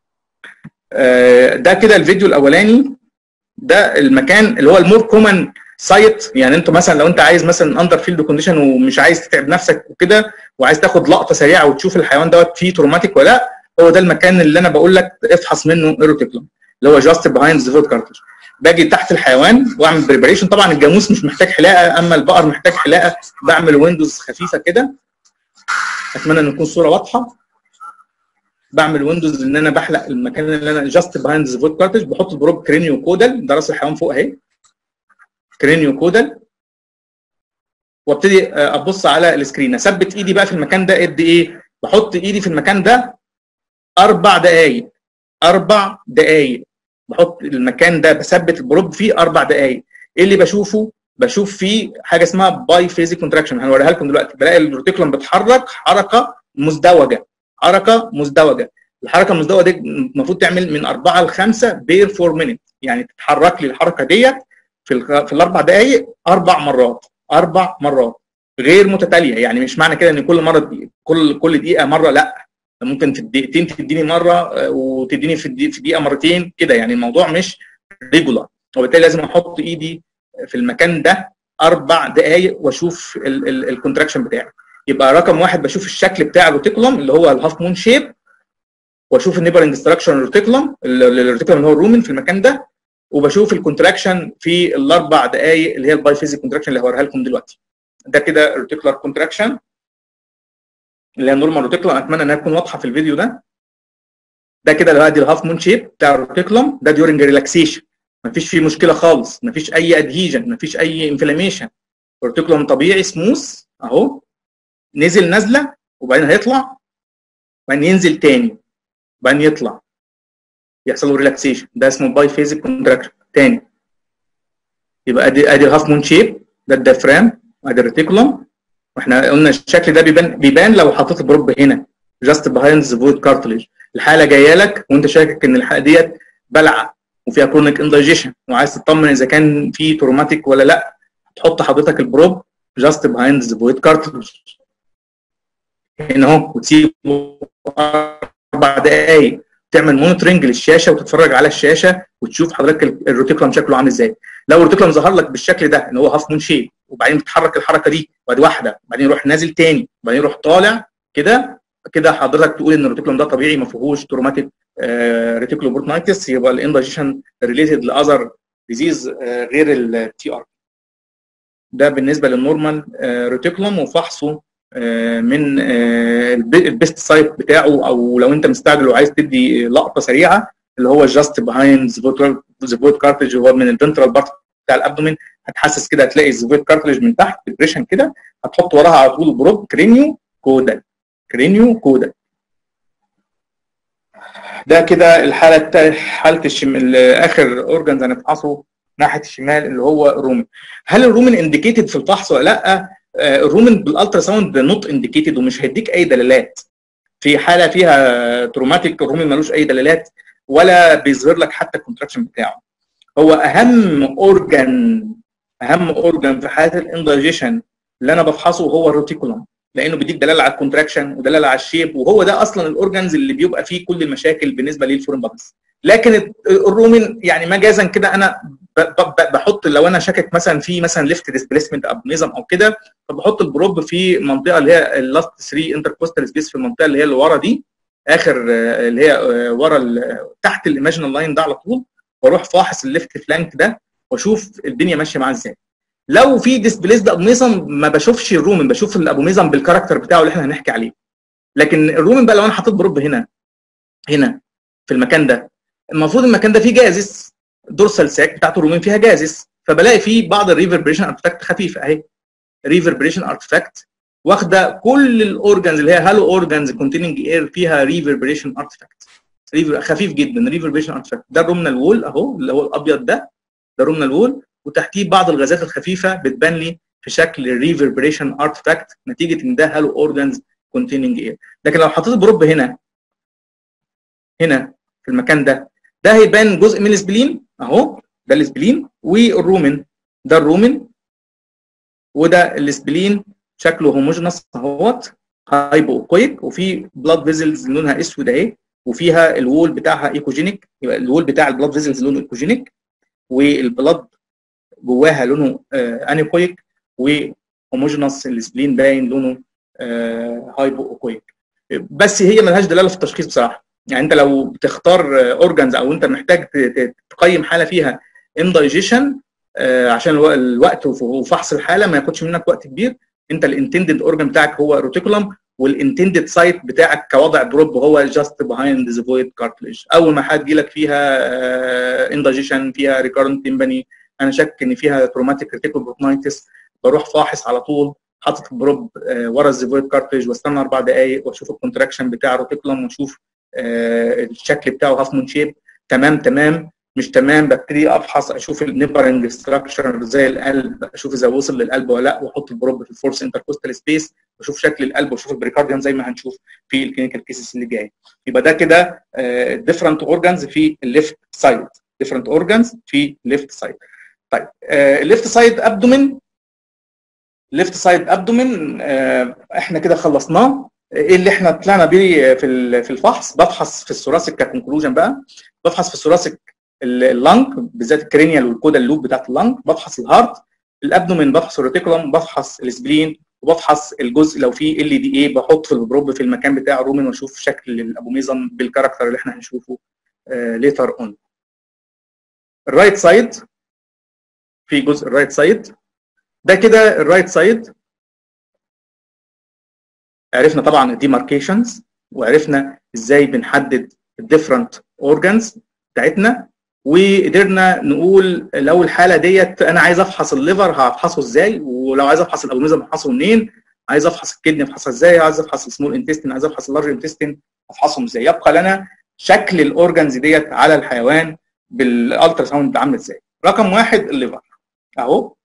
ده كده الفيديو الاولاني ده المكان اللي هو المور كومن سايت يعني انت مثلا لو انت عايز مثلا اندر فيلد كونديشن ومش عايز تتعب نفسك وكده وعايز تاخد لقطه سريعه وتشوف الحيوان دوت فيه تروماتيك ولا لا هو ده المكان اللي انا بقول لك افحص منه الروتيكولم اللي هو جاست بيهايند ذا فوت كارتج باجي تحت الحيوان واعمل بريبريشن طبعا الجاموس مش محتاج حلاقه اما البقر محتاج حلاقه بعمل ويندوز خفيفه كده اتمنى ان تكون الصوره واضحه بعمل ويندوز ان انا بحلق المكان اللي انا جاست بيهايند ذا فوت كارتج بحط البروب كرينيو كودال ده راس الحيوان فوق اهي كرينيو كودال وابتدي ابص على السكرين اثبت ايدي بقى في المكان ده قد ايه بحط ايدي في المكان ده اربع دقائق اربع دقائق بحط المكان ده بثبت البروب فيه اربع دقائق ايه اللي بشوفه بشوف فيه حاجه اسمها باي فيزيك كونتراكشن هنوريها لكم دلوقتي بلاقي الروتيكولم بيتحرك حركه مزدوجه حركه مزدوجه الحركه المزدوجه دي المفروض تعمل من 4 ل 5 بير 4 مينيت يعني تتحرك لي الحركه ديت في في الاربع دقائق اربع مرات اربع مرات غير متتاليه يعني مش معنى كده ان كل مره دي كل كل دقيقه مره لا ممكن في الدقيقتين تديني مره وتديني في دقيقه مرتين كده يعني الموضوع مش ريجولار وبالتالي لازم احط ايدي في المكان ده اربع دقائق واشوف الكونتراكشن بتاعي يبقى رقم واحد بشوف الشكل بتاع الروتيكولم اللي هو الهاف مون شيب واشوف النيبرنج ستراكشر الروتيكولم الروتيكولم اللي هو الرومن في المكان ده وبشوف الكونتراكشن في الاربع دقائق اللي هي الباي فيزيك كونتراكشن اللي هوريها لكم دلوقتي ده كده الروتيكولار كونتراكشن اللي هي نورمال روتيكولم اتمنى انها تكون واضحه في الفيديو ده ده كده اللي هو دي الهاف مون شيب بتاع الروتيكولم ده ديورنج ريلاكسيشن مفيش فيه مشكله خالص مفيش اي ادهيجن مفيش اي انفلاميشن الروتيكولم طبيعي سموث اهو نزل نزله وبعدين هيطلع وبعدين ينزل تاني وبعدين يطلع يحصل له ريلاكسيشن ده اسمه باي فيزيك كونتراكشن تاني يبقى ادي ادي الهاف مون شيب ده الديافرام وادي الريتيكولم واحنا قلنا الشكل ده بيبان بيبان لو حطيت البروب هنا جاست بيهايند ذا فويد كارتلج الحاله جايه لك وانت شاكك ان الحاله ديت بلعه وفيها كرونيك اندايجيشن وعايز تطمن اذا كان في تروماتيك ولا لا تحط حضرتك البروب جاست بيهايند ذا فويد كارتلج هنا اهو وتسيبه اربع دقائق تعمل مونيتورنج للشاشه وتتفرج على الشاشه وتشوف حضرتك الروتيكولم شكله عامل ازاي لو الروتيكولم ظهر لك بالشكل ده ان هو هاف مون شيب وبعدين بتتحرك الحركه دي وادي واحده وبعدين يروح نازل تاني وبعدين يروح طالع كده كده حضرتك تقول ان الروتيكولم ده طبيعي ما فيهوش تروماتيك ريتيكولو بورتنايتس يبقى الاندايجيشن ريليتد لاذر ديزيز غير التي ار ده بالنسبه للنورمال ريتيكولم وفحصه من البيست سايت بتاعه او لو انت مستعجل وعايز تدي لقطه سريعه اللي هو جاست بيهايند ذا فويد كارتج هو من الفنترال بارت بتاع الابدومين هتحسس كده هتلاقي الفويد كارتج من تحت ديبريشن كده هتحط وراها على طول بروب كرينيو كودال كرينيو كودال ده كده الحاله حاله الشم... اخر اورجنز هنفحصه ناحيه الشمال اللي هو الرومن هل الرومن انديكيتد في الفحص ولا لا الرومن بالالترا ساوند نوت انديكيتد ومش هيديك اي دلالات في حاله فيها تروماتيك الرومين ملوش اي دلالات ولا بيظهر لك حتى الكونتراكشن بتاعه هو اهم اورجان اهم اورجان في حاله الاندايجيشن اللي انا بفحصه هو الروتيكولوم لانه بيديك دلاله على الكونتراكشن ودلاله على الشيب وهو ده اصلا الاورجانز اللي بيبقى فيه كل المشاكل بالنسبه للفورين بادز لكن الرومين يعني مجازا كده انا بحط لو انا شاكك مثلا في مثلا ليفت ديسبيسمنت ابنيزم او كده فبحط البروب في المنطقه اللي هي اللاست 3 انتركوستال سبيس في المنطقه اللي هي اللي ورا دي اخر اللي هي ورا تحت الايماجينال لاين ده على طول واروح فاحص الليفت فلانك ده واشوف الدنيا ماشيه معاه ازاي لو في ديسبليسد ابوميزم ما بشوفش الرومن بشوف الابوميزم بالكاركتر بتاعه اللي احنا هنحكي عليه لكن الرومن بقى لو انا حطيت بروب هنا هنا في المكان ده المفروض المكان ده فيه جازس دورسال ساك بتاعته الرومين فيها جازس فبلاقي فيه بعض الريفربريشن ارتفاكت خفيفه اهي ريفربريشن ارتفاكت واخده كل الاورجنز اللي هي هالو اورجنز كونتيننج اير فيها ريفربريشن ارتفاكت خفيف جدا ريفربريشن ارتفاكت ده الرومنال وول اهو اللي هو الابيض ده ده رومنال وول وتحتيه بعض الغازات الخفيفه بتبان لي في شكل ريفربريشن ارتفاكت نتيجه ان ده هالو اورجنز كونتيننج اير لكن لو حطيت بروب هنا هنا في المكان ده ده هيبان جزء من السبلين اهو ده السبلين والرومن ده الرومن وده السبلين شكله هوموجينس اهوت هايبوكويك وفي بلاد فيزلز لونها اسود اهي وفيها الوول بتاعها ايكوجينيك يبقى الوول بتاع البلاد فيزلز لونه ايكوجينيك والبلاد جواها لونه آه انيكويك وهوموجينس السبلين باين لونه آه هايبوكويك بس هي ملهاش دلاله في التشخيص بصراحه يعني انت لو بتختار اورجانز او انت محتاج تقيم حاله فيها اندايجيشن آه عشان الوقت وفحص الحاله ما ياخدش منك وقت كبير انت الانتندد اورجان بتاعك هو روتيكولم والانتندد سايت بتاعك كوضع دروب هو جاست بيهايند ذا فويد كارتليج اول ما هتجي لك فيها اندايجيشن فيها ريكارنت تمباني انا شاك ان فيها تروماتيك ريتيكول بروتنايتس بروح فاحص على طول حاطط البروب ورا الزيفويد كارتليج واستنى اربع دقائق واشوف الكونتراكشن بتاع الروتيكولم واشوف الشكل بتاعه هاف مون شيب تمام تمام مش تمام ببتدي ابحث اشوف النيبرنج ستراكشر زي القلب اشوف اذا وصل للقلب ولا لا واحط البروب في الفورس انتركوستال سبيس واشوف شكل القلب واشوف البريكارديوم زي ما هنشوف في الكلينيكال كيسز اللي جايه يبقى ده كده ديفرنت اورجانز في الليفت سايد ديفرنت اورجانز في ليفت سايد طيب الليفت سايد ابدومين ليفت سايد ابدومين احنا كده خلصناه ايه اللي احنا طلعنا بيه في في الفحص بفحص في الثوراسيك ككونكلوجن بقى بفحص في الثوراسيك اللنج بالذات الكرينيال والكودا اللوب بتاعت اللنج بفحص الهارت الابدومين بفحص الريتيكولوم بفحص السبلين وبفحص الجزء لو في ال دي اي بحط في البروب في المكان بتاع الرومن واشوف شكل الابوميزم بالكاركتر اللي احنا هنشوفه ليتر اون الرايت سايد في جزء الرايت سايد ده كده الرايت سايد عرفنا طبعا الديماركيشنز وعرفنا ازاي بنحدد الديفرنت اورجانز بتاعتنا وقدرنا نقول لو الحاله ديت انا عايز افحص الليفر هفحصه ازاي ولو عايز افحص الابوميزم هفحصه منين عايز افحص الكدني افحصها ازاي عايز افحص السمول انتستين عايز افحص اللارج انتستين افحصهم ازاي يبقى لنا شكل الاورجانز ديت على الحيوان بالالترا ساوند عامل ازاي رقم واحد الليفر اهو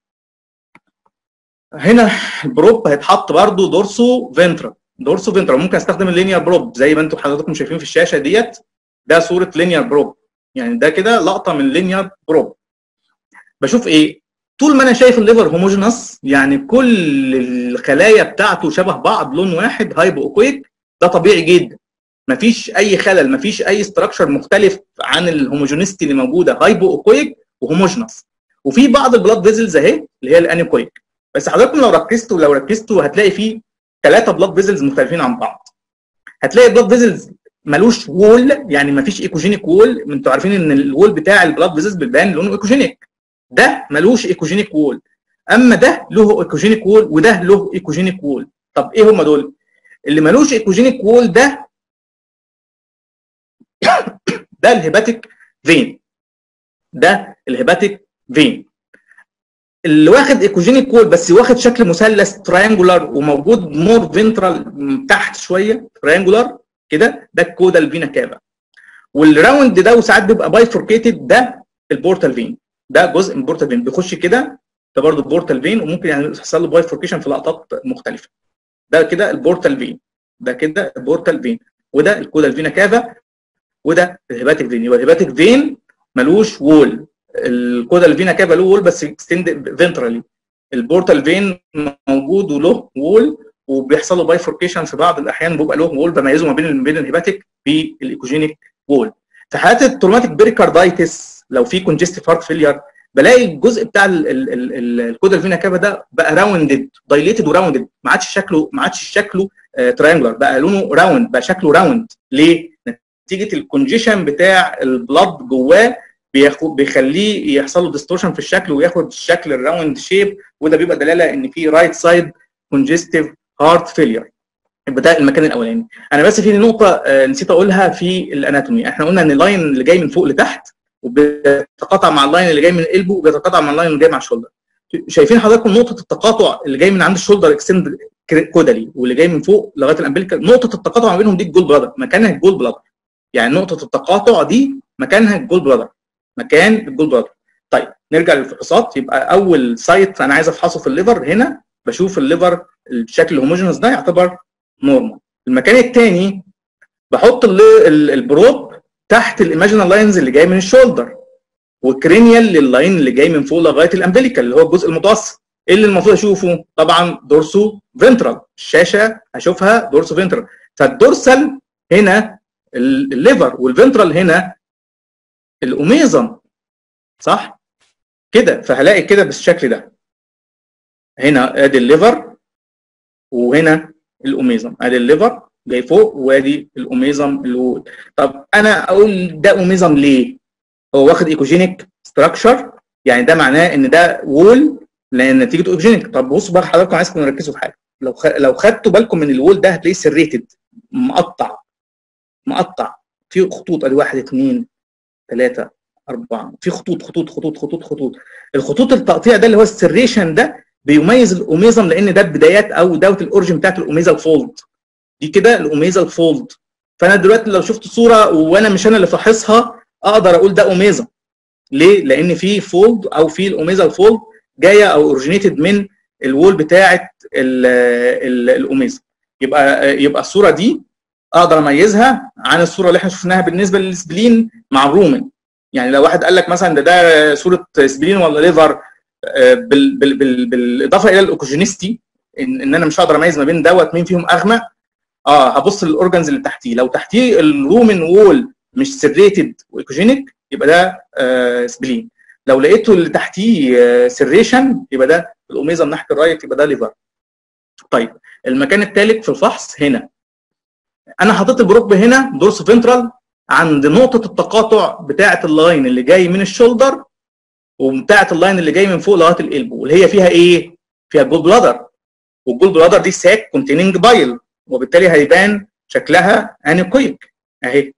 هنا البروب هيتحط برده دورسو فينترا دورسو فينترا ممكن استخدم اللينير بروب زي ما انتم حضراتكم شايفين في الشاشه ديت ده صوره لينير بروب يعني ده كده لقطه من لينير بروب بشوف ايه طول ما انا شايف الليفر هوموجينس يعني كل الخلايا بتاعته شبه بعض لون واحد هايبو اوكويك ده طبيعي جدا مفيش اي خلل مفيش اي استراكشر مختلف عن الهوموجينيستي اللي موجوده هايبو اوكويك وهوموجينس وفي بعض البلاد فيزلز اهي اللي هي الانيكويك بس حضراتكم لو ركزتوا لو ركزتوا هتلاقي فيه ثلاثه بلاد فيزلز مختلفين عن بعض هتلاقي بلاد فيزلز ملوش وول يعني مفيش ايكوجينيك وول انتوا عارفين ان الوول بتاع البلاد فيزلز بتبان لونه ايكوجينيك ده ملوش ايكوجينيك وول اما ده له ايكوجينيك وول وده له ايكوجينيك وول طب ايه هم دول اللي ملوش ايكوجينيك وول ده ده الهيباتيك فين ده الهيباتيك فين اللي واخد ايكوجينيك وول بس واخد شكل مثلث تريانجولار وموجود مور فينترال تحت شويه تريانجولار كده ده الكودا الفينا كافا والراوند ده وساعات بيبقى بايفوركيتد ده البورتال فين ده جزء من البورتال فين بيخش كده ده برضه البورتال فين وممكن يعني يحصل له بايفوركيشن في لقطات مختلفه ده كده البورتال فين ده كده بورتال فين وده الكودا فينا كافا وده الهيباتيك فين يبقى الهيباتيك فين ملوش وول الكودا الفينا كافا له وول بس اكستند فنترالي البورتال فين موجود وله وول وبيحصل له بايفوركيشن في بعض الاحيان بيبقى له وول بميزه ما بين بين الهيباتيك بالايكوجينيك وول في حالات التروماتيك بيريكاردايتس لو في كونجستيف هارت فيلير بلاقي الجزء بتاع الكودا الفينا كافا ده بقى راوندد دايليتد وراوندد ما عادش شكله ما عادش شكله تريانجلر بقى لونه راوند بقى شكله راوند ليه؟ نتيجه الكونجيشن بتاع البلاد جواه بياخد بيخليه يحصل له ديستورشن في الشكل وياخد الشكل الراوند شيب وده بيبقى دلاله ان في رايت سايد كونجستيف هارت فيلير يبقى ده المكان الاولاني انا بس في نقطه آه نسيت اقولها في الاناتومي احنا قلنا ان اللاين اللي جاي من فوق لتحت وبيتقاطع مع اللاين اللي جاي من القلب وبيتقاطع مع اللاين اللي جاي مع الشولدر شايفين حضراتكم نقطه التقاطع اللي جاي من عند الشولدر اكستند كودالي واللي جاي من فوق لغايه الامبليكا نقطه التقاطع ما بينهم دي الجول بلادر مكانها الجول بلادر يعني نقطه التقاطع دي مكانها الجول بلادر مكان الجول بلادر طيب نرجع للفحوصات يبقى اول سايت انا عايز افحصه في الليفر هنا بشوف الليفر الشكل الهوموجينوس ده يعتبر نورمال المكان الثاني بحط البروب تحت الايماجينال لاينز اللي جاي من الشولدر وكرينيال لللاين اللي جاي من فوق لغايه الامبليكال اللي هو الجزء المتوسط ايه اللي المفروض اشوفه طبعا دورسو فنترال الشاشه هشوفها دورسو فنترال فالدورسال هنا الليفر والفنترال هنا الاوميزم صح كده فهلاقي كده بالشكل ده هنا ادي الليفر وهنا الاوميزم ادي الليفر جاي فوق وادي الاوميزم اللي هو طب انا اقول ده اوميزم ليه هو واخد ايكوجينيك ستراكشر يعني ده معناه ان ده وول لان نتيجه اوكجينيك طب بصوا بقى حضراتكم عايزكم تركزوا في حاجه لو خ... لو خدتوا بالكم من الوول ده هتلاقيه سريتد مقطع مقطع في خطوط ادي واحد اثنين ثلاثه اربعه في خطوط خطوط خطوط خطوط خطوط الخطوط التقطيع ده اللي هو السريشن ده بيميز الاوميزم لان ده البدايات او دوت الاورجن بتاعت الاوميزا الفولد دي كده الاوميزا الفولد فانا دلوقتي لو شفت صوره وانا مش انا اللي فاحصها اقدر اقول ده اوميزا ليه؟ لان في فولد او في الاوميزا الفولد جايه او اوريجينيتد من الوول بتاعه الاوميزا يبقى يبقى الصوره دي اقدر اميزها عن الصوره اللي احنا شفناها بالنسبه للسبلين مع الرومن يعني لو واحد قال لك مثلا ده ده صوره سبلين ولا ليفر بال بال بال بالاضافه الى الاوكوجينيستي ان, ان انا مش هقدر اميز ما بين دوت مين فيهم اغمق اه هبص للاورجنز اللي تحتيه لو تحتيه الرومن وول مش سريتد وايكوجينيك يبقى ده آه سبلين لو لقيته اللي تحتيه آه سريشن يبقى ده الاوميزا من ناحيه الرايت يبقى ده ليفر طيب المكان الثالث في الفحص هنا انا حطيت البروب هنا دورس فنترال عند نقطه التقاطع بتاعه اللاين اللي جاي من الشولدر وبتاعه اللاين اللي جاي من فوق لغايه القلب واللي هي فيها ايه فيها جول بلادر والجول بلادر دي ساك كونتيننج بايل وبالتالي هيبان شكلها انيكويك اهي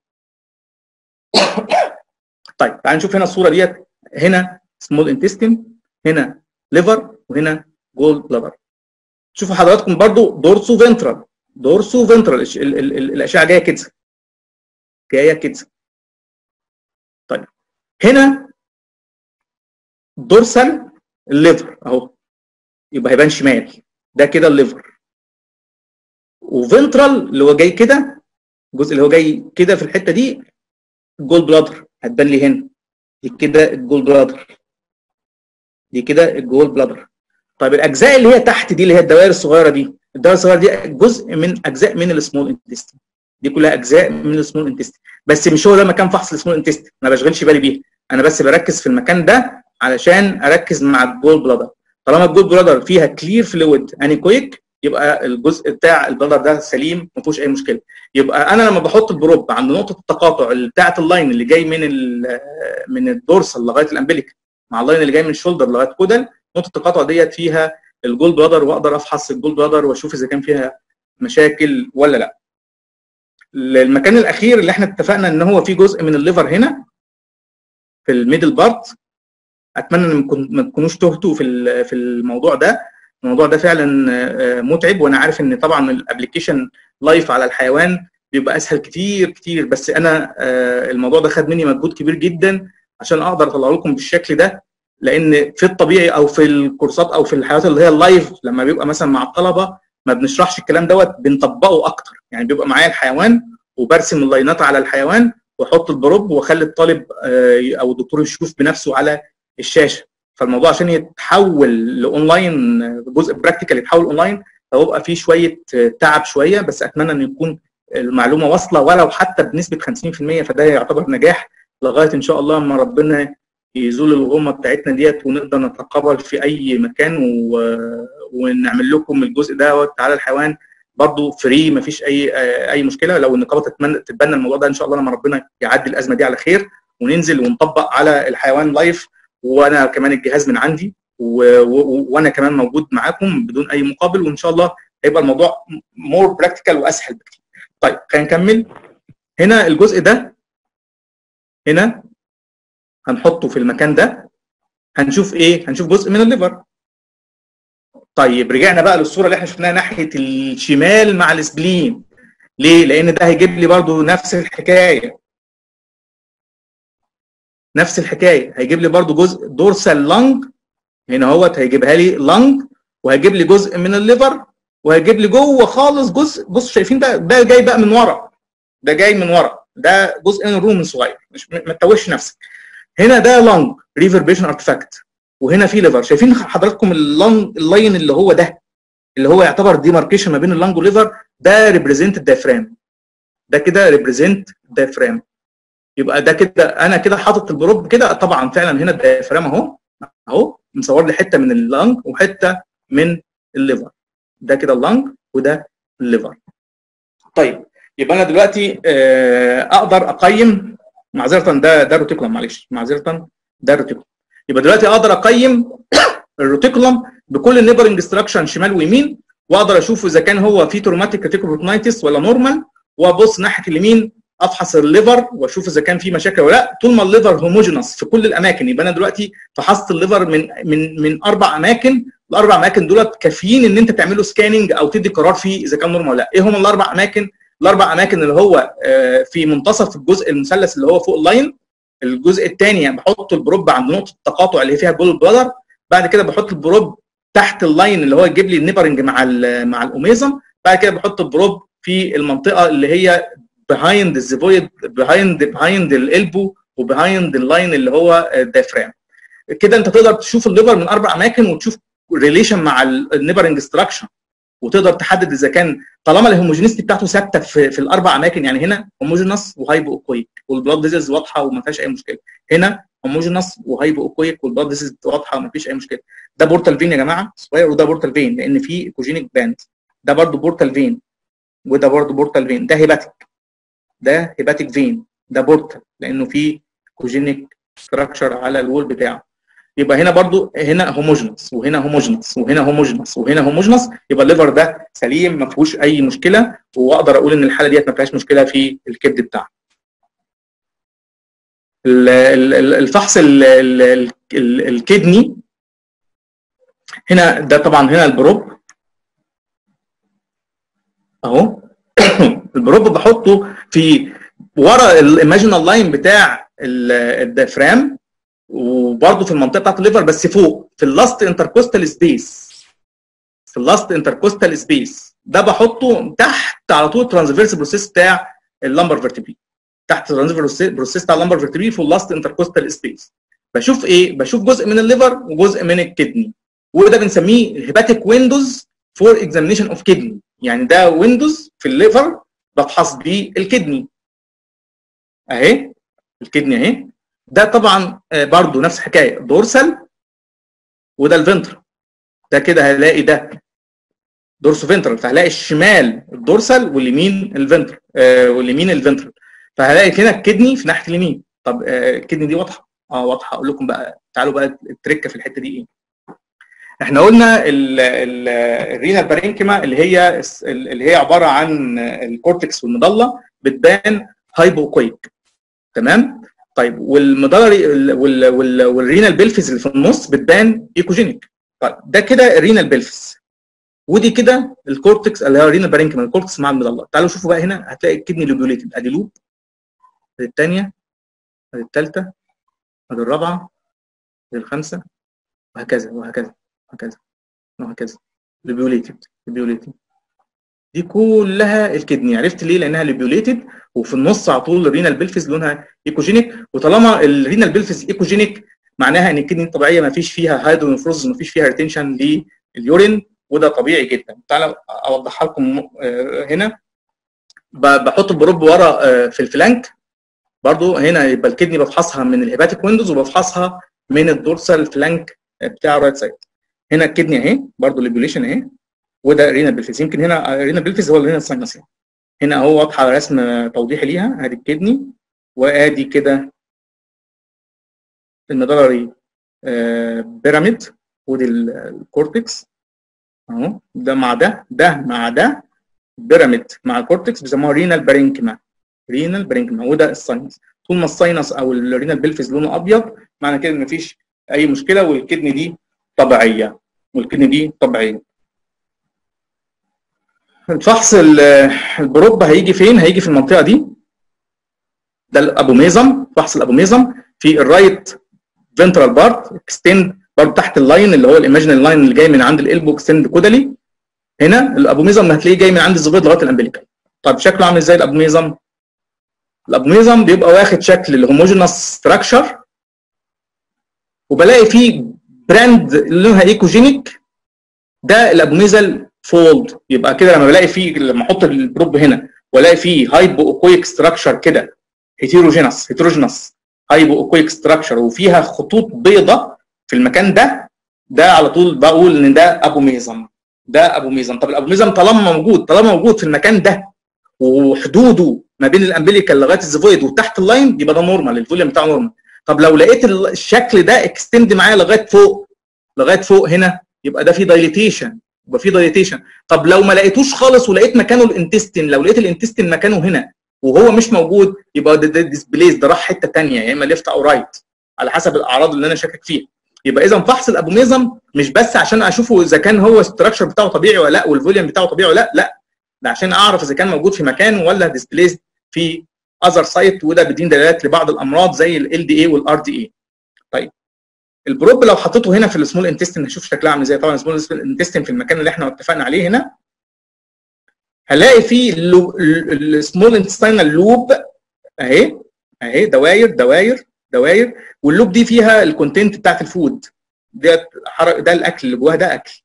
طيب تعال نشوف هنا الصوره ديت هنا سمول انتستين هنا ليفر وهنا جول بلادر شوفوا حضراتكم برضو دورسو فنترال دورسو فنترال الاشعه جايه كده جايه كده طيب هنا دورسال الليفر اهو يبقى هيبان شمال ده كده الليفر وفنترال اللي هو جاي كده الجزء اللي هو جاي كده في الحته دي الجول بلادر هتبان لي هنا دي كده الجول بلادر دي كده الجول بلادر طيب الاجزاء اللي هي تحت دي اللي هي الدوائر الصغيره دي الدوائر الصغيره دي جزء من اجزاء من السمول انتستين دي كلها اجزاء من السمول انتستين بس مش هو ده مكان فحص السمول انتستين ما بشغلش بالي بيها انا بس بركز في المكان ده علشان اركز مع الجول بلادر طالما الجول بلادر فيها كلير فلويد انيكويك يبقى الجزء بتاع البلادر ده سليم ما فيهوش اي مشكله يبقى انا لما بحط البروب عند نقطه التقاطع اللي بتاعه اللاين اللي جاي من من الدورسال لغايه الامبليك مع اللاين اللي جاي من الشولدر لغايه كودل نقطه التقاطع ديت فيها الجول بلادر واقدر افحص الجول بلادر واشوف اذا كان فيها مشاكل ولا لا المكان الاخير اللي احنا اتفقنا ان هو فيه جزء من الليفر هنا في الميدل بارت اتمنى ان ما تكونوش تهتوا في في الموضوع ده الموضوع ده فعلا متعب وانا عارف ان طبعا الابلكيشن لايف على الحيوان بيبقى اسهل كتير كتير بس انا الموضوع ده خد مني مجهود كبير جدا عشان اقدر اطلع لكم بالشكل ده لان في الطبيعي او في الكورسات او في الحيوانات اللي هي اللايف لما بيبقى مثلا مع الطلبه ما بنشرحش الكلام دوت بنطبقه اكتر يعني بيبقى معايا الحيوان وبرسم اللاينات على الحيوان واحط البروب واخلي الطالب او الدكتور يشوف بنفسه على الشاشه فالموضوع عشان يتحول لاونلاين جزء براكتيكال يتحول اونلاين فبيبقى فيه شويه تعب شويه بس اتمنى ان يكون المعلومه واصله ولو حتى بنسبه 50% فده يعتبر نجاح لغايه ان شاء الله ما ربنا يزول الغمه بتاعتنا ديت ونقدر نتقابل في اي مكان و... ونعمل لكم الجزء دوت على الحيوان برضه فري مفيش اي اي مشكله لو النقابه تتمنى تتبنى الموضوع ده ان شاء الله لما ربنا يعدي الازمه دي على خير وننزل ونطبق على الحيوان لايف وانا كمان الجهاز من عندي و... و... وانا كمان موجود معاكم بدون اي مقابل وان شاء الله هيبقى الموضوع مور براكتيكال واسهل بكتير. طيب خلينا نكمل هنا الجزء ده هنا هنحطه في المكان ده هنشوف ايه؟ هنشوف جزء من الليفر. طيب رجعنا بقى للصوره اللي احنا شفناها ناحيه الشمال مع السبلين. ليه؟ لان ده هيجيب لي برضو نفس الحكايه. نفس الحكايه هيجيب لي برضو جزء دورسال لانج هنا اهوت هيجيبها لي لانج وهيجيب لي جزء من الليفر وهيجيب لي جوه خالص جزء بص شايفين ده ده جاي بقى من ورا ده جاي من ورا ده جزء من الروم صغير مش ما تتوهش نفسك هنا ده لانج ريفربيشن ارتفاكت وهنا في ليفر شايفين حضراتكم اللانج اللاين اللي هو ده اللي هو يعتبر ديماركيشن ما بين اللانج والليفر ده ريبريزنت الدايفرام ده كده ريبريزنت الدايفرام يبقى ده كده انا كده حاطط البروب كده طبعا فعلا هنا الدايفرام اهو اهو مصور لي حته من اللانج وحته من الليفر ده كده اللانج وده الليفر طيب يبقى انا دلوقتي اقدر اقيم معذره ده ده روتيكولم معلش معذره ده روتيكولم يبقى دلوقتي اقدر اقيم الروتيكولم بكل النيبرنج ستراكشن شمال ويمين واقدر اشوف اذا كان هو في تروماتيك ريتيكولوبروتونايتس ولا نورمال وابص ناحيه اليمين افحص الليفر واشوف اذا كان في مشاكل ولا لا طول ما الليفر هوموجينس في كل الاماكن يبقى انا دلوقتي فحصت الليفر من من من اربع اماكن الاربع اماكن دولت كافيين ان انت تعمله سكاننج او تدي قرار فيه اذا كان نورمال ولا لا ايه هم الاربع اماكن الاربع اماكن اللي هو في منتصف الجزء المثلث اللي هو فوق اللاين الجزء الثاني بحط البروب عند نقطه التقاطع اللي فيها جول بلادر بعد كده بحط البروب تحت اللاين اللي هو يجيب لي النيبرنج مع مع الاوميزم بعد كده بحط البروب في المنطقه اللي هي behind الزيفويد behind behind الالبو وبيهايند اللاين اللي هو الديافرام كده انت تقدر تشوف الليفر من اربع اماكن وتشوف ريليشن مع النيبرنج ستراكشر وتقدر تحدد اذا كان طالما الهوموجينيستي بتاعته ثابته في, في الاربع اماكن يعني هنا هوموجينس وهايبو اوكويك والبلاد ديزيز واضحه وما فيهاش اي مشكله هنا هوموجينس وهايبو اوكويك والبلاد ديزيز واضحه وما فيش اي مشكله ده بورتال فين يا جماعه صغير وده بورتال فين لان في ايكوجينيك باند ده برضو بورتال فين وده برضو بورتال فين ده هيباتيك ده هيباتيك فين ده بورتال لانه في كوجينيك ستراكشر على الوول بتاعه يبقى هنا برضو هنا هوموجينس وهنا هوموجينس وهنا هوموجينس وهنا هوموجينس يبقى الليفر ده سليم ما فيهوش اي مشكله واقدر اقول ان الحاله ديت ما فيهاش مشكله في الكبد بتاعها. الفحص الكدني هنا ده طبعا هنا البروب اهو البروب بحطه في ورا الايماجينال لاين بتاع الديافرام وبرده في المنطقه بتاعت الليفر بس فوق في اللاست انتركوستال سبيس في اللاست انتركوستال سبيس ده بحطه تحت على طول الترانسفيرس بروسيس بتاع اللمبر فيرتبري تحت الترانسفيرس بروسيس بتاع اللمبر فيرتبري في اللاست انتركوستال سبيس بشوف ايه بشوف جزء من الليفر وجزء من الكدني وده بنسميه هيباتيك ويندوز فور اكزامينشن اوف كدني يعني ده ويندوز في الليفر بفحص بيه الكدني اهي الكدني اهي ده طبعا برضو نفس الحكايه دورسال وده الفنتر ده كده هلاقي ده دورسو فنترال فهلاقي الشمال الدورسال واليمين الفنتر آه واليمين الفنترال فهلاقي هنا الكدني في ناحيه اليمين طب آه الكدني دي واضحه اه واضحه اقول لكم بقى تعالوا بقى التركه في الحته دي ايه احنا قلنا الرينال بارينكيما اللي هي اللي هي عباره عن الكورتكس والمضله بتبان هايبوكويك تمام طيب والمداري وال وال والرينال بيلفز اللي في النص بتبان ايكوجينيك طيب ده كده الرينال بيلفز ودي كده الكورتكس اللي هو الرينال بارينكيما الكورتكس مع المضله تعالوا شوفوا بقى هنا هتلاقي الكدني لوبيوليتد ادي لوب ادي الثانيه ادي الثالثه ادي الرابعه ادي الخامسه وهكذا وهكذا وهكذا وهكذا لوبيوليتد لوبيوليتد دي كلها الكدني عرفت ليه لانها ليبيوليتد وفي النص على طول الرينال بلفز لونها ايكوجينيك وطالما الرينال بلفز ايكوجينيك معناها ان الكدني الطبيعيه ما فيش فيها هايدرونفروز ما فيش فيها ريتنشن لليورين وده طبيعي جدا تعالى اوضحها لكم هنا بحط البروب ورا في الفلانك برضو هنا يبقى الكدني بفحصها من الهيباتيك ويندوز وبفحصها من الدورسال فلانك بتاع الرايت سايد هنا الكدني اهي برضو الليبوليشن اهي وده رينال بلفز يمكن هنا رينال بلفز هو الرينال ساينس هنا اهو واضحه رسم توضيحي ليها ادي الكدني وادي كده المدلري بيراميد ودي الكورتكس اهو ده مع ده ده مع ده بيراميد مع الكورتكس بيسموها رينال بارينكما رينال بارينكما وده الساينس طول ما الساينس او الرينال بلفز لونه ابيض معنى كده ان مفيش اي مشكله والكدني دي طبيعيه والكدني دي طبيعيه الفحص البروب هيجي فين هيجي في المنطقه دي ده الابوميزم فحص الابوميزم في الرايت فنترال بارت اكستند برضه تحت اللاين اللي هو الايماجينال لاين اللي جاي من عند الالبو اكستند كودالي هنا الابوميزم هتلاقيه جاي من عند الزبيط لغايه الامبليكال طيب شكله عامل ازاي الابوميزم الابوميزم بيبقى واخد شكل الهوموجينوس ستراكشر وبلاقي فيه براند لونها ايكوجينيك ده الابوميزال فولد يبقى كده لما بلاقي فيه لما احط البروب هنا والاقي فيه هايبو اوكويك ستراكشر كده هيتيروجينس هيتروجينس هايبو اوكويك ستراكشر وفيها خطوط بيضة في المكان ده ده على طول بقول ان ده ابوميزم ده ابوميزم طب الابوميزم طالما موجود طالما موجود في المكان ده وحدوده ما بين الامبليكال لغايه الزفويد وتحت اللاين يبقى ده نورمال الفوليوم بتاعه نورمال طب لو لقيت الشكل ده اكستند معايا لغايه فوق لغايه فوق هنا يبقى ده فيه دايليتيشن يبقى فيه دايليتيشن طب لو ما لقيتوش خالص ولقيت مكانه الانتستين لو لقيت الانتستين مكانه هنا وهو مش موجود يبقى ده, ده ديسبليس ده راح حته ثانيه يا اما ليفت او رايت على حسب الاعراض اللي انا شاكك فيها يبقى اذا فحص الابوميزم مش بس عشان اشوفه اذا كان هو الستراكشر بتاعه طبيعي ولا لا والفوليوم بتاعه طبيعي ولا لا لا ده عشان اعرف اذا كان موجود في مكان ولا ديسبليس في اذر سايت وده بيدين دلالات لبعض الامراض زي ال دي اي والار دي اي طيب البروب لو حطيته هنا في السمول انتستين هشوف شكلها عامل ازاي طبعا السمول انتستين في المكان اللي احنا اتفقنا عليه هنا هلاقي فيه السمول انتستينال لوب اهي اهي دواير دواير دواير واللوب دي فيها الكونتنت بتاعت الفود ده ده الاكل اللي جواها ده اكل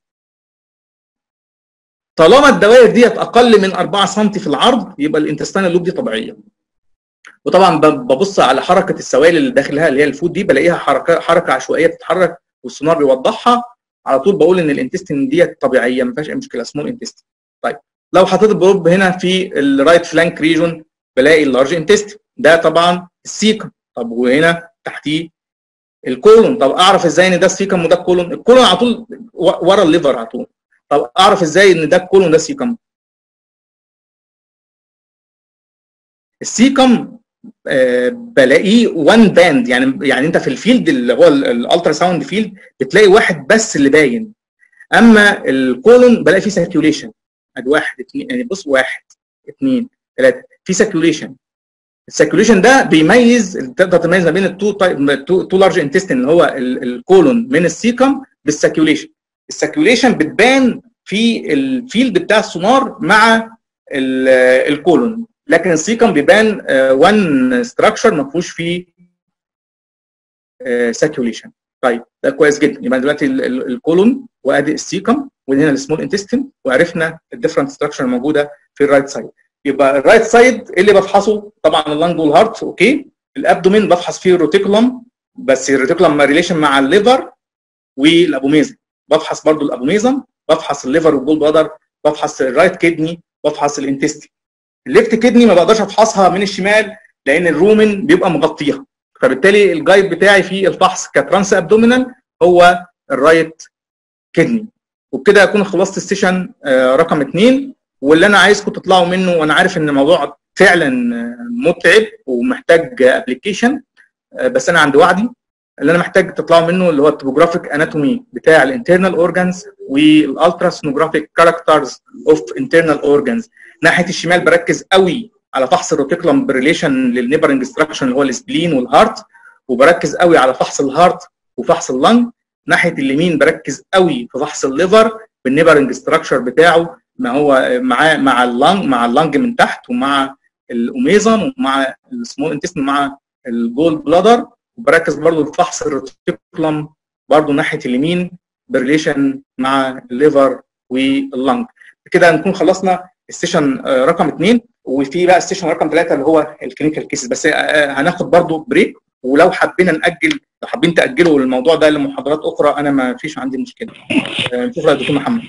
طالما الدوائر ديت اقل من 4 سم في العرض يبقى الانتستينال لوب دي طبيعيه وطبعا ببص على حركه السوائل اللي داخلها اللي هي الفود دي بلاقيها حركه حركه عشوائيه بتتحرك والسونار بيوضحها على طول بقول ان الانتستين ديت طبيعيه ما فيهاش اي مشكله سمول انتستين طيب لو حطيت البروب هنا في الرايت فلانك ريجون بلاقي اللارج انتستين ده طبعا السيكم طب وهنا تحتيه الكولون طب اعرف ازاي ان ده السيكم وده الكولون الكولون على طول ورا الليفر على طول طب اعرف ازاي ان ده الكولون ده السيكم السيكم آه بلاقيه وان باند يعني يعني انت في الفيلد اللي هو الالترا ساوند فيلد بتلاقي واحد بس اللي باين اما الكولون بلاقي فيه سيركيوليشن ادي واحد اثنين يعني بص واحد اثنين ثلاثه في سيركيوليشن السيركيوليشن ده بيميز تقدر تميز ما بين التو تو لارج انتستين اللي هو الكولون من السيكم بالسيركيوليشن السيركيوليشن بتبان في الفيلد بتاع السونار مع الكولون لكن السيكم بيبان وان ستراكشر ما فيهوش فيه سيركيوليشن طيب ده كويس جدا يبقى دلوقتي الكولون وادي السيكم وهنا السمول انتستين وعرفنا الديفرنت ستراكشر الموجوده في الرايت سايد يبقى الرايت سايد ايه اللي بفحصه طبعا اللنج والهارت اوكي الابدومين بفحص فيه الروتيكولم بس الروتيكولم ريليشن مع الليفر والابوميزم بفحص برضو الابوميزم بفحص الليفر والجول بلادر بفحص الرايت كدني بفحص الانتستين الليفت كدني ما بقدرش افحصها من الشمال لان الرومن بيبقى مغطيها فبالتالي الجايد بتاعي في الفحص كترانس ابدومينال هو الرايت كدني وبكده اكون خلصت السيشن رقم اثنين واللي انا عايزكم تطلعوا منه وانا عارف ان الموضوع فعلا متعب ومحتاج ابلكيشن بس انا عندي وعدي اللي انا محتاج تطلعوا منه اللي هو التوبوجرافيك اناتومي بتاع الانترنال اورجانز والالترا سونوجرافيك كاركترز اوف انترنال اورجانز ناحيه الشمال بركز قوي على فحص الروتيكولم بريليشن للنيبرنج ستراكشن اللي هو السبلين والهارت وبركز قوي على فحص الهارت وفحص اللنج ناحيه اليمين بركز قوي في فحص الليفر بالنيبرنج ستراكشر بتاعه ما هو مع مع اللنج مع اللنج من تحت ومع الاوميزون ومع السمول انتستين ومع الجول بلادر وبركز برضو في فحص الريتيكولم برضو ناحيه اليمين بريليشن مع الليفر واللنج كده نكون خلصنا السيشن رقم اثنين وفي بقى السيشن رقم ثلاثه اللي هو الكلينيكال كيسز بس هناخد برضو بريك ولو حبينا ناجل لو حابين تاجلوا الموضوع ده لمحاضرات اخرى انا ما فيش عندي مشكله نشوف يا دكتور محمد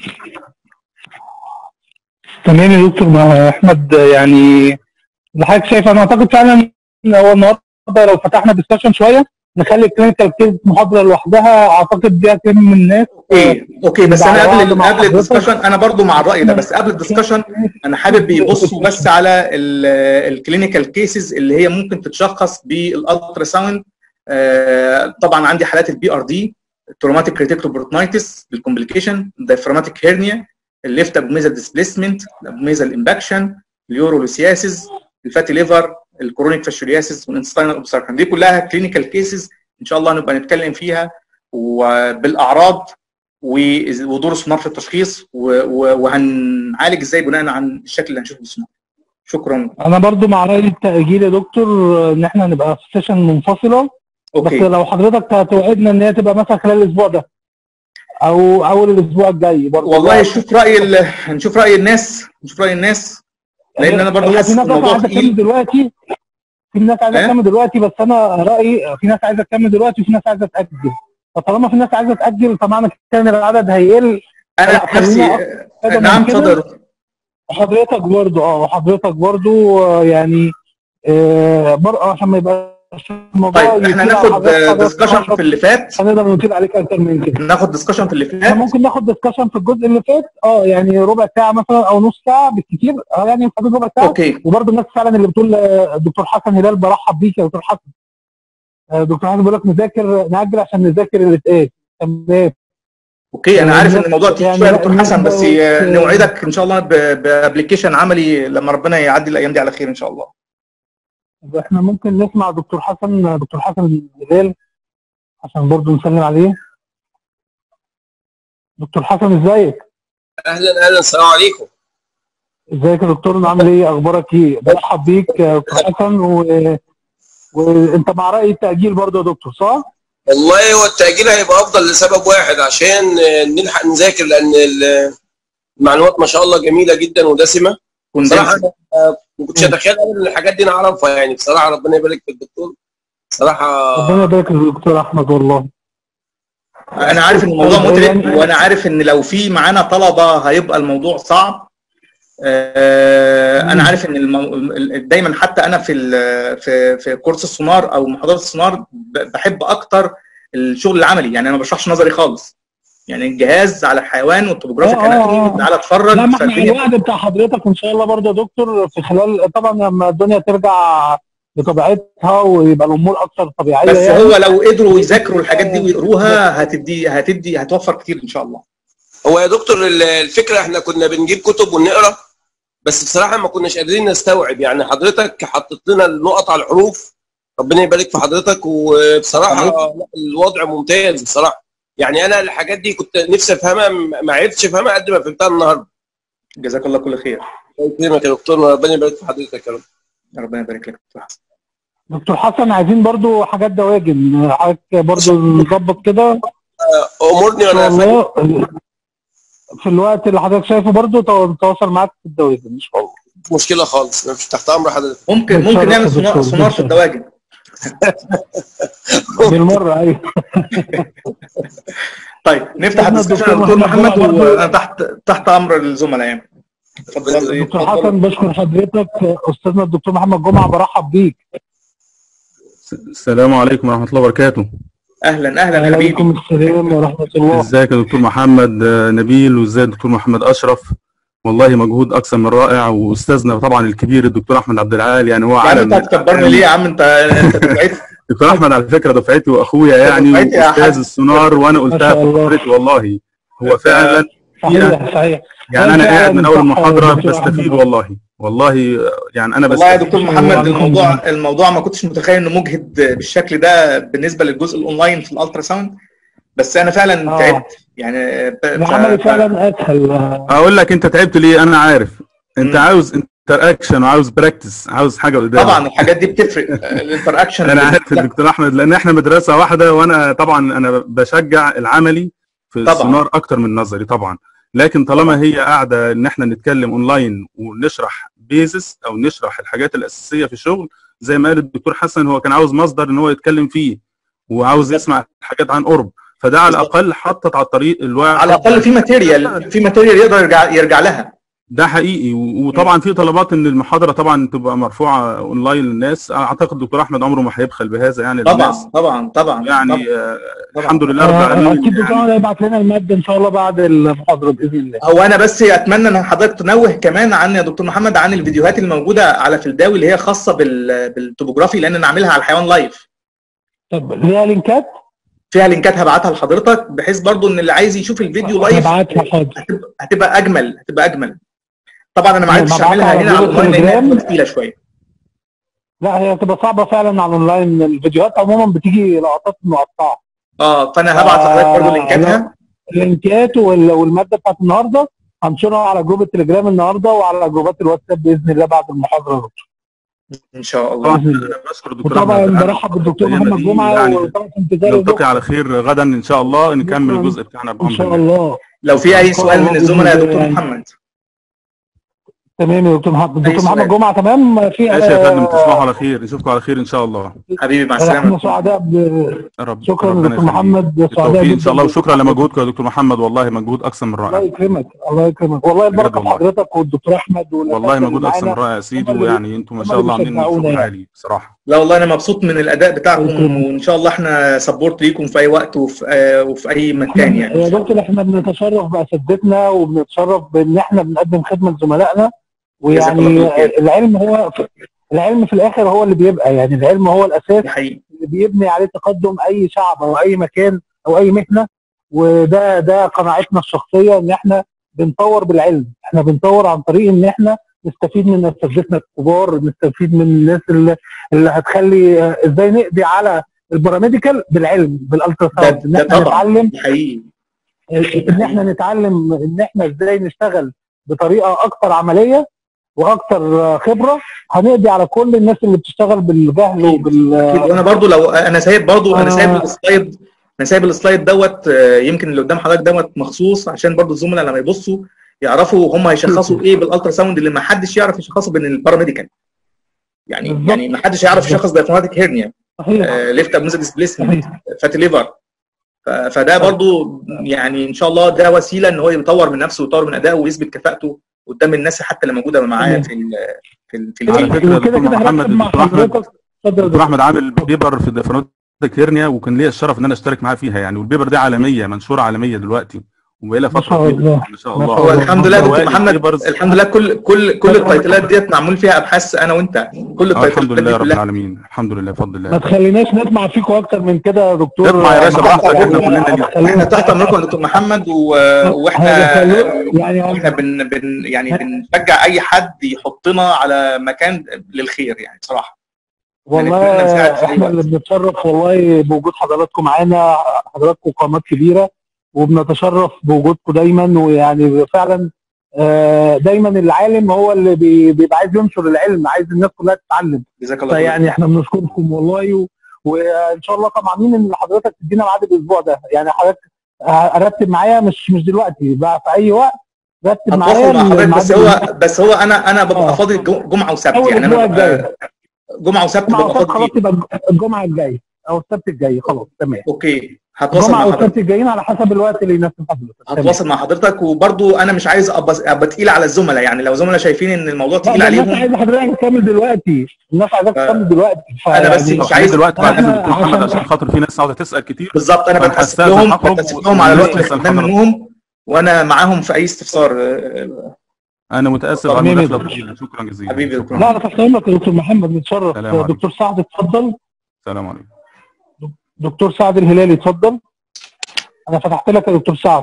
تمام يا دكتور احمد يعني اللي حضرتك شايف انا اعتقد فعلا ان هو النهارده لو فتحنا ديسكشن شويه نخلي الكلينيكال كيس محاضره لوحدها اعتقد دي هتهم من الناس اوكي اوكي بس انا قبل قبل الدسكشن انا برضو مع الراي ده بس قبل الدسكشن انا حابب يبصوا بس على الكلينيكال كيسز اللي هي ممكن تتشخص بالالترا ساوند طبعا عندي حالات البي ار دي تروماتيك ريتيكولوبروتنايتس بالكومبليكيشن دايفراماتيك هيرنيا الليفت ابوميزال ديسبيسمنت الابوميزال امباكشن اليورولوسياسيس الفاتي ليفر الكرونيك فاشولياسيس والانستاينال اوبستراكشن دي كلها كلينيكال كيسز ان شاء الله نبقى نتكلم فيها وبالاعراض ودور السونار في التشخيص وهنعالج ازاي بناء عن الشكل اللي هنشوفه بالسونار شكرا انا برضو مع راي التاجيل يا دكتور ان احنا نبقى في سيشن منفصله أوكي. بس لو حضرتك هتوعدنا ان هي تبقى مثلا خلال الاسبوع ده او اول الاسبوع الجاي برضو والله شوف راي ال... نشوف راي الناس نشوف راي الناس لان انا برضه حاسس في ناس الموضوع عايزه تكمل تقيل دلوقتي في ناس عايزه إيه؟ تكمل دلوقتي بس انا رايي في ناس عايزه تكمل دلوقتي وفي ناس عايزه تاجل فطالما في ناس عايزه تاجل فمعنى كده ان العدد هيقل انا لا، نفسي خلينا أكتر نعم من كده. اتفضل وحضرتك برضو اه وحضرتك برضو آه، يعني آه، برضه عشان ما يبقاش الموضوع طيب احنا يطير على ناخد حضرتك ديسكشن في اللي فات مش هنقدر نطير عليك اكتر من كده ناخد ديسكشن في اللي احنا فات ممكن ناخد ديسكشن في الجزء اللي فات اه يعني ربع ساعه مثلا او نص ساعه بالكثير اه يعني في حدود ربع ساعه اوكي وبرضه الناس فعلا اللي بتقول آه، الدكتور حسن هلال برحب بيك يا دكتور حسن آه، دكتور حسن بيقول لك نذاكر ناجل عشان نذاكر اللي اتقال تمام اوكي انا عارف ان الموضوع تقيل يعني شويه يا دكتور الناس حسن بس بقت- نوعدك ان شاء الله بابلكيشن عملي لما ربنا يعدي الايام دي على خير ان شاء الله احنا ممكن نسمع دكتور حسن دكتور حسن هلال عشان برضه نسلم عليه دكتور حسن ازيك؟ اهلا اهلا السلام عليكم ازيك يا دكتور عامل ايه اخبارك ايه برحب بيك يا دكتور حسن و... وانت مع راي التاجيل برضه يا دكتور صح والله هو التاجيل هيبقى افضل لسبب واحد عشان آه، نلحق نذاكر لان ال- المعلومات ما شاء الله جميله جدا ودسمه بصراحه كوندنس أنا، آه، ما كنتش اتخيل أبداً ان الحاجات دي نعرفها يعني بصراحه ربنا يبارك في الدكتور بصراحه ربنا يبارك في الدكتور احمد والله انا عارف ان الموضوع متعب يعني- وانا عارف ان لو في معانا طلبه هيبقى الموضوع صعب آه، انا عارف ان المو... ال- دايما حتى انا في ال... في في كورس السونار او محاضرات السونار ب- بحب اكتر الشغل العملي يعني انا ما بشرحش نظري خالص يعني الجهاز على الحيوان والتوبوجرافيك آه، آه، اناتومي آه. تعالى اتفرج لا ما احنا فالدنيا الوعد بتاع حضرتك ان شاء الله برضه يا دكتور في خلال طبعا لما الدنيا ترجع لطبيعتها ويبقى الامور اكثر طبيعيه بس يعني هو لو قدروا يذاكروا الحاجات دي ويقروها هتدي هتدي هتوفر كتير ان شاء الله هو يا دكتور ال- الفكره احنا كنا بنجيب كتب ونقرا بس بصراحه ما كناش قادرين نستوعب يعني حضرتك حطيت لنا النقط على الحروف ربنا يبارك في حضرتك وبصراحه لا، الوضع ممتاز بصراحه يعني انا الحاجات دي كنت نفسي افهمها ما ما عرفتش افهمها قد ما فهمتها النهارده جزاك الله كل خير الله يكرمك يا دكتور ربنا يبارك في حضرتك يا رب ربنا يبارك لك دكتور حسن. دكتور حسن عايزين برضه حاجات دواجن حضرتك برضه نظبط كده امرني ان شاء وانا فاهم الله في الوقت اللي حضرتك شايفه برضه تو- نتواصل معاك في الدواجن ان شاء الله مشكله خالص مش تحت امر حضرتك ممكن بالشرف ممكن نعمل يا سونار دكتور، سونار في بالشرف. الدواجن بالمره ايوه طيب نفتح أستاذنا الدسكشن يا الدكتور دكتور محمد محمد جمعة برضو. وانا تحت تحت امر الزملاء يعني اتفضل دكتور حسن بشكر حضرتك استاذنا الدكتور محمد جمعه برحب بيك السلام عليكم ورحمة الله وبركاته اهلا اهلا حبيبي وعليكم السلام ورحمه الله ازيك يا دكتور محمد آه، نبيل وازاي الدكتور محمد اشرف والله مجهود اكثر من رائع واستاذنا طبعا الكبير الدكتور احمد عبد العال يعني هو يا عم علم انت هتكبرني ليه يا عم انت انت دفعتي دكتور احمد على فكره دفعتي واخويا يعني دفعتي يا حاج. استاذ السونار وانا قلتها ما شاء في الله. محاضرتي والله هو فعلا صحيح صحيح يعني انا فعلاً قاعد من اول صح يا المحاضره دكتور بستفيد أحمد. والله والله آه، يعني انا والله يا بستفيد دكتور محمد وعليكم الموضوع السلام. الموضوع ما كنتش متخيل انه مجهد بالشكل ده بالنسبه للجزء الاونلاين في الالترا ساوند بس انا فعلا آه. تعبت يعني ف- العمل ف- فعلا اسهل آه، اقول لك انت تعبت ليه انا عارف انت مم. عاوز انتر اكشن وعاوز براكتس عاوز حاجه قدام طبعا الحاجات دي بتفرق الانتر اكشن انا عارف الدكتور احمد لان احنا مدرسه واحده وانا طبعا انا بشجع العملي في طبعاً. السونار اكتر من النظري طبعا لكن طالما هي قاعده ان احنا نتكلم اونلاين ونشرح بيزس او نشرح الحاجات الاساسيه في الشغل زي ما قال الدكتور حسن هو كان عاوز مصدر ان هو يتكلم فيه وعاوز يسمع حاجات عن قرب فده على بالظبط. الاقل حطت على الطريق الواحد على الاقل في ماتيريال في ماتيريال يقدر يرجع يرجع لها ده حقيقي و- وطبعا في طلبات ان المحاضره طبعا تبقى مرفوعه اونلاين للناس اعتقد الدكتور احمد عمره ما هيبخل بهذا يعني للناس طبعا طبعا طبعا يعني طبعاً. آه، طبعاً. الحمد لله رب آه، العالمين اكيد دكتور يعني أحمد هيبعت لنا الماده ان شاء الله بعد المحاضره باذن الله هو انا بس اتمنى ان حضرتك تنوه كمان عن يا دكتور محمد عن الفيديوهات الموجوده على فلداوي اللي هي خاصه بال- بالتوبوجرافي لان انا عاملها على الحيوان لايف طب ليها لينكات فيها لينكات هبعتها لحضرتك بحيث برضو ان اللي عايز يشوف الفيديو لايف هبعتها حاضر هتبقى, هتبقى اجمل هتبقى اجمل طبعا انا ما أنا عرفتش هبعتها اعملها على هنا على جروب الاونلاين لانها التليجرام. بتبقى تقيله شويه لا هي هتبقى صعبه فعلا على الاونلاين الفيديوهات عموما بتيجي لقطات مقطعه اه فانا هبعت لحضرتك برضو آه، لينكاتها اللينكات وال- والماده بتاعت النهارده هنشرها على جروب التليجرام النهارده وعلى جروبات الواتساب باذن الله بعد المحاضره يا دكتور. ان شاء الله طبعا بإذن الله. انا بشكر الدكتور وطبعا أحمد. برحب بالدكتور الأيام محمد دي جمعه يعني وطبعا في انتظار نلتقي البكرة. على خير غدا ان شاء الله نكمل شكراً. الجزء بتاعنا ان بامر شاء الله الله لو في اي إن شاء سؤال الله من الزملاء يا بإذن دكتور الله. محمد تمام يا دكتور محمد أي دكتور محمد سؤال؟ جمعه تمام في ماشي يا فندم آه، تصبحوا على خير نشوفكم على خير ان شاء الله حبيبي مع احنا السلامه سعداء ب... يا رب شكرا ربنا دكتور يخليك. محمد سعداء بالتوفيق ان جدا شاء الله وشكرا لمجهودكم يا دكتور محمد والله مجهود اكثر من الله رائع يكرمك الله يكرمك والله البركه في والله. حضرتك والدكتور احمد والله مجهود اكثر من رائع يا سيدي هم اللي- ويعني انتم ما هم شاء اللي الله عاملين بيشجعونا شغل يعني. عالي بصراحه لا والله انا مبسوط من الاداء بتاعكم يكرمك. وان شاء الله احنا سبورت ليكم في اي وقت وفي آه وفي اي مكان يعني يا دكتور احنا بنتشرف باساتذتنا وبنتشرف بان احنا بنقدم خدمه لزملائنا جزاك الله ويعني خير. العلم هو العلم في الاخر هو اللي بيبقى يعني العلم هو الاساس ده حقيقي اللي بيبني عليه تقدم اي شعب او اي مكان او اي مهنه وده ده قناعتنا الشخصيه ان احنا بنطور بالعلم احنا بنطور عن طريق ان احنا نستفيد من اساتذتنا الكبار نستفيد من الناس اللي, اللي هتخلي آه، ازاي نقضي على الباراميديكال بالعلم بالالترا ده, ساوند ان ده احنا طبعا نتعلم ده حقيقي ان احنا نتعلم ان احنا ازاي نشتغل بطريقه اكتر عمليه واكتر خبره هنقضي على كل الناس اللي بتشتغل بالجهل وبال اكيد وانا برضو لو انا سايب برضو انا آه. سايب السلايد انا سايب السلايد دوت آه، يمكن اللي قدام حضرتك دوت مخصوص عشان برضو الزملاء لما يبصوا يعرفوا هم هيشخصوا ايه بالالترا ساوند اللي ما حدش يعرف يشخصه بين الباراميديكال يعني بالظبط. يعني ما حدش يعرف يشخص دايفرماتيك هيرنيا صحيح ليفت ابنوزا ديسبليسمنت صحيح فاتي ليفر ف- فده برضو يعني ان شاء الله ده وسيله ان هو يطور من نفسه ويطور من ادائه ويثبت كفاءته قدام الناس حتى اللي موجوده معاه تمام. في ال في ال في على التيم فكرة يا وكده دكتور كده محمد هركب مع الدكتور احمد حضرتك اتفضل يا دكتور احمد عامل بيبر في ديفرنتك هيرنيا وكان ليا الشرف ان انا اشترك معاه فيها يعني والبيبر دي عالميه منشوره عالميه دلوقتي وبقى لها ما فتره شاء طويله الله. ما شاء ما الله شاء هو الله. الحمد لله يا دكتور أوائل محمد البيبرز- الحمد لله كل كل كل التايتلات ديت معمول فيها ابحاث انا وانت كل آه التايتلات الحمد لله دي رب كلها العالمين الحمد لله بفضل ما الله تخليناش نطمع فيكم اكتر من كده يا دكتور اطمع يا باشا محمد. براحتك، إحنا كلنا يعني ليك. خلينا- احنا تحت امركم يا دكتور محمد و... واحنا يعني احنا بن... بن... يعني بنشجع اي حد يحطنا على مكان للخير يعني بصراحه والله يعني إحنا نساعد في أي احنا وقت. اللي بنتشرف والله بوجود حضراتكم معانا حضراتكم قامات كبيره وبنتشرف بوجودكم دايما ويعني فعلا آه، دايما العالم هو اللي بي- بيبقى عايز ينشر العلم عايز الناس كلها تتعلم جزاك الله خير فيعني احنا بنشكركم والله و... وان شاء الله طمعانين ان حضرتك تدينا ميعاد الاسبوع ده يعني حضرتك ارتب معايا مش مش دلوقتي بقى في اي وقت رتب معايا هتواصل مع حضرتك الميعاد بس هو بس هو انا انا ببقى آه. فاضي جو- جمعه وسبت اول يعني اسبوع انا الجاي ببقى جمعه وسبت مع ببقى خلاص فاضي فيه. يبقى الجمعه الجايه او السبت الجاي خلاص تمام اوكي هتواصل الجمعه مع او السبت حضرتك الجايين على حسب الوقت اللي يناسب حضرتك تمام. هتواصل مع حضرتك وبرضو انا مش عايز ابقى ابقى تقيل على الزملاء يعني لو زملاء شايفين ان الموضوع لا تقيل ده الناس عليهم عايزه حضرتك تكمل دلوقتي الناس عايزاك ف- تكمل دلوقتي أنا بس فيعني- مش عايز- دلوقتي بعد إحنا اذن الدكتور محمد عشان- عشان خاطر في ناس عاوزه تسال كتير بالظبط انا فأنا بتاسف هستأذن لهم هخرج بتاسف لهم على الوقت اللي ونسأل خدناه حضرتك. منهم وانا معاهم في اي استفسار آه، انا متاسف على تمام يا المداخله دكتور. الطويله شكرا جزيلا حبيبي يا دكتور. لا انا تحت امرك يا دكتور محمد نتشرف سلام عليكم. دكتور سعد اتفضل السلام عليكم دكتور سعد الهلالي اتفضل انا فتحت لك يا دكتور سعد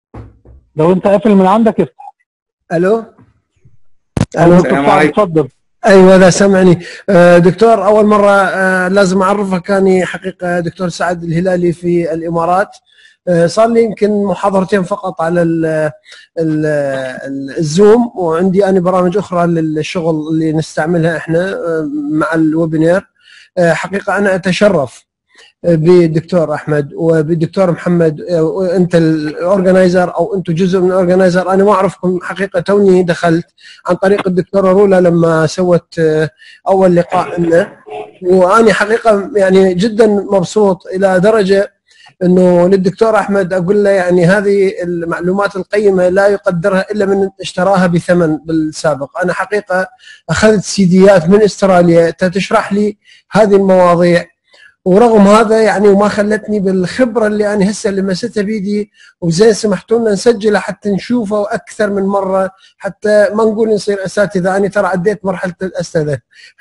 لو انت قافل من عندك افتح الو أهلا السلام دكتور سعد عليكم. اتفضل ايوه اذا سمعني آه، دكتور اول مره آه، لازم اعرفك اني حقيقه دكتور سعد الهلالي في الامارات آه، صار لي يمكن محاضرتين فقط على ال ال ال الزوم وعندي انا برامج اخرى للشغل اللي نستعملها احنا آه، مع الويبينير آه، حقيقه انا اتشرف بالدكتور احمد وبالدكتور محمد آه، وانت الاورجنايزر او انتم جزء من الاورجنايزر انا ما اعرفكم حقيقه توني دخلت عن طريق الدكتوره رولا لما سوت آه، اول لقاء لنا وانا حقيقه يعني جدا مبسوط الى درجه انه للدكتور احمد اقول له يعني هذه المعلومات القيمه لا يقدرها الا من اشتراها بثمن بالسابق، انا حقيقه اخذت سيديات من استراليا تشرح لي هذه المواضيع ورغم هذا يعني وما خلتني بالخبره اللي انا هسه لمستها بيدي وزين سمحتوا لنا نسجلها حتى نشوفه اكثر من مره حتى ما نقول نصير اساتذه انا ترى عديت مرحله الاستاذه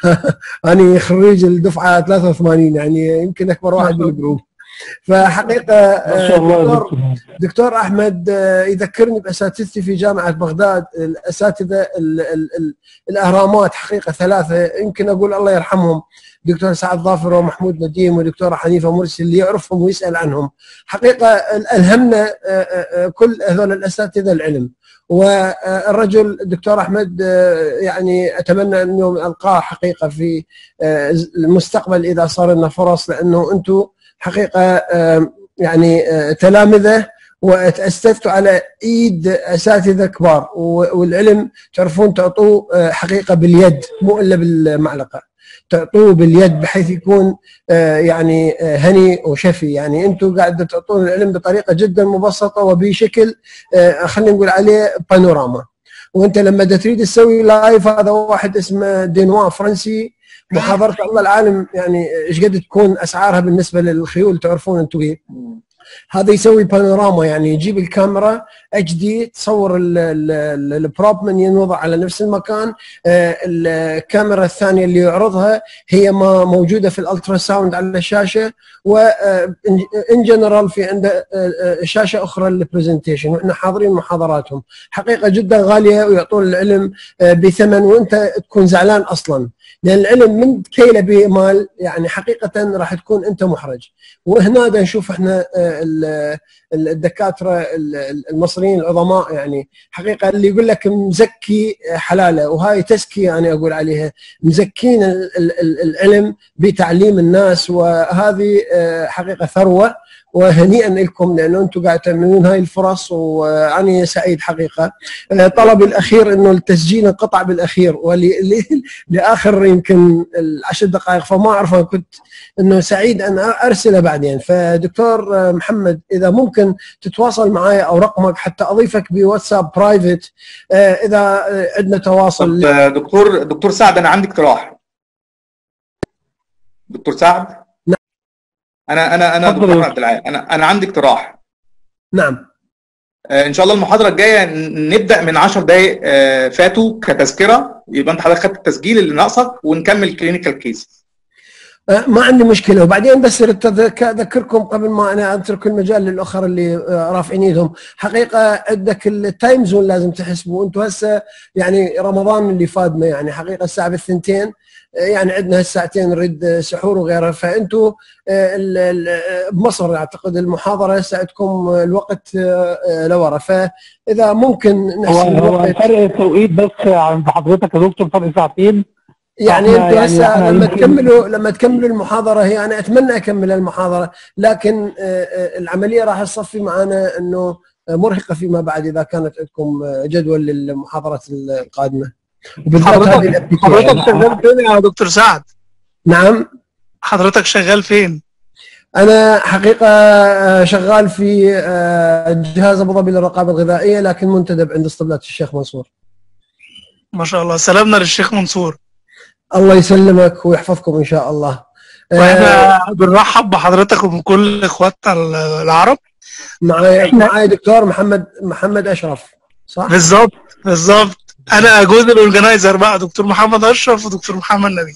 انا خريج الدفعه 83 يعني يمكن اكبر واحد بالجروب فحقيقه ما شاء الله يا دكتور دكتور دكتور احمد آه، يذكرني باساتذتي في جامعه بغداد الاساتذه ال ال ال الاهرامات حقيقه ثلاثه يمكن اقول الله يرحمهم دكتور سعد ظافر ومحمود نديم ودكتوره حنيفه مرسي اللي يعرفهم ويسال عنهم حقيقه الهمنا آه، آه، آه، كل هذول الاساتذه العلم والرجل الدكتور احمد آه، يعني اتمنى انه القاه حقيقه في آه، المستقبل اذا صار لنا فرص لانه انتم حقيقه آه، يعني آه، تلامذه وتأسستوا على ايد اساتذه كبار و- والعلم تعرفون تعطوه آه، حقيقه باليد مو الا بالمعلقه تعطوه باليد بحيث يكون آه، يعني آه، هني وشفي يعني انتم قاعده تعطون العلم بطريقه جدا مبسطه وبشكل آه، خلينا نقول عليه بانوراما وانت لما دا تريد تسوي لايف هذا واحد اسمه دينوا فرنسي محاضره الله العالم يعني ايش قد تكون اسعارها بالنسبه للخيول تعرفون انتم إيه. هذا يسوي بانوراما يعني يجيب الكاميرا اتش دي تصور ال- ال- ال- البروب من ينوضع على نفس المكان آه، الكاميرا الثانيه اللي يعرضها هي ما موجوده في الالترا ساوند على الشاشه وان جنرال في عنده آه، آه، شاشه اخرى للبرزنتيشن واحنا حاضرين محاضراتهم حقيقه جدا غاليه ويعطون العلم آه، بثمن وانت تكون زعلان اصلا لان العلم من كيله بمال يعني حقيقه راح تكون انت محرج وهنا دا نشوف احنا آه، ال- ال- الدكاتره ال- ال- المصريين العظماء يعني حقيقه اللي يقول لك مزكي حلاله وهاي تزكيه انا اقول عليها مزكين ال- ال- ال- العلم بتعليم الناس وهذه آه، حقيقه ثروه وهنيئا لكم لانه انتم قاعد تعملون هاي الفرص وانا سعيد حقيقه آه، طلبي الاخير انه التسجيل انقطع بالاخير ولاخر يمكن العشر دقائق فما اعرف أنا كنت انه سعيد ان ارسله بعدين فدكتور آه، محمد اذا ممكن تتواصل معي او رقمك حتى اضيفك بواتساب برايفت آه، اذا آه، عندنا تواصل طب دكتور دكتور سعد انا عندي اقتراح دكتور سعد نعم. انا انا انا اتفضل دكتور يا عبد العال انا انا عندي اقتراح نعم آه، ان شاء الله المحاضره الجايه ن- نبدا من 10 دقائق آه، فاتوا كتذكره يبقى انت حضرتك خدت التسجيل اللي ناقصك ونكمل كلينيكال كيس آه، ما عندي مشكله وبعدين بس أردت أذك- اذكركم قبل ما انا اترك المجال للاخر اللي آه، رافعين ايدهم حقيقه عندك التايم زون لازم تحسبوا انتم هسه يعني رمضان اللي فادنا يعني حقيقه الساعه بالثنتين آه، يعني عندنا هالساعتين نريد آه، سحور وغيرها فانتم آه، ال- ال- آه، بمصر اعتقد المحاضره هسه عندكم آه، الوقت آه، آه، لورا فاذا ممكن هو نحسب هو الوقت فرق التوقيت بس عند حضرتك يا دكتور فرق ساعتين يعني فإحنا انتوا يعني هسه إحنا لما يمكن- تكملوا لما تكملوا المحاضره هي انا اتمنى اكمل المحاضره لكن آه، آه، العمليه راح تصفي معنا انه آه، مرهقه فيما بعد اذا كانت عندكم آه، جدول للمحاضرات القادمه وبالذات حضرتك- هذه الابتكار. حضرتك شغال فين يا دكتور سعد؟ نعم حضرتك شغال فين؟ انا حقيقه آه، شغال في آه، جهاز ابو ظبي للرقابه الغذائيه لكن منتدب عند اسطبلات الشيخ منصور ما شاء الله سلامنا للشيخ منصور الله يسلمك ويحفظكم ان شاء الله آه، واحنا بنرحب بحضرتك وبكل اخواتنا العرب معايا معايا دكتور محمد محمد اشرف صح؟ بالظبط بالظبط انا جزء الاورجنايزر بقى دكتور محمد اشرف ودكتور محمد نبيل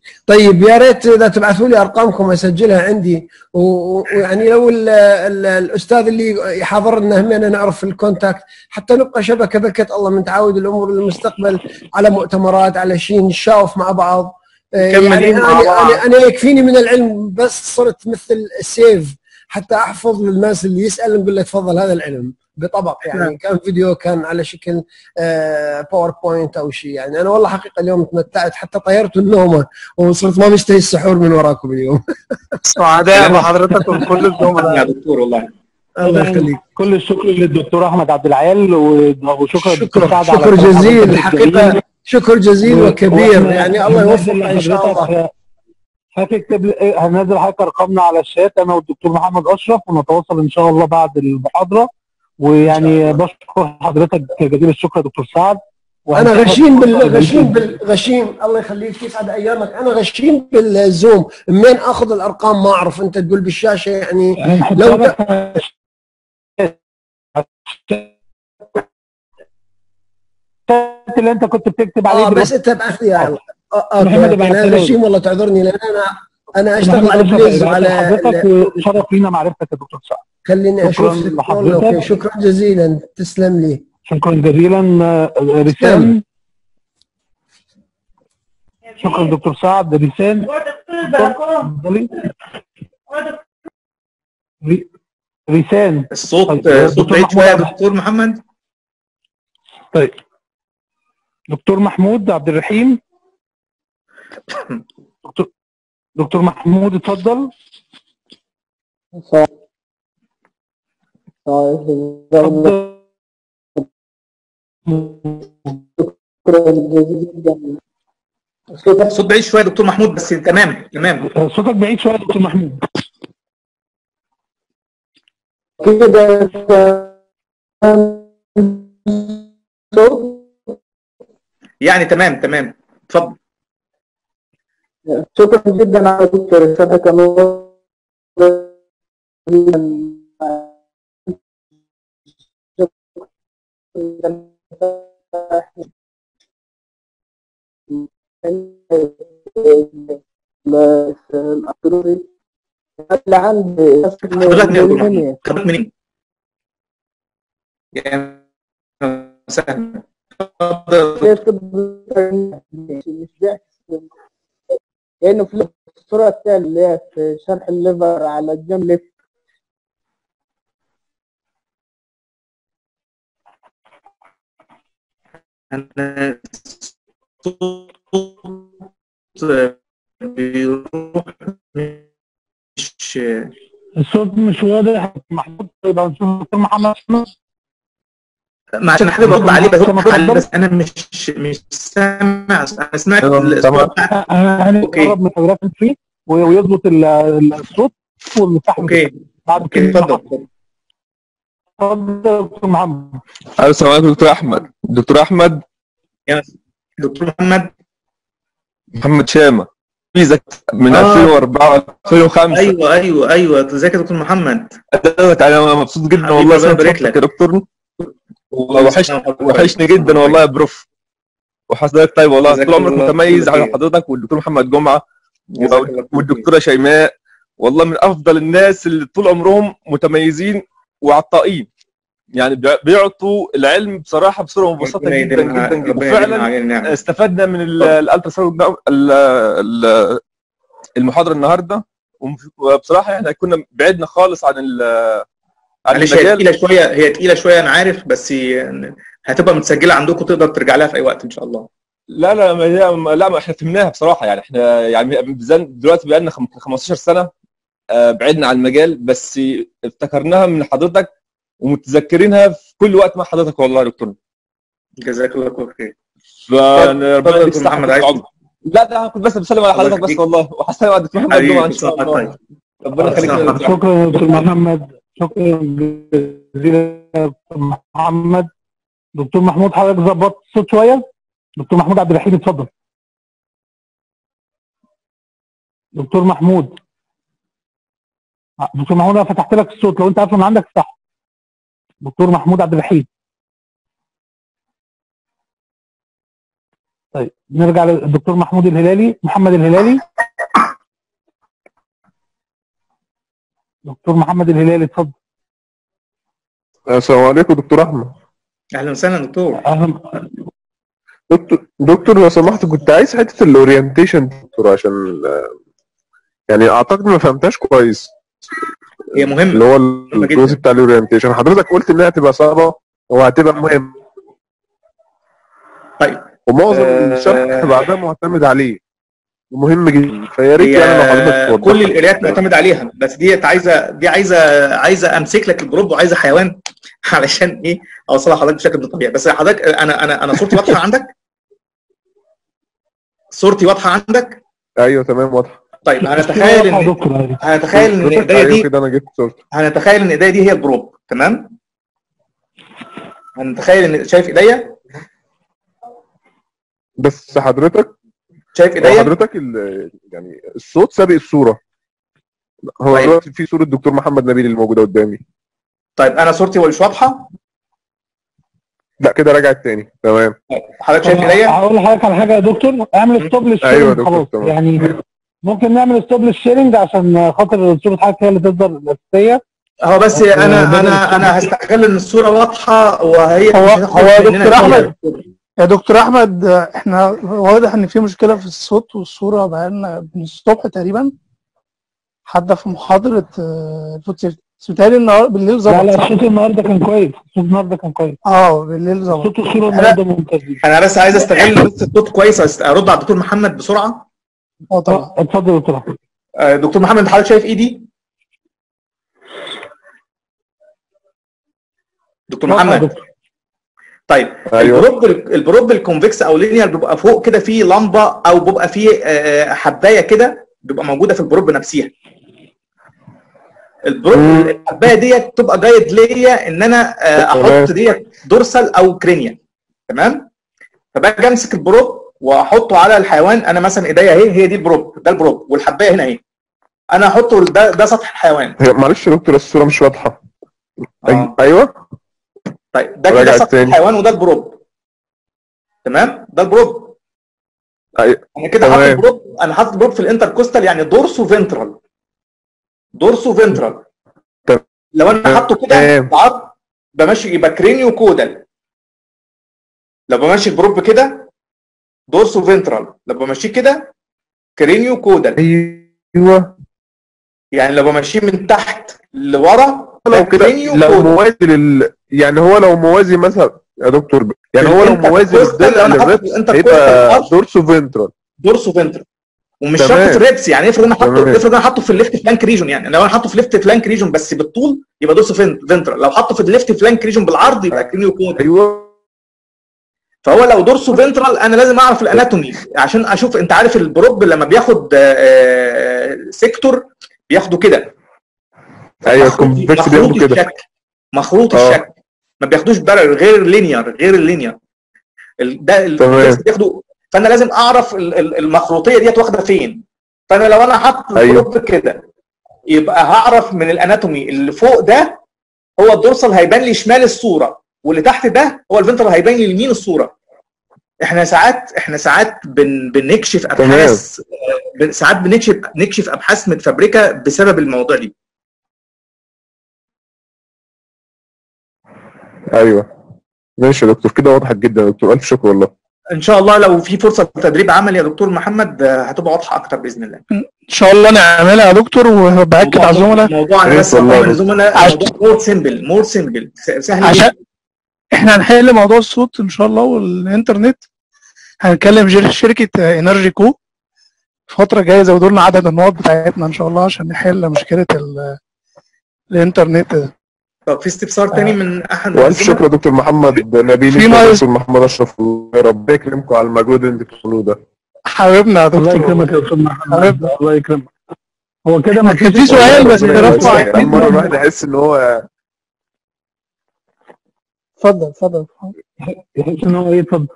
طيب يا ريت اذا تبعثوا لي ارقامكم اسجلها عندي و- و- ويعني لو ال ال الاستاذ اللي يحاضر لنا همنا نعرف الكونتاكت حتى نبقى شبكه بكت الله من تعاود الامور للمستقبل على مؤتمرات على شيء نشاوف مع بعض آه، يعني مكملين مع انا بعض. انا انا يكفيني من العلم بس صرت مثل سيف حتى احفظ للناس اللي يسال نقول له تفضل هذا العلم بطبق يعني كان فيديو كان على شكل باوربوينت او شيء يعني انا والله حقيقه اليوم تمتعت حتى طيرت النومه وصرت ما مشتهي السحور من وراكم اليوم سعداء بحضرتك وكل الزملاء يا دكتور والله الله يخليك كل الشكر للدكتور احمد عبد العال وشكرا للدكتور شكرا سعد على شكر كل جزيل حضرتك الحقيقه الجميل. شكر جزيل وكبير وإحنا يعني الله هننزل يوفقك ان شاء الله لحضرتك- هتكتب هنزل حضرتك ارقامنا على الشات انا والدكتور محمد اشرف ونتواصل ان شاء الله بعد المحاضره ويعني بشكر حضرتك جزيل الشكر يا دكتور سعد انا وهنشوفك غشيم بال الفترة غشيم الجاية. بال غشيم الله يخليك يسعد ايامك انا غشيم بالزوم منين اخذ الارقام ما اعرف انت تقول بالشاشه يعني هنحطها لو لك على الشات. الشات اللي انت كنت بتكتب عليه اه بس دلوقتي. انت ابعث لي اياها آه، اوكي محمد أوكي. ابعثها انا لي. غشيم والله تعذرني لان انا انا اشتغل محمد على أشرف بليز هيبعت وعلى لحضرتك وشرف لينا معرفتك يا دكتور سعد خليني شكراً اشوف لحضرتك. اوكي شكرا جزيلا تسلم لي شكرا جزيلا آه، رسام شكرا دكتور سعد رسام اتفضلي. ري- ريسان الصوت طيب، الصوت دكتور بعيد شويه يا محمود. دكتور محمد طيب دكتور محمود عبد الرحيم دكتور دكتور محمود اتفضل اتفضل. الصوت بعيد شويه يا دكتور محمود بس تمام تمام صوتك بعيد شويه يا دكتور محمود كده يعني تمام تمام اتفضل شكرا جدا على دكتور رسالتك النور الأسطوري اللي عندي حضرتك منين يا دكتور محمود؟ حضرتك منين؟ يا سهل اتفضل مش بيعكس لانه في الصوره الثانيه اللي هي في شرح الليفر على الجيم ليفت انا الصوت بيروح مش الصوت مش واضح محمود طيب هنشوف دكتور محمد ما عشان حابب ارد عليه بس بس انا مش مش سامع انا سمعت الصوت بتاع- هنقرب من حضرتك فيه ويظبط ال- ال- الصوت والمساحه اوكي بعد اوكي كده اتفضل اتفضل. اتفضل يا دكتور محمد الو السلام عليكم دكتور احمد دكتور احمد دكتور محمد محمد شامه فيزك من آه. 2004 2005 ايوه ايوه ايوه ازيك يا دكتور محمد حضرتك انا مبسوط جدا حبيبي، والله الله سمعت يبارك صوتك لك. يا دكتور والله وحش وحشني جدا والله يا بروف وحضرتك طيب والله جزاك طول عمرك الله متميز كل على خير. حضرتك والدكتور محمد جمعه جزاك الله كل خير. والدكتوره شيماء والله من افضل الناس اللي طول عمرهم متميزين وعطائين يعني بيع- بيعطوا العلم بصراحه بصوره مبسطه ربنا جدا يديمها- جدا جدا ربنا يديمها وفعلا علينا النعمة. استفدنا من ال- الالترا ساوند ال- ال- المحاضره النهارده ومف- وبصراحه يعني كنا بعدنا خالص عن ال- عن معلش هي المجال تقيله شويه هي تقيله شويه انا عارف بس هتبقى متسجله عندكم تقدر ترجع لها في اي وقت ان شاء الله لا لا ما هي ما- لا ما احنا فهمناها بصراحه يعني احنا يعني بالذات دلوقتي بقى لنا 15 سنه آه، بعدنا عن المجال بس افتكرناها من حضرتك ومتذكرينها في كل وقت مع حضرتك والله يا دكتور جزاك الله كل خير فربنا اتفضل يا يديك دكتور الصحة محمد وطول عايز العمر. لا ده كنت بس بسلم على الله حضرتك بس يخليك. والله وهسلم على الدكتور محمد حبيبي، جمعه ان شاء بصراحة الله طيب. ربنا يخليك يا دكتور شكرا يا دكتور محمد شكرا جزيلا يا دكتور محمد دكتور محمود حضرتك ظبطت الصوت شويه دكتور محمود عبد الرحيم اتفضل دكتور محمود دكتور محمود انا فتحت لك الصوت لو انت قافله من عندك صح دكتور محمود عبد الرحيم طيب نرجع للدكتور محمود الهلالي محمد الهلالي دكتور محمد الهلالي اتفضل السلام عليكم دكتور احمد اهلا وسهلا دكتور اهلا دكتور دكتور لو سمحت كنت عايز حته الاورينتيشن دكتور عشان آه، يعني اعتقد ما فهمتهاش كويس هي مهمه اللي هو مهمة جداً. الجزء بتاع الاورينتيشن حضرتك قلت انها هتبقى صعبه وهتبقى مهم طيب ومعظم آه، الشرح بعدها معتمد عليه ومهم جدا فيا ريت هي يعني لو حضرتك توضح كل القرايات معتمد عليها بس ديت عايزه دي عايزه عايزه امسك لك الجروب وعايزه حيوان علشان ايه اوصلها لحضرتك بشكل طبيعي بس حضرتك انا انا انا صورتي واضحه عندك صورتي واضحه عندك ايوه تمام واضح طيب هنتخيل يا ان دكتور هنتخيل ان ايديا ايوه دي كده انا جبت صورتي هنتخيل ان ايديا دي هي الجروب تمام هنتخيل ان شايف ايديا بس حضرتك شايف هو ايديا حضرتك ال- يعني الصوت سابق الصوره هو طيب. دلوقتي في صوره الدكتور محمد نبيل اللي موجوده قدامي طيب انا صورتي مش واضحه لا كده رجعت تاني تمام حضرتك شايف طب ايديا هقول لحضرتك على حاجه يا دكتور اعمل ستوب للشيرنج أيوة يا دكتور، خلاص تمام. يعني ممكن نعمل ستوب للشيرنج عشان خاطر صوره حضرتك هي اللي تظهر الاساسيه هو بس آه، انا بدل انا انا هستغل ان الصوره واضحه وهي هو- مش هتاخد هو يا مننا دكتور كتير. أحمد. يا دكتور احمد آه، احنا واضح ان في مشكله في الصوت والصوره بقالنا من الصبح تقريبا حتى في محاضره آه، الفوت سيفتي بس بيتهيألي النهارده بالليل لا ظبط لا صح؟ الصوت النهارده كان كويس الصوت النهارده كان كويس اه بالليل ظبط الصوت والصوره النهارده ممتازين انا بس عايز استغل بس الصوت كويس أست- ارد على الدكتور محمد بسرعه اه طبعا اه، اتفضل يا دكتور أحمد. آه، دكتور محمد حضرتك شايف ايدي دكتور اه، محمد دكتور. طيب ايوه البروب البروب الكونفكس او لينير بيبقى فوق كده فيه لمبه او بيبقى فيه آه، حبايه كده بيبقى موجوده في البروب نفسها البروب مم. الحبايه ديت تبقى جايد ليا ان انا آه، تمام. احط ديت دورسال او كرينيا تمام فباجي امسك البروب واحطه على الحيوان انا مثلا ايديا اهي هي دي البروب ده البروب والحبايه هنا اهي انا احطه ده ده سطح الحيوان هي معلش يا دكتور الصوره مش واضحه آه. أي- ايوه طيب ده كده راجع سطح تاني. الحيوان وده البروب تمام ده البروب أي- انا كده حاطط تمام. البروب انا حاطط البروب في الانتركوستال يعني دورسو فنترال دورسو فنترال تمام. لو انا حاطه كده تمام. العظم بمشي يبقى كرينيو كودال لو بمشي البروب كده دورسو فنترال لو بمشيه كده كرينيو كودال ايوه يعني لو بمشيه من تحت لورا ده لو كده كرينيو لو كودال موازي لل يعني هو لو موازي مثلا يا دكتور ب- يعني هو لو الانتر موازي كوستال، للضلع أنا حاطط للريبس الانتر هيبقى كوستال أرش. دورسو فنترال دورسو فنترال ومش تمام. شرط في الريبس يعني افرض انا حاطه تمام. افرض انا حاطه في الليفت فلانك ريجون يعني لو انا حاطه في ليفت فلانك ريجون بس بالطول يبقى دورسو فنترال لو حاطه في الليفت فلانك ريجون بالعرض يبقى كرينيو كودال ايوه فهو لو دورسو فنترال انا لازم اعرف الاناتومي عشان اشوف انت عارف البروب لما بياخد آه، آه، سيكتور بياخده كده ايوه مخروط- الكونفكس مخروط بياخده كده الشكل مخروط اه. الشكل ما بياخدوش بارل غير لينير غير اللينير ال- ده ال- تمام. الكونفكس بياخده فانا لازم اعرف ال- ال- المخروطيه ديت واخده فين فانا لو انا حاطط أيوه. البروب كده يبقى هعرف من الاناتومي اللي فوق ده هو الدورسال هيبان لي شمال الصوره واللي تحت ده هو الفنترال هيبان لي يمين الصوره احنا ساعات احنا ساعات بن بنكشف ابحاث بن- ساعات بنكشف نكشف ابحاث متفبركه بسبب المواضيع دي ايوه ماشي يا دكتور كده وضحت جدا يا دكتور الف شكر والله ان شاء الله لو في فرصه تدريب عملي يا دكتور محمد آه، هتبقى واضحه اكتر باذن الله ان شاء الله نعملها يا دكتور وباكد على الزملاء موضوع انا يا بس ريت والله. أطمن الزملاء عش- موضوع مور سيمبل مور سيمبل سهل عشان جدا احنا هنحل موضوع الصوت ان شاء الله والانترنت هنكلم جر- شركه انرجي كو الفتره الجايه يزودوا لنا عدد النقط بتاعتنا ان شاء الله عشان نحل مشكله ال- الانترنت ده طب في استفسار تاني من احد والف شكر يا دكتور محمد نبيل في ناقص- دكتور محمد اشرف يا رب يكرمكم على المجهود اللي انتوا بتعملوه ده حبيبنا يا الله دكتور يكرمك يا استاذ محمد حبيبنا. الله يكرمك هو كده ما كان فيش في سؤال بس ربنا رفع يسعدك. ايد اول مره الواحد يحس ان هو اتفضل اتفضل يحس ان هو ايه اتفضل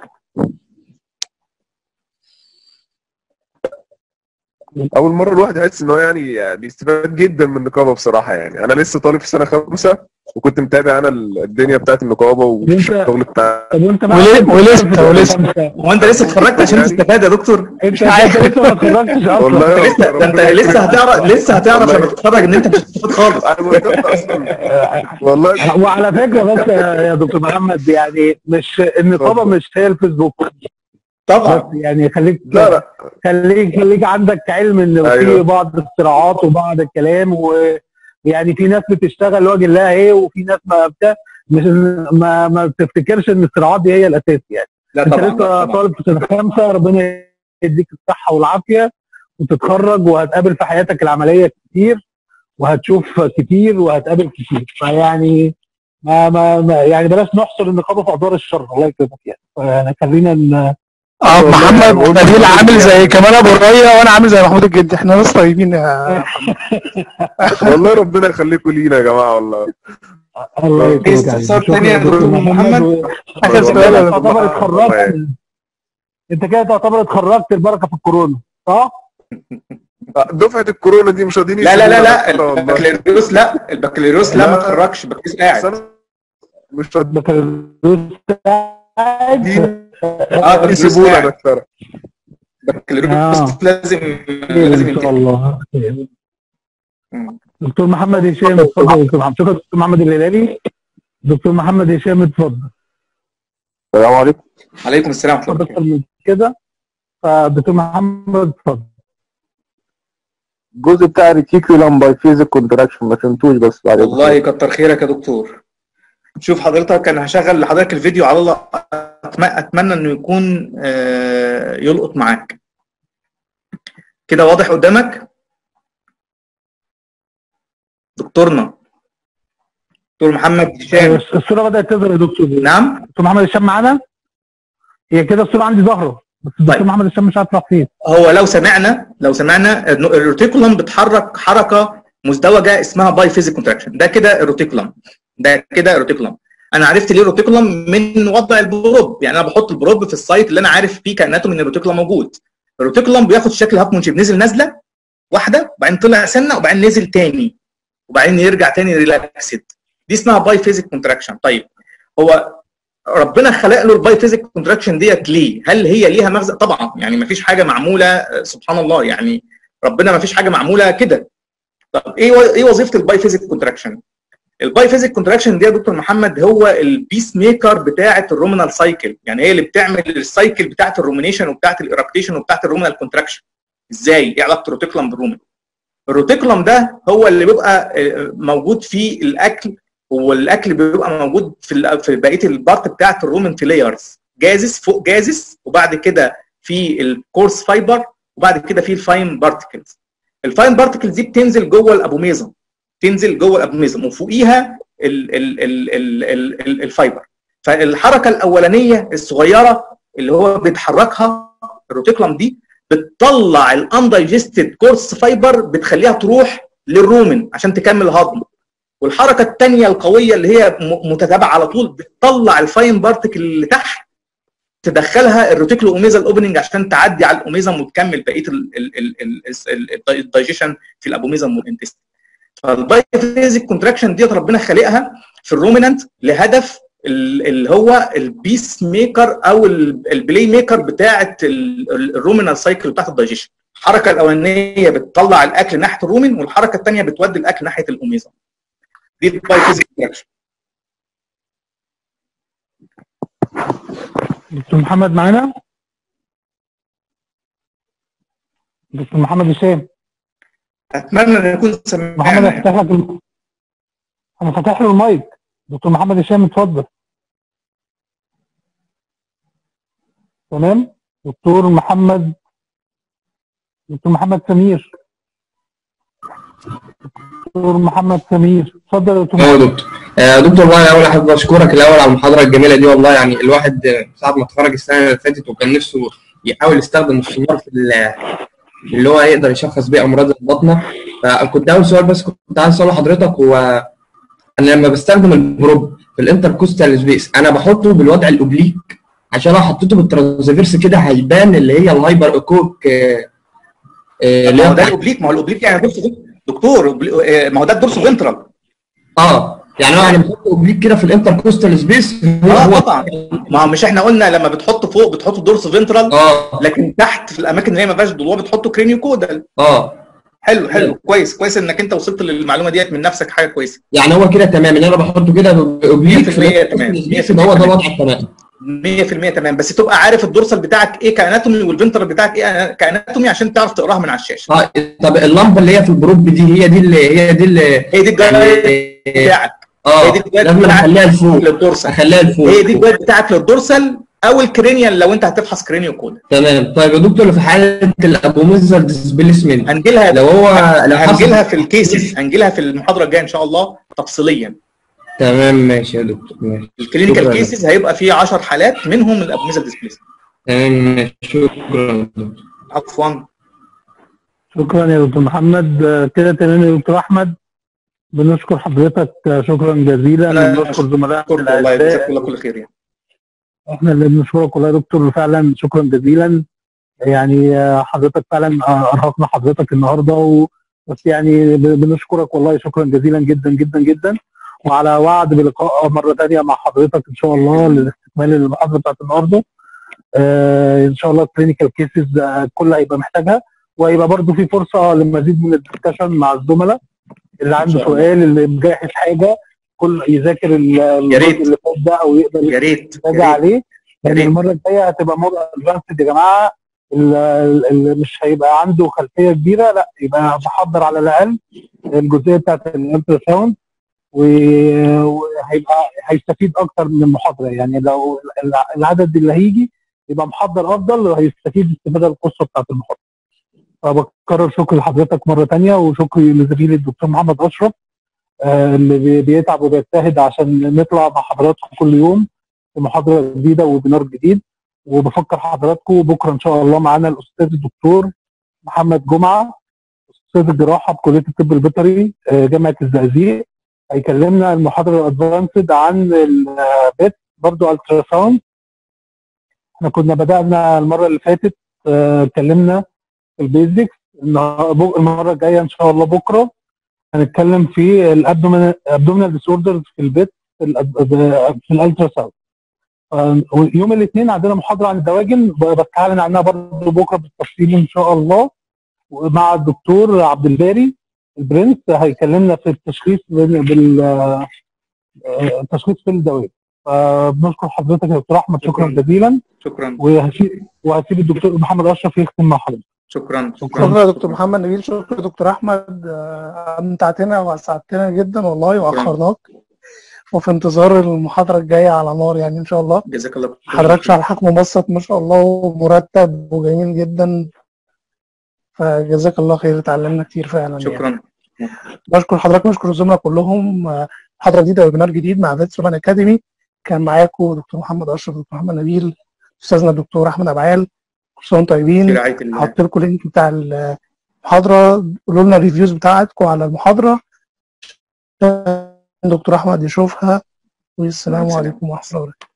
اول مره الواحد يحس ان هو يعني بيستفاد جدا من النقابه بصراحه يعني انا لسه طالب في سنه خمسه وكنت متابع انا الدنيا بتاعت النقابه والشغل بتاع طب وانت وليه- ولسه- ولسه. هو انت لسه اتخرجت عشان تستفاد يا دكتور انت انت لسه ما اتخرجتش اصلا والله انت لسه ده انت لسه هتعرف لسه هتعرف لما تتخرج ان انت مش هتستفاد خالص انا مهتم اصلا والله وعلى فكره بس يا يا دكتور محمد يعني مش النقابه اتفضل. مش هي الفيسبوك بس طبعا يعني خليك لا لا خليك خليك عندك علم ان في أيوة. بعض الصراعات وبعض الكلام ويعني في ناس بتشتغل لوجه الله ايه وفي ناس ما بتاع مش ما ما تفتكرش ان الصراعات دي هي الاساس يعني لا انت طبعا لا لسه طبعا طالب في سنه خمسه ربنا يديك الصحه والعافيه وتتخرج وهتقابل في حياتك العمليه كتير وهتشوف كتير وهتقابل كتير فيعني ما ما, ما يعني بلاش نحصر النقابه في ادوار الشر الله يكرمك يعني يعني خلينا ن- اه محمد نبيل عامل زي كمال ابو الريا وانا عامل زي محمود الجدي احنا ناس طيبين يا والله ربنا يخليكم لينا يا جماعه والله الله ايه يكرمك يعني. استفسار شكراً تاني يا دكتور محمد و- اخر انت سؤال كده يا تعتبر الله اتخرجت يعني. انت كده تعتبر اتخرجت البركه في الكورونا صح؟ دفعه الكورونا دي مش راضيين لا لا لا لا يسيبونا والله. البكالوريوس لا البكالوريوس لا ما لا. تخرجش البكالوريوس بس قاعد أنا مش راضيين بكالوريوس قاعد اه البكالوريوس يسيبونا قاعد دكتوره البكالوريوس لازم لازم ان شاء ينتهي الله مم. دكتور محمد هشام اتفضل يا دكتور محمد شكرا دكتور محمد الهلالي دكتور محمد هشام اتفضل السلام عليكم عليكم السلام ورحمه الله اكتر من كده فدكتور محمد اتفضل الجزء بتاع ريتيكولم باي فيزيك كونتراكشن ما فهمتوش بس بعد والله كتر خيرك يا دكتور شوف حضرتك انا هشغل لحضرتك الفيديو على الله أتم- اتمنى انه يكون آه، يلقط معاك كده واضح قدامك دكتورنا دكتور محمد هشام الصوره بدات تظهر يا دكتور نعم دكتور محمد هشام معانا هي كده الصوره عندي ظاهره بس الدكتور طيب. محمد هشام مش عارف راح فين هو لو سمعنا لو سمعنا إنه الروتيكولم بتحرك حركه مزدوجه اسمها باي فيزيك كونتراكشن ده كده الروتيكولم ده كده الروتيكولم انا عرفت ليه الروتيكولم من وضع البروب يعني انا بحط البروب في السايت اللي انا عارف فيه كانته من الروتيكولم موجود الروتيكولم بياخد شكل هاف شيب نزل نازله واحده وبعدين طلع سنه وبعدين نزل تاني وبعدين يرجع تاني ريلاكسد دي اسمها باي فيزيك كونتراكشن طيب هو ربنا خلق له الباي فيزيك كونتراكشن ديت ليه؟ هل هي ليها مغزى؟ طبعا يعني ما فيش حاجه معموله آه، سبحان الله يعني ربنا ما فيش حاجه معموله كده. طب ايه و- ايه وظيفه الباي فيزيك كونتراكشن؟ الباي فيزيك كونتراكشن دي يا دكتور محمد هو البيس ميكر بتاعه الرومينال سايكل يعني هي اللي بتعمل السايكل بتاعه الرومينيشن وبتاعه الايركتيشن وبتاعه الرومينال كونتراكشن. ازاي؟ ايه علاقه الروتيكولم بالرومين؟ الروتيكولم ده هو اللي بيبقى آه، موجود فيه الاكل والاكل بيبقى موجود في ال- في بقيه البارت بتاعت الرومن في لايرز جازس فوق جازس وبعد كده في الكورس فايبر وبعد كده في الفاين بارتكلز الفاين بارتكلز دي بتنزل جوه الابوميزم تنزل جوه الابوميزم وفوقيها ال ال ال ال ال ال الفايبر فالحركه الاولانيه الصغيره اللي هو بيتحركها الروتيكولم دي بتطلع الاندايجستد كورس فايبر بتخليها تروح للرومن عشان تكمل هضم والحركه الثانيه القويه اللي هي م- متتابعه على طول بتطلع الفاين بارتكل اللي تحت تدخلها الروتيكلو اوميزال اوبننج عشان تعدي على الاوميزم وتكمل بقيه الدايجيشن في الابوميزم والانتستين فالباي فيزيك كونتراكشن ديت ربنا خالقها في الرومينانت لهدف ال- اللي هو البيس ميكر او ال- البلاي ميكر بتاعه الرومينال سايكل بتاعه الدايجيشن الحركه الاولانيه بتطلع الاكل ناحيه الرومن والحركه الثانيه بتودي الاكل ناحيه الاوميزم دي الباي فيزيك كونتراكشن دكتور محمد معانا دكتور محمد هشام اتمنى ان يكون محمد سمعنا هفتح لك الم... انا فاتح له المايك دكتور محمد هشام اتفضل تمام دكتور محمد دكتور محمد سمير دكتور محمد سمير اتفضل يا دكتور اه يا محمد. دكتور آه، دكتور والله انا اول احب اشكرك الاول على المحاضره الجميله دي والله يعني الواحد آه، ساعه ما اتخرج السنه اللي فاتت وكان نفسه يحاول يستخدم السونار في ال- اللي هو يقدر يشخص بيه امراض البطنه فكنت اول سؤال بس كنت عايز اساله لحضرتك هو انا لما بستخدم البروب في الانتركوستال سبيس انا بحطه بالوضع الاوبليك عشان لو حطيته بالترانسفيرس كده هيبان اللي هي الهايبر اكوك آه، آه، اللي ما هي هو ده بتاعت- الاوبليك ما هو الاوبليك يعني دورس دكتور أوبلي- آه، ما هو ده الدورس فنترال اه يعني هو انا بحط اوبليك كده في الانتركوستال سبيس اه طبعا ما هو مش احنا قلنا لما بتحط فوق بتحط دورس فينترال اه لكن تحت في الاماكن اللي هي ما فيهاش ضلوع بتحطه كرينيو كودال اه حلو حلو كويس كويس انك انت وصلت للمعلومه ديت من نفسك حاجه كويسه يعني هو كده تمام ان انا بحطه كده اوبليك 100% تمام 100% يبقى هو ده الوضع التمام 100% تمام بس تبقى عارف الدورسال بتاعك ايه كاناتومي والفنترال بتاعك ايه كاناتومي عشان تعرف تقراها من على الشاشه اه طب اللمبه اللي هي في البروب دي هي دي اللي هي دي اللي هي دي الجايد بتاعك اه هي دي الجايد لازم بتاعك اخليها لفوق للدورسال اخليها لفوق هي دي الجايد بتاعك للدورسال او الكرينيال لو انت هتفحص كرينيو كود تمام طيب يا دكتور في حاله الابوميزال ديسبيسمنت هنجيلها لو هو لو حصل هنجيلها في الكيسز هنجيلها في المحاضره الجايه ان شاء الله تفصيليا تمام ماشي يا دكتور ماشي الكلينيكال شكراً. كيسز هيبقى فيه 10 حالات منهم الابوميزال ديسبليس تمام ماشي شكرا يا دكتور عفوا شكرا يا دكتور محمد آه، كده تمام يا دكتور احمد بنشكر حضرتك آه، شكرا جزيلا أنا ونشكر زملائنا شكرا والله الاعزاء جزاك الله كل خير يعني احنا اللي بنشكرك والله يا دكتور فعلا شكرا جزيلا يعني آه، حضرتك فعلا آه، ارهقنا حضرتك النهارده و... بس يعني ب- بنشكرك والله شكرا جزيلا جدا جدا جدا وعلى وعد بلقاء مره ثانيه مع حضرتك ان شاء الله لاستكمال المحاضره بتاعت النهارده آه ان شاء الله الكلينيكال كيسز الكل هيبقى محتاجها وهيبقى برضو في فرصه لمزيد من الدسكشن مع الزملاء اللي عنده شاء الله. سؤال اللي مجهز حاجه كل يذاكر ال- يا ريت. الجزء اللي فات ده او يقدر يا ريت يا يراجع ريت عليه لان ريت. المره الجايه هتبقى مور ادفانسد يا جماعه اللي مش هيبقى عنده خلفيه كبيره لا يبقى محضر على الاقل الجزئيه بتاعت الالترا ساوند و- وهيبقى هيستفيد اكتر من المحاضره يعني لو الع- العدد اللي هيجي يبقى محضر افضل وهيستفيد الاستفاده القصوى بتاعت المحاضره. فبكرر شكري لحضرتك مره تانية وشكري لزميلي الدكتور محمد اشرف آه، اللي بي- بيتعب وبيجتهد عشان نطلع مع حضراتكم كل يوم في محاضره جديده وبنار جديد وبفكر حضراتكم بكره ان شاء الله معانا الاستاذ الدكتور محمد جمعه استاذ الجراحه بكليه الطب البيطري آه، جامعه الزقازيق هيكلمنا المحاضره الادفانسد عن البيت برضو الترا ساوند احنا كنا بدانا المره اللي فاتت آه، اتكلمنا في البيزكس النها- بو- المره الجايه ان شاء الله بكره هنتكلم في الابدومينال ديس اوردرز في البيت في الأد- في الالترا ساوند آه، يوم الاثنين عندنا محاضره عن الدواجن ب- بس هعلن عنها برضه بكره بالتفصيل ان شاء الله ومع الدكتور عبد الباري البرنس هيكلمنا في التشخيص بال بال- آه، التشخيص في الدواجن فبنشكر حضرتك يا دكتور احمد شكرا شكراً. جزيلا شكرا وهسيب وهسيب الدكتور محمد اشرف يختم مع حضرتك شكرا شكرا يا دكتور محمد نبيل شكرا يا دكتور احمد آه، امتعتنا واسعدتنا جدا والله واخرناك وفي انتظار المحاضره الجايه على نار يعني ان شاء الله جزاك الله كل حضرتك خير. شرحك مبسط ما شاء الله ومرتب وجميل جدا فجزاك الله خير اتعلمنا كتير فعلا يعني. شكرا بشكر حضرتك بشكر الزملاء كلهم آه، محاضره جديده ويبينار جديد مع فيتس سولان اكاديمي كان معاكم دكتور محمد اشرف دكتور محمد نبيل استاذنا الدكتور احمد ابعال كل سنه وانتم في طيبين رعايه الله هحط لكم اللينك بتاع المحاضره قولوا لنا الريفيوز بتاعتكم على المحاضره عشان دكتور احمد يشوفها والسلام السلام. عليكم ورحمه الله وبركاته